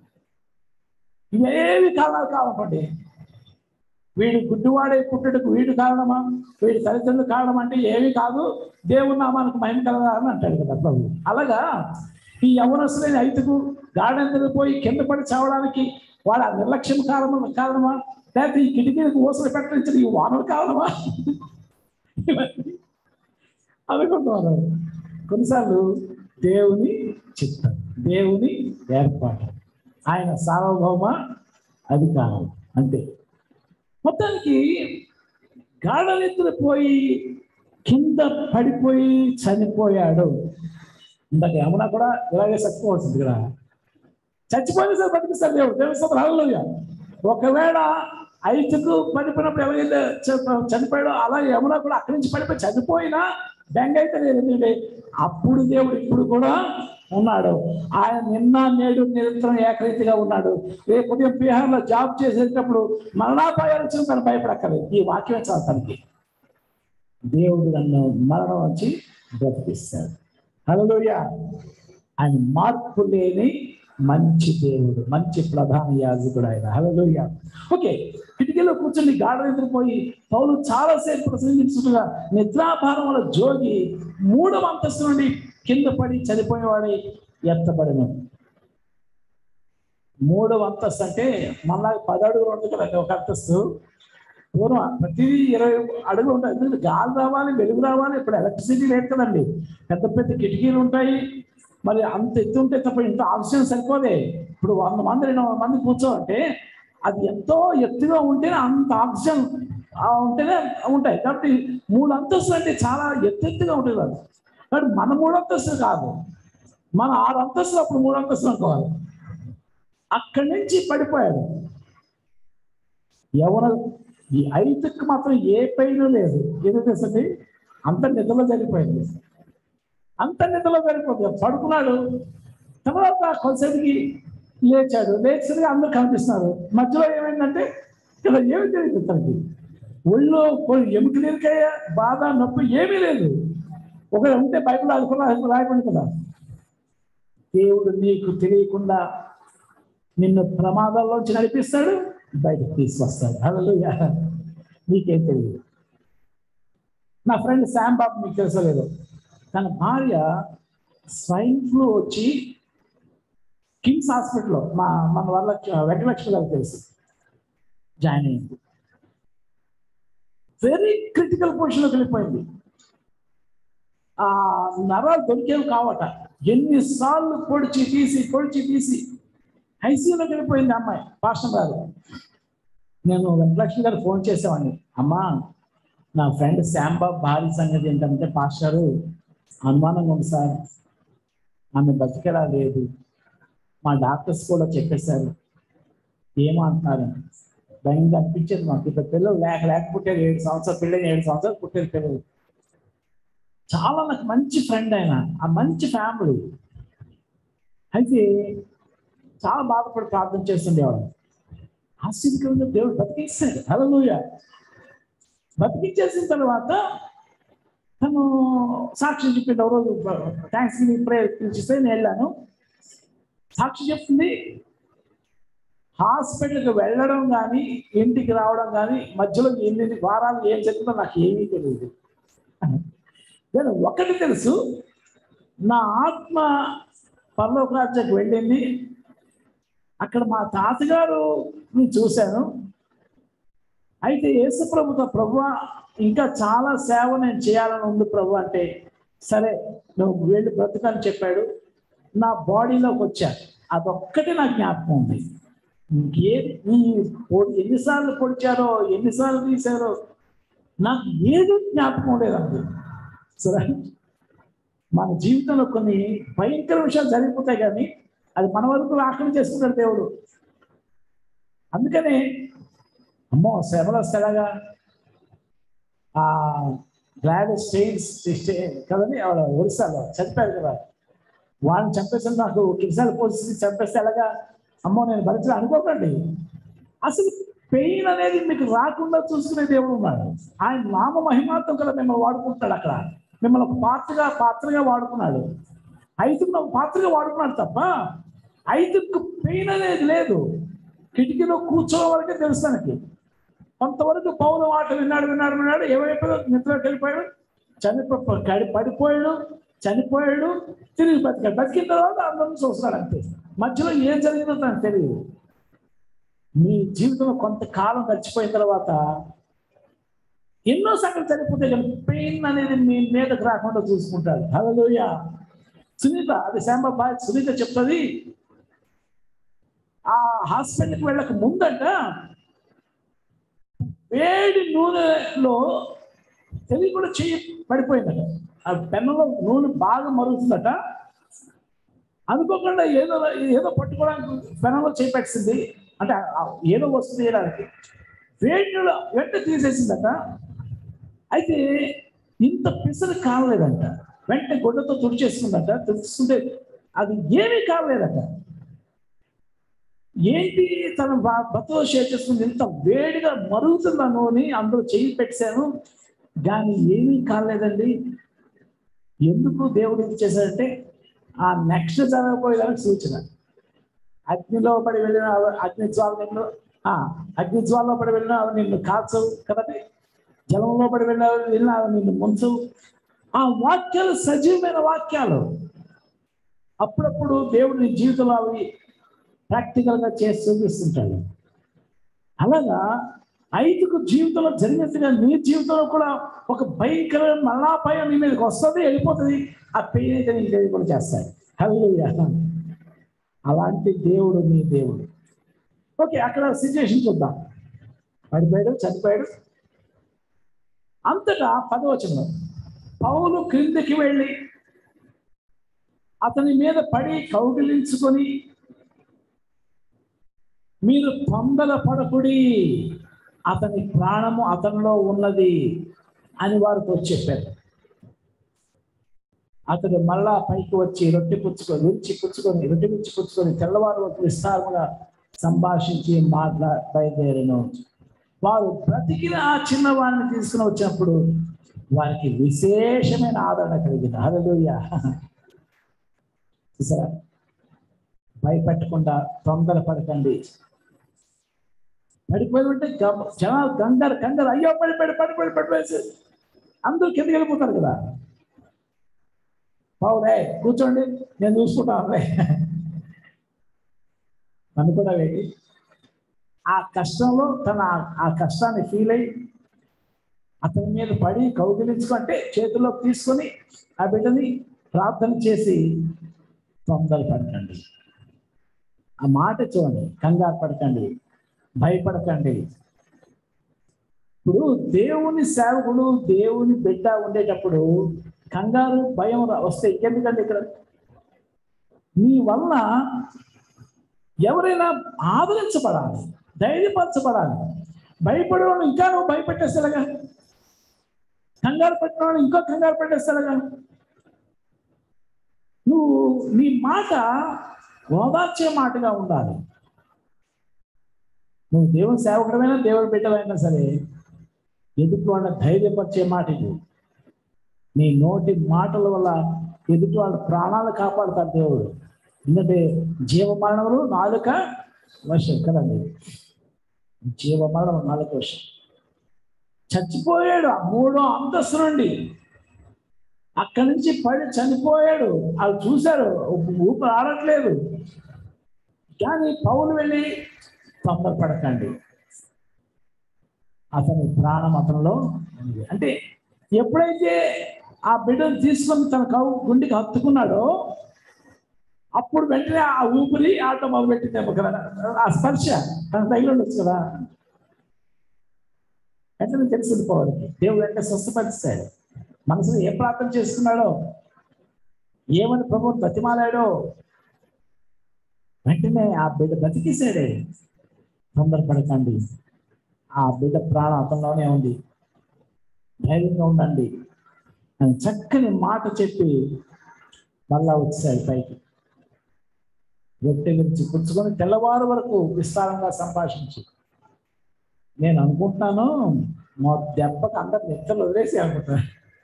ఏవి కారణాలు కావాలండి వీడు గుడ్డివాడే పుట్టుటకు వీడు కారణమా వీడి తల్లిదండ్రులు కారణం అంటే ఏమీ కాదు దేవుని నామానికి మహిమ కలదా అని అంటాడు కదా ప్రభు అలాగా ఈ యవనస్తులైన ఐదుకు గాఢందరూ పోయి కింద పడి చావడానికి వాడు ఆ నిర్లక్ష్యం కారణమా కారణమా లేకపోతే ఈ కిటికీలకు ఊసలు పెట్టించిన ఈ వానలు కారణమా అనుకుంటున్నారు కొన్నిసార్లు దేవుని చిత్తం దేవుని ఏర్పాటు ఆయన సార్వభౌమ అధికారం అంతే మొత్తానికి గాఢ నిద్ర పోయి కింద పడిపోయి చనిపోయాడు ఇందాక యమున కూడా ఇలాగే చచ్చిపోవాల్సింది కదా చచ్చిపోయిన సార్ బతికిస్తారు దేవుడు దేవుడు సోదరు హల్లెలూయా ఒకవేళ ఐదుకు పడిపోయినప్పుడు ఎవరైతే చ- చనిపోయాడో అలా యమున కూడా అక్కడి నుంచి పడిపోయి చనిపోయినా బెంగ అయితే లేదు ఎందుకంటే అప్పుడు దేవుడు ఇప్పుడు కూడా ఉన్నాడు ఆయన నిన్న నేడు నిరంతరం ఏకరీతిగా ఉన్నాడు రేపు ఉదయం బీహార్లో జాబ్ చేసేటప్పుడు మరణాపాయాలు వచ్చిన తను భయపడక్కర్లేదు ఈ వాక్యం చదవటానికి దేవుడు నన్ను మరణం వచ్చి బ్రతికిస్తాడు హలోయ ఆయన మార్పు లేని మంచి దేవుడు మంచి ప్రధాన యాజకుడు ఆయన హలోయ ఓకే కిటికీలో కూర్చొని గాఢ నిద్రపోయి పౌలు చాలాసేపు ప్రసంగించుగా నిద్రాభారం వల్ల జోగి మూడవ అంతస్తు నుండి కింద పడి చనిపోయేవాడి ఎత్తపడిన మూడవ అంతస్తు అంటే మళ్ళా పది అడుగులు ఉంటుంది కదండి ఒక అంతస్తు పూర్వం ప్రతిదీ ఇరవై అడుగులు ఉంటాయి ఎందుకంటే గాలి రావాలి వెలుగు రావాలి ఇప్పుడు ఎలక్ట్రిసిటీ లేదు కదండి పెద్ద పెద్ద కిటికీలు ఉంటాయి మరి అంత ఎత్తు ఉంటే తప్ప ఇంత ఆక్సిజన్ సరిపోదే ఇప్పుడు వంద మంది రెండు వందల మంది కూర్చోంటే అది ఎంతో ఎత్తుగా ఉంటేనే అంత ఆక్సిజన్ ఆ ఉంటేనే ఉంటాయి కాబట్టి మూడు అంతస్తులు అంటే చాలా ఎత్తెత్తుగా ఉంటుంది అది కాబట్టి మన మూడు అంతస్తులు కాదు మన ఆరు అంతస్తులు అప్పుడు మూడు అంతస్తులు అనుకోవాలి అక్కడి నుంచి పడిపోయాడు ఎవరు ఈ ఐదుకి మాత్రం ఏ పైన లేదు ఏదో తెలుసండి అంత నిద్రలో జరిగిపోయింది అంత నిద్రలో జరిగిపోతుంది పడుకున్నాడు తర్వాత కొంతసేపుకి లేచాడు లేచేసరికి అందరూ కనిపిస్తున్నారు మధ్యలో ఏమైందంటే ఇక్కడ ఏమి తెలియదు తనకి ఒళ్ళు ఎముక నిరికాయ బాధ నొప్పి ఏమీ లేదు ఒకరు ఉంటే బైబిల్ అనుకున్నా రాయకుండా కదా దేవుడు నీకు తెలియకుండా నిన్ను ప్రమాదాల్లోంచి నడిపిస్తాడు బయటకు తీసుకొస్తాడు హల్లెలూయా నీకేం తెలియదు నా ఫ్రెండ్ శామ్ బాబు మీకు తెలుసో లేదు తన భార్య స్వైన్ ఫ్లూ వచ్చి కిమ్స్ హాస్పిటల్లో మా మన వాళ్ళ వెంకటలక్ష్మి గారికి తెలుసు జాయిన్ అయింది వెరీ క్రిటికల్ పొజిషన్లోకి వెళ్ళిపోయింది ఆ నరాలు దొరికేవి కావట ఎన్నిసార్లు పొడిచి తీసి పొడిచి తీసి ఐసీయూలోకి వెళ్ళిపోయింది అమ్మాయి పాస్టర్ గారు నేను వెంకటలక్ష్మి గారు ఫోన్ చేసేవాడిని అమ్మా నా ఫ్రెండ్ శాంబాబ్ భారీ సంగతి ఏంటంటే పాస్టరు అనుమానంగా ఉంది సార్ ఆమె బతికేలా లేదు మా డాక్టర్స్ కూడా చెప్పేశారు ఏమంటున్నారు భయంగా అనిపించేది మాకు ఇద్దరు పిల్లలు లేక లేక పుట్టారు ఏడు సంవత్సరాలు పిల్లలు ఏడు సంవత్సరాలు పుట్టారు పిల్లలు చాలా నాకు మంచి ఫ్రెండ్ ఆయన ఆ మంచి ఫ్యామిలీ అయితే చాలా బాధపడి ప్రార్థన చేస్తుండేవాడు ఆశ్చర్యకరంగా దేవుడు బతికిస్తాడు హలోయ బతికించేసిన తర్వాత తను సాక్షి చెప్పింది ఒక రోజు థ్యాంక్స్ ప్రేయర్ పిలిచిస్తే నేను వెళ్ళాను సాక్షి చెప్తుంది హాస్పిటల్కి వెళ్ళడం కానీ ఇంటికి రావడం కానీ మధ్యలో ఎన్ని వారాలు ఏం చెప్తుందో నాకు ఏమీ తెలియదు నేను ఒకటి తెలుసు నా ఆత్మ పర్లోక రాజ్యానికి వెళ్ళింది అక్కడ మా తాతగారు చూశాను అయితే యేసు ప్రభుతో ప్రభు ఇంకా చాలా సేవ నేను చేయాలని ఉంది ప్రభు అంటే సరే నువ్వు వెళ్ళి బ్రతకని చెప్పాడు నా బాడీలోకి వచ్చా అదొక్కటి నా జ్ఞాపకం ఉంది ఇంకే ఈ పొడి ఎన్నిసార్లు పొడిచారో ఎన్నిసార్లు తీశారో నాకు ఏది జ్ఞాపకం లేదండి సరే మన జీవితంలో కొన్ని భయంకర విషయాలు జరిగిపోతాయి కానీ అది మన వరకు ఆక్రమణ చేసుకుంటాడు దేవుడు అందుకనే అమ్మో శ్రమలు వస్తాడగా ఆ గ్లాడ్ స్టేట్స్ కదండి ఆవిడ ఒరిస్సాలో చనిపోయారు కదా వాళ్ళని చంపేసి నాకు కిసాల పోలీసు చంపేస్తే ఎలాగా అమ్మో నేను భరించలే అనుకోకండి అసలు పెయిన్ అనేది మీకు రాకుండా చూసుకునే దేవుడు ఉన్నాడు ఆయన నామ మహిమాత్వం కదా మిమ్మల్ని వాడుకుంటాడు అక్కడ మిమ్మల్ని ఒక పాత్రగా పాత్రగా వాడుకున్నాడు ఐదుకు ఒక పాత్రగా వాడుకున్నాడు తప్ప ఐదుకు పెయిన్ అనేది లేదు కిటికీలో కూర్చోవడం వరకే తెలుసు తనకి కొంతవరకు పౌన మాట విన్నాడు విన్నాడు విన్నాడు ఏమైపోయాడు నిద్రకి వెళ్ళిపోయాడు చనిపో కడి పడిపోయాడు చనిపోయాడు తిరిగి బతికాడు బతికిన తర్వాత అందరం చూస్తున్నాడు అంతే మధ్యలో ఏం జరిగిందో తనకు తెలియదు మీ జీవితంలో కొంతకాలం గడిచిపోయిన తర్వాత ఎన్నో సంగతి చనిపోతే కానీ పెయిన్ అనేది మీ మీదకు రాకుండా చూసుకుంటారు హలోయ సునీత అది శ్యాంబాబాయ్ సునీత చెప్తుంది ఆ హాస్పిటల్కి వెళ్ళక ముందంట వేడి నూనెలో తెలివి కూడా చెయ్యి పడిపోయిందట ఆ పెన్నులో నూనె బాగా మరుగుతుందట అనుకోకుండా ఏదో ఏదో పట్టుకోవడానికి పెనంలో చేయి పెట్టింది అంటే ఆ ఏదో వస్తుంది చేయడానికి వేడిలో వెంట తీసేసిందట అయితే ఇంత పిసరు కాలేదంట వెంటనే గుడ్డతో తుడిచేస్తుందట తుడుచుకుంటే అది ఏమీ కాలేదట ఏంటి తన బతులో షేర్ చేసుకుంది ఇంత వేడిగా మరుగుతున్న నూనె అందులో చేయి పెట్టాను కానీ ఏమీ కాలేదండి ఎందుకు దేవుడు ఇది చేశాడంటే ఆ నెక్స్ట్ జరగబోయేదానికి సూచన అగ్నిలో పడి వెళ్ళిన అవ- అగ్ని జ్వాల నిన్ను ఆ, అగ్ని జ్వాలలో పడి వెళ్ళిన అవి నిన్ను కాల్చవు కదండి జలంలో పడి వెళ్ళిన వెళ్ళిన అవి నిన్ను ముంచవు ఆ వాక్యాలు సజీవమైన వాక్యాలు అప్పుడప్పుడు దేవుడు నీ జీవితంలో అవి ప్రాక్టికల్గా చేసి చూపిస్తుంటాడు అలాగా ఐదుకు జీవితంలో జరిగినట్టుగా నీ జీవితంలో కూడా ఒక భయంకరమైన మరణాపాయం నీ మీదకి వస్తుంది వెళ్ళిపోతుంది ఆ పెయిన్ అయితే నీకు తెలియకుండా చేస్తాడు హల్లెలూయా అలాంటి దేవుడు నీ దేవుడు ఓకే అక్కడ సిచ్యువేషన్ చూద్దాం పడిపోయాడు చనిపోయాడు అంతటా పదవచనం పౌలు క్రిందికి వెళ్ళి అతని మీద పడి కౌగిలించుకొని మీరు తొందర పడకుడి అతని ప్రాణము అతనిలో ఉన్నది అని వారితో చెప్పారు అతడు మళ్ళా పైకి వచ్చి రొట్టె పుచ్చుకొని విరిచి పుచ్చుకొని రొట్టె పుచ్చి పుచ్చుకొని తెల్లవారు వరకు విస్తారముగా సంభాషించి మాట్లా బయలుదేరను వారు బ్రతికిన ఆ చిన్నవాడిని తీసుకుని వచ్చినప్పుడు వారికి విశేషమైన ఆదరణ కలిగింది హల్లెలూయా చూసారా భయపెట్టకుండా తొందర పడకండి పడిపోయి ఉంటే గం- జనాలు గంగారు కంగారు అయ్యో పడిపోయాడు పడిపోయాడు పడిపోయేసి అందరూ కిందకి వెళ్ళిపోతారు కదా పౌరే కూర్చోండి నేను చూసుకుంటానులే నన్ను కూడా వేడి ఆ కష్టంలో తన ఆ- ఆ కష్టాన్ని ఫీల్ అయ్యి అతని మీద పడి కౌగిలించుకుంటే చేతిలోకి తీసుకొని ఆ బిడ్డని ప్రార్థన చేసి తొందర పడకండి ఆ మాట చూడండి కంగారు పడకండి భయపడకండి ఇప్పుడు దేవుని సేవకుడు దేవుని బిడ్డ ఉండేటప్పుడు కంగారు భయం రా- వస్తే ఎందుకంటే ఇక్కడ నీ వల్ల ఎవరైనా ఆదరించబడాలి ధైర్యపరచబడాలి భయపడేవాడు ఇంకా నువ్వు భయపెట్టేస్తాడుగా కంగారు పెట్టినవాడు ఇంకో కంగారు పెట్టేస్తాడుగా నువ్వు నీ మాట ఓదార్చే మాటగా ఉండాలి నువ్వు దేవుని సేవకుడమైనా దేవుని బిడ్డమైనా సరే ఎదుటి వాళ్ళ ధైర్యపరిచే మాట ఇది నీ నోటి మాటల వల్ల ఎదుటి వాళ్ళ ప్రాణాలు కాపాడుతాడు దేవుడు ఎందుకంటే జీవ మరణములు నాలుక వశం కదండి జీవ మరణం నాలుక వశం చచ్చిపోయాడు ఆ మూడో అంతస్తు నుండి అక్కడి నుంచి పడి చనిపోయాడు వాళ్ళు చూశారు ఊపిరి ఆడట్లేదు కానీ పౌలు వెళ్ళి తొందరపడకండి అతని ప్రాణం అతనిలో ఉంది అంటే ఎప్పుడైతే ఆ బిడ్డను తీసుకొని తన కౌ గుండెకి హత్తుకున్నాడో అప్పుడు వెంటనే ఆ ఊపిరి ఆట మొదలుపెట్టిందేమో కదా ఆ స్పర్శ తన తగిలి ఉండొచ్చు కదా వెంటనే తెలిసింది పోవాలికి దేవుడు వెంటనే స్వస్థపరిస్తాడు మనసులో ఏ ప్రార్థన చేసుకున్నాడో ఏమని ప్రభు బతిమాలాడో వెంటనే ఆ బిడ్డ బతికేశాడే తొందరపడకండి ఆ బిడ్డ ప్రాణం అతనిలోనే ఉంది ధైర్యంగా ఉండండి అని చక్కని మాట చెప్పి మళ్ళా వచ్చాడు పైకి రొట్టె గురించి పుచ్చుకొని తెల్లవారు వరకు విస్తారంగా సంభాషించి నేను అనుకుంటున్నాను మా దెబ్బకి అందరు నిద్రలు వదిలేసి అనుకుంటున్నాను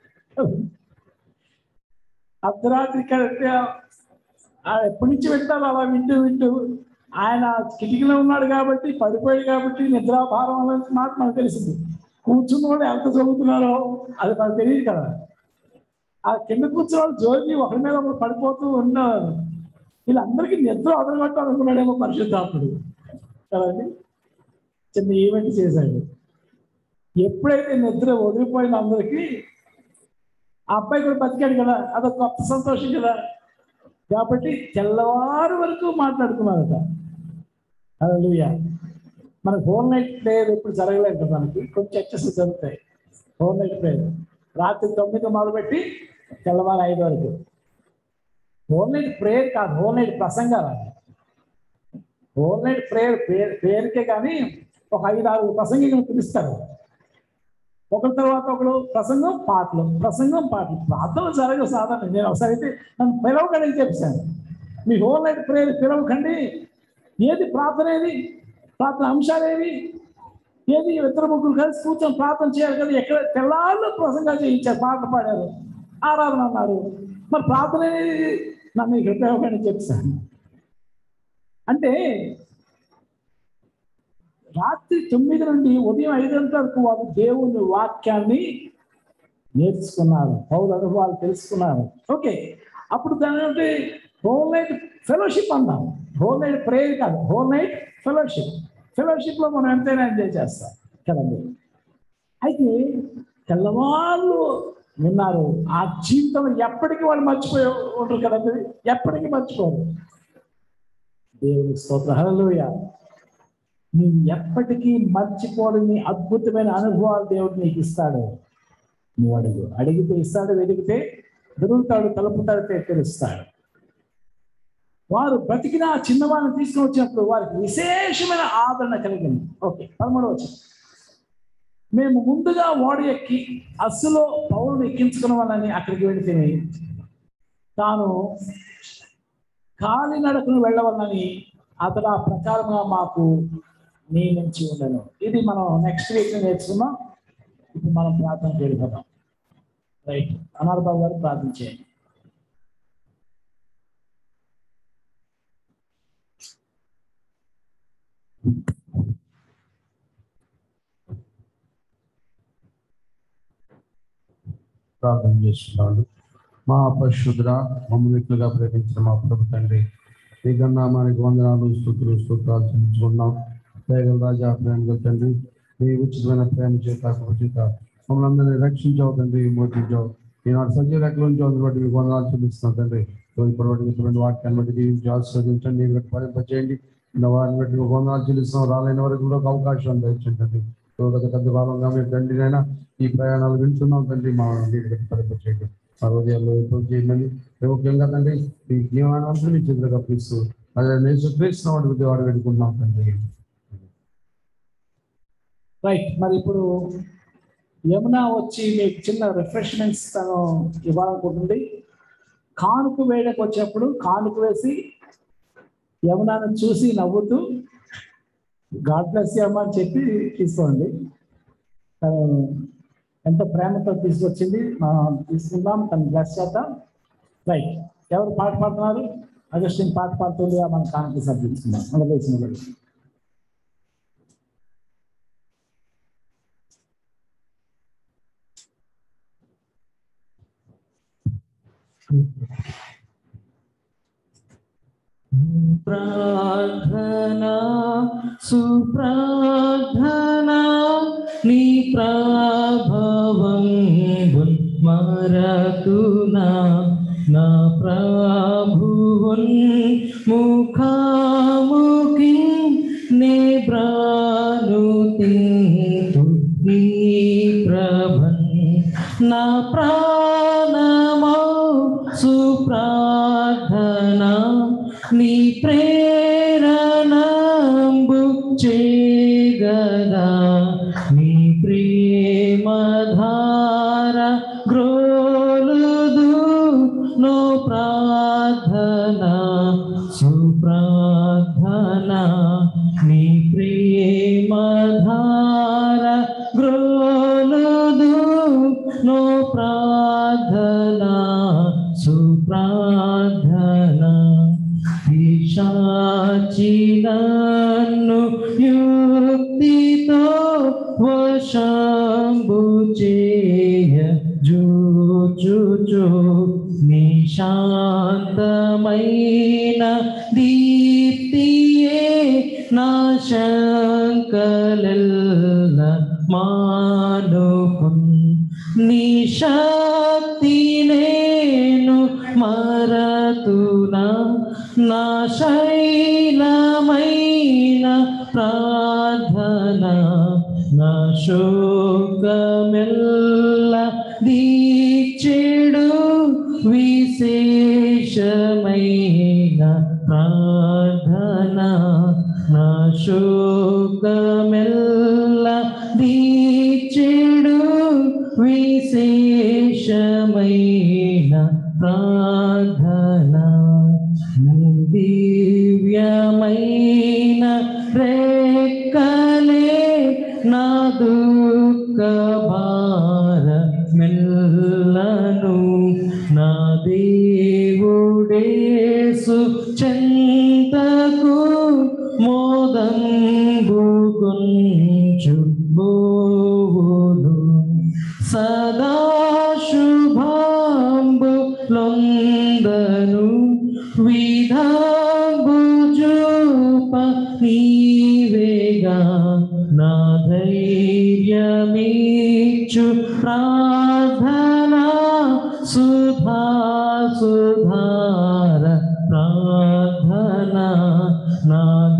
అర్ధరాత్రి కరెక్ట్ ఎప్పటి నుంచి వింటారు అలా వింటూ వింటూ ఆయన కిటికీలో ఉన్నాడు కాబట్టి పడిపోయాడు కాబట్టి నిద్రాభారం అనే మాట మనకు తెలిసింది కూర్చున్న వాళ్ళు ఎంత చదువుతున్నారో అది మనకు తెలియదు కదా ఆ కింద కూర్చున్న వాళ్ళు జోగి ఒకరి మీద ఒకరు పడిపోతూ ఉన్నారు వీళ్ళందరికీ నిద్ర అదనగట్టు అనుకున్నాడేమో పరిశుద్ధాత్ముడు కదండి చిన్న ఈవెంట్ చేశాడు ఎప్పుడైతే నిద్ర వదిలిపోయిన అందరికీ ఆ అబ్బాయి కూడా బతికాడు కదా అదొక గొప్ప సంతోషం కదా కాబట్టి తెల్లవారు వరకు మాట్లాడుకున్నారట హల్లెలూయా మన ఫోన్ నైట్ ప్రేయర్ ఇప్పుడు జరగలేదు కదా మనకి కొంచెం చర్చస్ జరుగుతాయి ఫోన్ నైట్ ప్రేయర్ రాత్రి తొమ్మిది మొదలుపెట్టి తెల్లవారు ఐదు వరకు ఫోన్ నైట్ ప్రేయర్ కాదు ఫోన్ నైట్ ప్రసంగాలు అవి ఫోన్ నైట్ ప్రేయర్ పేరు పేరుకే కానీ ఒక ఐదు ఆరు ప్రసంగికులు పిలుస్తారు ఒకరి తర్వాత ఒకరు ప్రసంగం పాటలు ప్రసంగం పాటలు ప్రార్థన జరగదు సాధారణ నేను ఒకసారి అయితే నన్ను పిలవకండి చెప్పాను మీ హోల్ నైట్ ప్రేయర్ పిలవకండి ఏది ప్రార్థన ఏది ప్రార్థన అంశాలు ఏవి ఏది ఇద్దరు ముగ్గురు కలిసి కూర్చొని ప్రార్థన చేయాలి కదా ఎక్కడ తెల్లాళ్ళు ప్రసంగాలు చేయించారు పాటలు పాడారు ఆరాధన అన్నారు మరి ప్రార్థన అనేది నన్ను ఇక్కడ పిలవకండి చెప్పాను అంటే రాత్రి తొమ్మిది నుండి ఉదయం ఐదు గంటల వరకు వారు దేవుని వాక్యాన్ని నేర్చుకున్నారు పౌరు అనుభవాలు తెలుసుకున్నారు ఓకే అప్పుడు దాని అంటే హోల్ నైట్ ఫెలోషిప్ అందాం హోల్ నైట్ ప్రేయర్ కాదు హోల్ నైట్ ఫెలోషిప్ ఫెలోషిప్లో మనం ఎంతైనా ఎంజాయ్ చేస్తాం కదండి అయితే తెల్లవాళ్ళు విన్నారు ఆ జీవితం ఎప్పటికీ వాళ్ళు మర్చిపోయి ఉంటారు కదండి ఎప్పటికీ మర్చిపోరు దేవుని స్తోత్ర హల్లెలూయా నీవు ఎప్పటికీ మర్చిపోలేని అద్భుతమైన అనుభవాలు దేవుడు నీకు ఇస్తాడు నువ్వు అడుగు అడిగితే ఇస్తాడు వెతికితే దొరుకుతాడు తలుపుతాడు తెలుస్తాడు వారు బ్రతికిన ఆ చిన్నవాళ్ళని తీసుకుని వచ్చినప్పుడు వారికి విశేషమైన ఆదరణ కలిగింది ఓకే పదమూడవ వచ్చింది మేము ముందుగా ఓడ ఎక్కి అస్సులో పౌరులు ఎక్కించుకున్న వాళ్ళని అక్కడికి వెళితే తాను కాలినడకను వెళ్ళవలనని అతడు ఆ ప్రకారంగా మాకు నియమించి ఉండను ఇది మనం నెక్స్ట్ వీక్ నేర్చుకున్నాం ఇప్పుడు మనం ప్రార్థన వెళ్ళిపోదాం రైట్ అనార్ బాబు గారు ప్రార్థన చేయండి
ప్రార్థన చేస్తున్నాడు మా పరిశుద్ర మమ్మల్ని ఎక్కువగా ప్రేమించిన మా ప్రభు తండ్రి ఈ గన్నామానికి వందనాలు స్థుతులు స్తోత్రాలు చెల్లించుకున్నాం ప్రేగల రాజా ప్రేమగల తండ్రి మీ ఉచితమైన ప్రేమ చేత కృప చేత మమ్మల్ని అందరినీ రక్షించావు తండ్రి మోచించావు ఈనాడు సజీవ రెక్కల నుంచి బట్టి మీకు వందనాలు చూపిస్తున్నాం తండ్రి ఇప్పటి ఇటువంటి వాక్యాన్ని బట్టి దీవించి ఆస్వాదించండి నేను పరిపరిచేయండి ఇలా వారిని బట్టి మీకు వందనాలు చెల్లిస్తున్నాం రాలేని వరకు కూడా ఒక అవకాశం దయచండి తండ్రి సో గత కొద్ది కాలంగా మీరు తండ్రినైనా ఈ ప్రయాణాలు వింటున్నాం తండ్రి మా నీటి పరిపరిచేయండి ఆ హృదయాల్లో ఇంప్రూవ్ చేయమని ముఖ్యంగా తండ్రి ఈ జీవనాన్ని మీ చేతులకు అప్పిస్తూ అదే నేను క్రీస్తు వాడి వాడు పెట్టుకుంటున్నాం తండ్రి
రైట్ మరి ఇప్పుడు యమున వచ్చి మీకు చిన్న రిఫ్రెష్మెంట్స్ తను ఇవ్వాలనుకుంటుంది కానుక వేయడానికి వచ్చినప్పుడు కానుక వేసి యమునను చూసి నవ్వుతూ గాడ్ బ్లెస్ అమ్మ అని చెప్పి తీసుకోండి తను ఎంత ప్రేమతో తీసుకొచ్చింది మనం తీసుకుందాం తను బ్లెస్ చేద్దాం రైట్ ఎవరు పాట పాడుతున్నారు అగస్టిన్ పాట పాడుతుంది మనం కానుక సర్దించుకుందాం మన దేశంలో
ప్రార్థనా సుప్రార్థనా నీ ప్రభావం మరతునా నా ప్రభువున్ ముఖాముఖి నే బ్రానుతింతు నీ ప్రభన్ నా ప్రాణమౌ సుప్రార్థనా నీ ప్రేరణంబు చేగదా నీ ప్రేమధార గ్రోలుదు నో ప్రార్థనా సుప్రార్థనా నీ ప్రేమధార గ్రోలుదు నో ప్రార్థనా సుప్రార్థనా పిశాచినన్ను యుక్తితో వశంబు చేయ జూచుచు నిశాంతమైన దీప్తియే నా శంకలెల్ల మానుకున్ నీ శక్తి నేను మరతునా నా శైలమైన ప్రార్థన నా శోకమెల్ల దీక్షిడు విశేషమైన ప్రార్థన నా శోకమెల్ల దీక్షిడు విశేషమైన ప్రార్థన దివ్యమైన రెక్కలే నా దుఃఖ భార మెల్లను నా దేవుడేసు చెంతకు విధాంబుజూప నీవేగా నా ధైర్యమీచు ప్రార్థనా సుధా సుధార ప్రార్థనా నా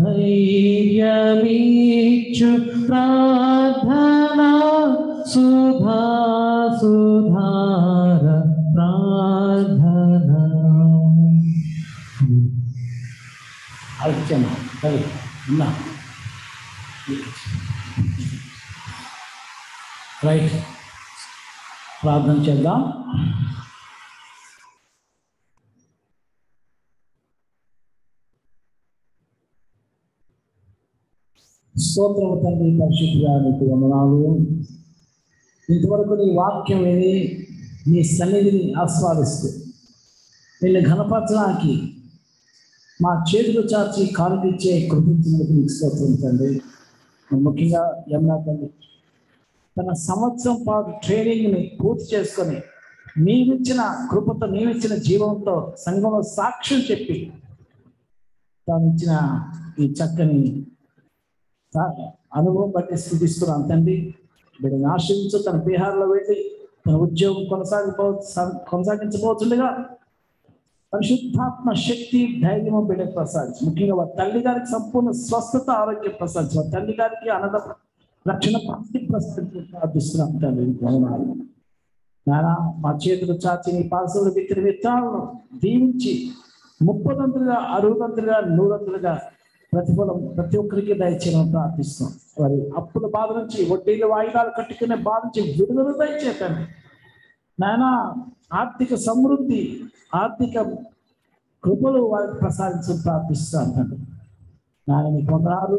ధైర్యమీచు ప్రార్థనా సుధా సుధార ప్రార్థనా
అర్చన సరే ఉన్నా రైట్ ప్రార్థన చేద్దాం స్తోత్రము తండ్రి పరిశుద్ధుగా నీకు వందనాలు ఇంతవరకు నీ వాక్యం విని నీ సన్నిధిని ఆస్వాదిస్తూ నిన్ను ఘనపరచడానికి మా చేతులు చాచి కానుకిచ్చే కృపించినందుకు నీకు స్తోత్రం తండ్రి ముఖ్యంగా యమునా తండ్రి తన సంవత్సరం పాటు ట్రైనింగ్ని పూర్తి చేసుకొని నీవిచ్చిన కృపతో నీవిచ్చిన జీవంతో సంఘంలో సాక్ష్యం చెప్పి తాను ఇచ్చిన ఈ చక్కని సా- అనుభవం బట్టి స్థుతిస్తున్నాను తండ్రి బిడ్డని ఆశ్రయించు తన బీహార్లో వెళ్ళి తన ఉద్యోగం కొనసాగిపో కొనసాగించబోతుండగా పరిశుద్ధాత్మ శక్తి ధైర్యము బిడ్డకు ప్రసాదించు ముఖ్యంగా వారి తల్లి గారికి సంపూర్ణ స్వస్థత ఆరోగ్యం ప్రసాదించు వారి తల్లి గారికి అన్నద రక్షణ ప్రాప్తి ప్రసాదించి ప్రార్థిస్తున్నాం తండ్రి వందనాలు నానా మా చేతులు చాచి నీ పాసవులు విత్తిన విత్తనాలను దీవించి ముప్పదంతులుగా అరుగుదంతులుగా నూరంతులుగా ప్రతిఫలం ప్రతి ఒక్కరికి దయచేయమని ప్రార్థిస్తున్నాం వారి అప్పుల బాధ నుంచి వడ్డీలు వాయిదాలు కట్టుకునే బాధ నుంచి విడుదల దయచేతండి నాయన ఆర్థిక సమృద్ధి ఆర్థిక కృపలు వారికి ప్రసాదించని ప్రార్థిస్తాను తండ్రి నాయన నీ కొందరు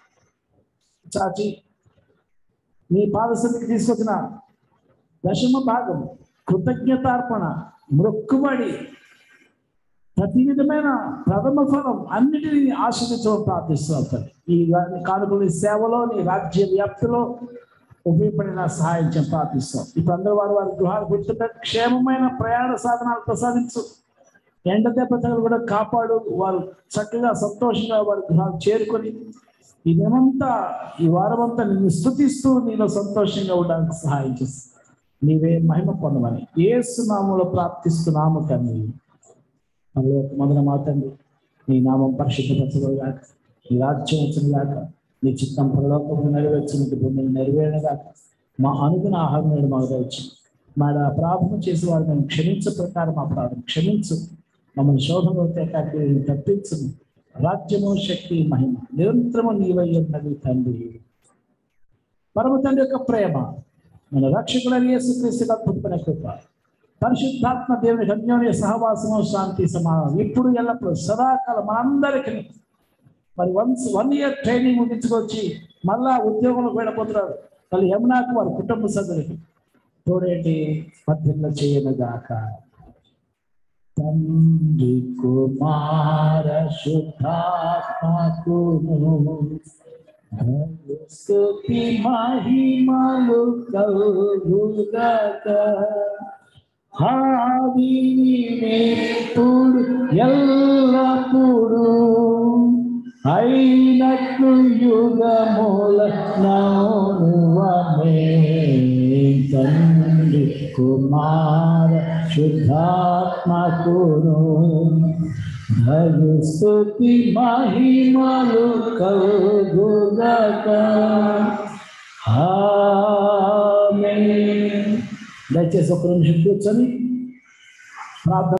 చాచి నీ పాదశక్తికి తీసుకొచ్చిన దశమ భాగం కృతజ్ఞతార్పణ మృక్కుబడి ప్రతి విధమైన ప్రథమ ఫలం అన్నిటినీ ఆశ్రయించమని ప్రార్థిస్తున్నాం తండ్రి ఈ వారిని కానుకల సేవలో నీ రాజ్య వ్యాప్తిలో ఉపయోగపడిన సహాయం చేయమని ప్రార్థిస్తాం ఇప్పుడు అందరూ వారు వారి గృహాలు పెట్టుకుంటే క్షేమమైన ప్రయాణ సాధనాలు ప్రసాదించు ఎండ దెబ్బ తగలు కూడా కాపాడు వారు చక్కగా సంతోషంగా వారి గృహాలు చేరుకొని ఈ దినమంతా ఈ వారమంతా నిన్ను స్థుతిస్తూ నీలో సంతోషంగా ఉండడానికి సహాయం చేస్తుంది నీవే మహిమ పొందమని ఏసు నామంలో ప్రార్థిస్తున్నాము తండ్రి మనలో మొదల మాతండి నీ నామం పరిశుద్ధపరచబడిగాక నీ రాజ్యం వచ్చినగాక నీ చిత్తం పరలోకము నెరవేర్చినట్టు భూమిని నెరవేరగాక మా అనుగుణ ఆహారం నేడు మాకు దయచి మాడ అపరాధము చేసి వారు మేము క్షమించు ప్రకారం మా అపరాధం క్షమించు మమ్మల్ని శోధనలో తేకాకి తప్పించు రాజ్యము శక్తి మహిమ నిరంతరము నీవై ఉన్నది తండ్రి పరమ తండ్రి యొక్క ప్రేమ మన రక్షకుడైన యేసుక్రీస్తు అద్భుతమైన కృప పరిశుద్ధాత్మ దేవుని అన్యోన్య సహవాసము శాంతి సమానం ఇప్పుడు ఎల్లప్పుడు సదాకాలం మనందరికీ మరి వన్స్ వన్ ఇయర్ ట్రైనింగ్ ముగించుకొచ్చి మళ్ళా ఉద్యోగంలో వెళ్ళిపోతున్నారు మళ్ళీ యమునాకు వారి కుటుంబ సభ్యులకి తోడేంటి మధ్యలో చేయనుగాక తండ్రి కుమార శుద్ధాత్మకును స్తుతి మహిమలు కలుగుగాక ఆదినేప్పుడు ఎల్లప్పుడు అయినట్లు యుగముల నౌనువమే తండ్రి కుమార శుద్ధాత్మకును భగస్తుతి మహిమలు కలుగుగాక ఆమేన్ దయచేసి ఒక నిమిషం కూర్చొని ప్రార్థన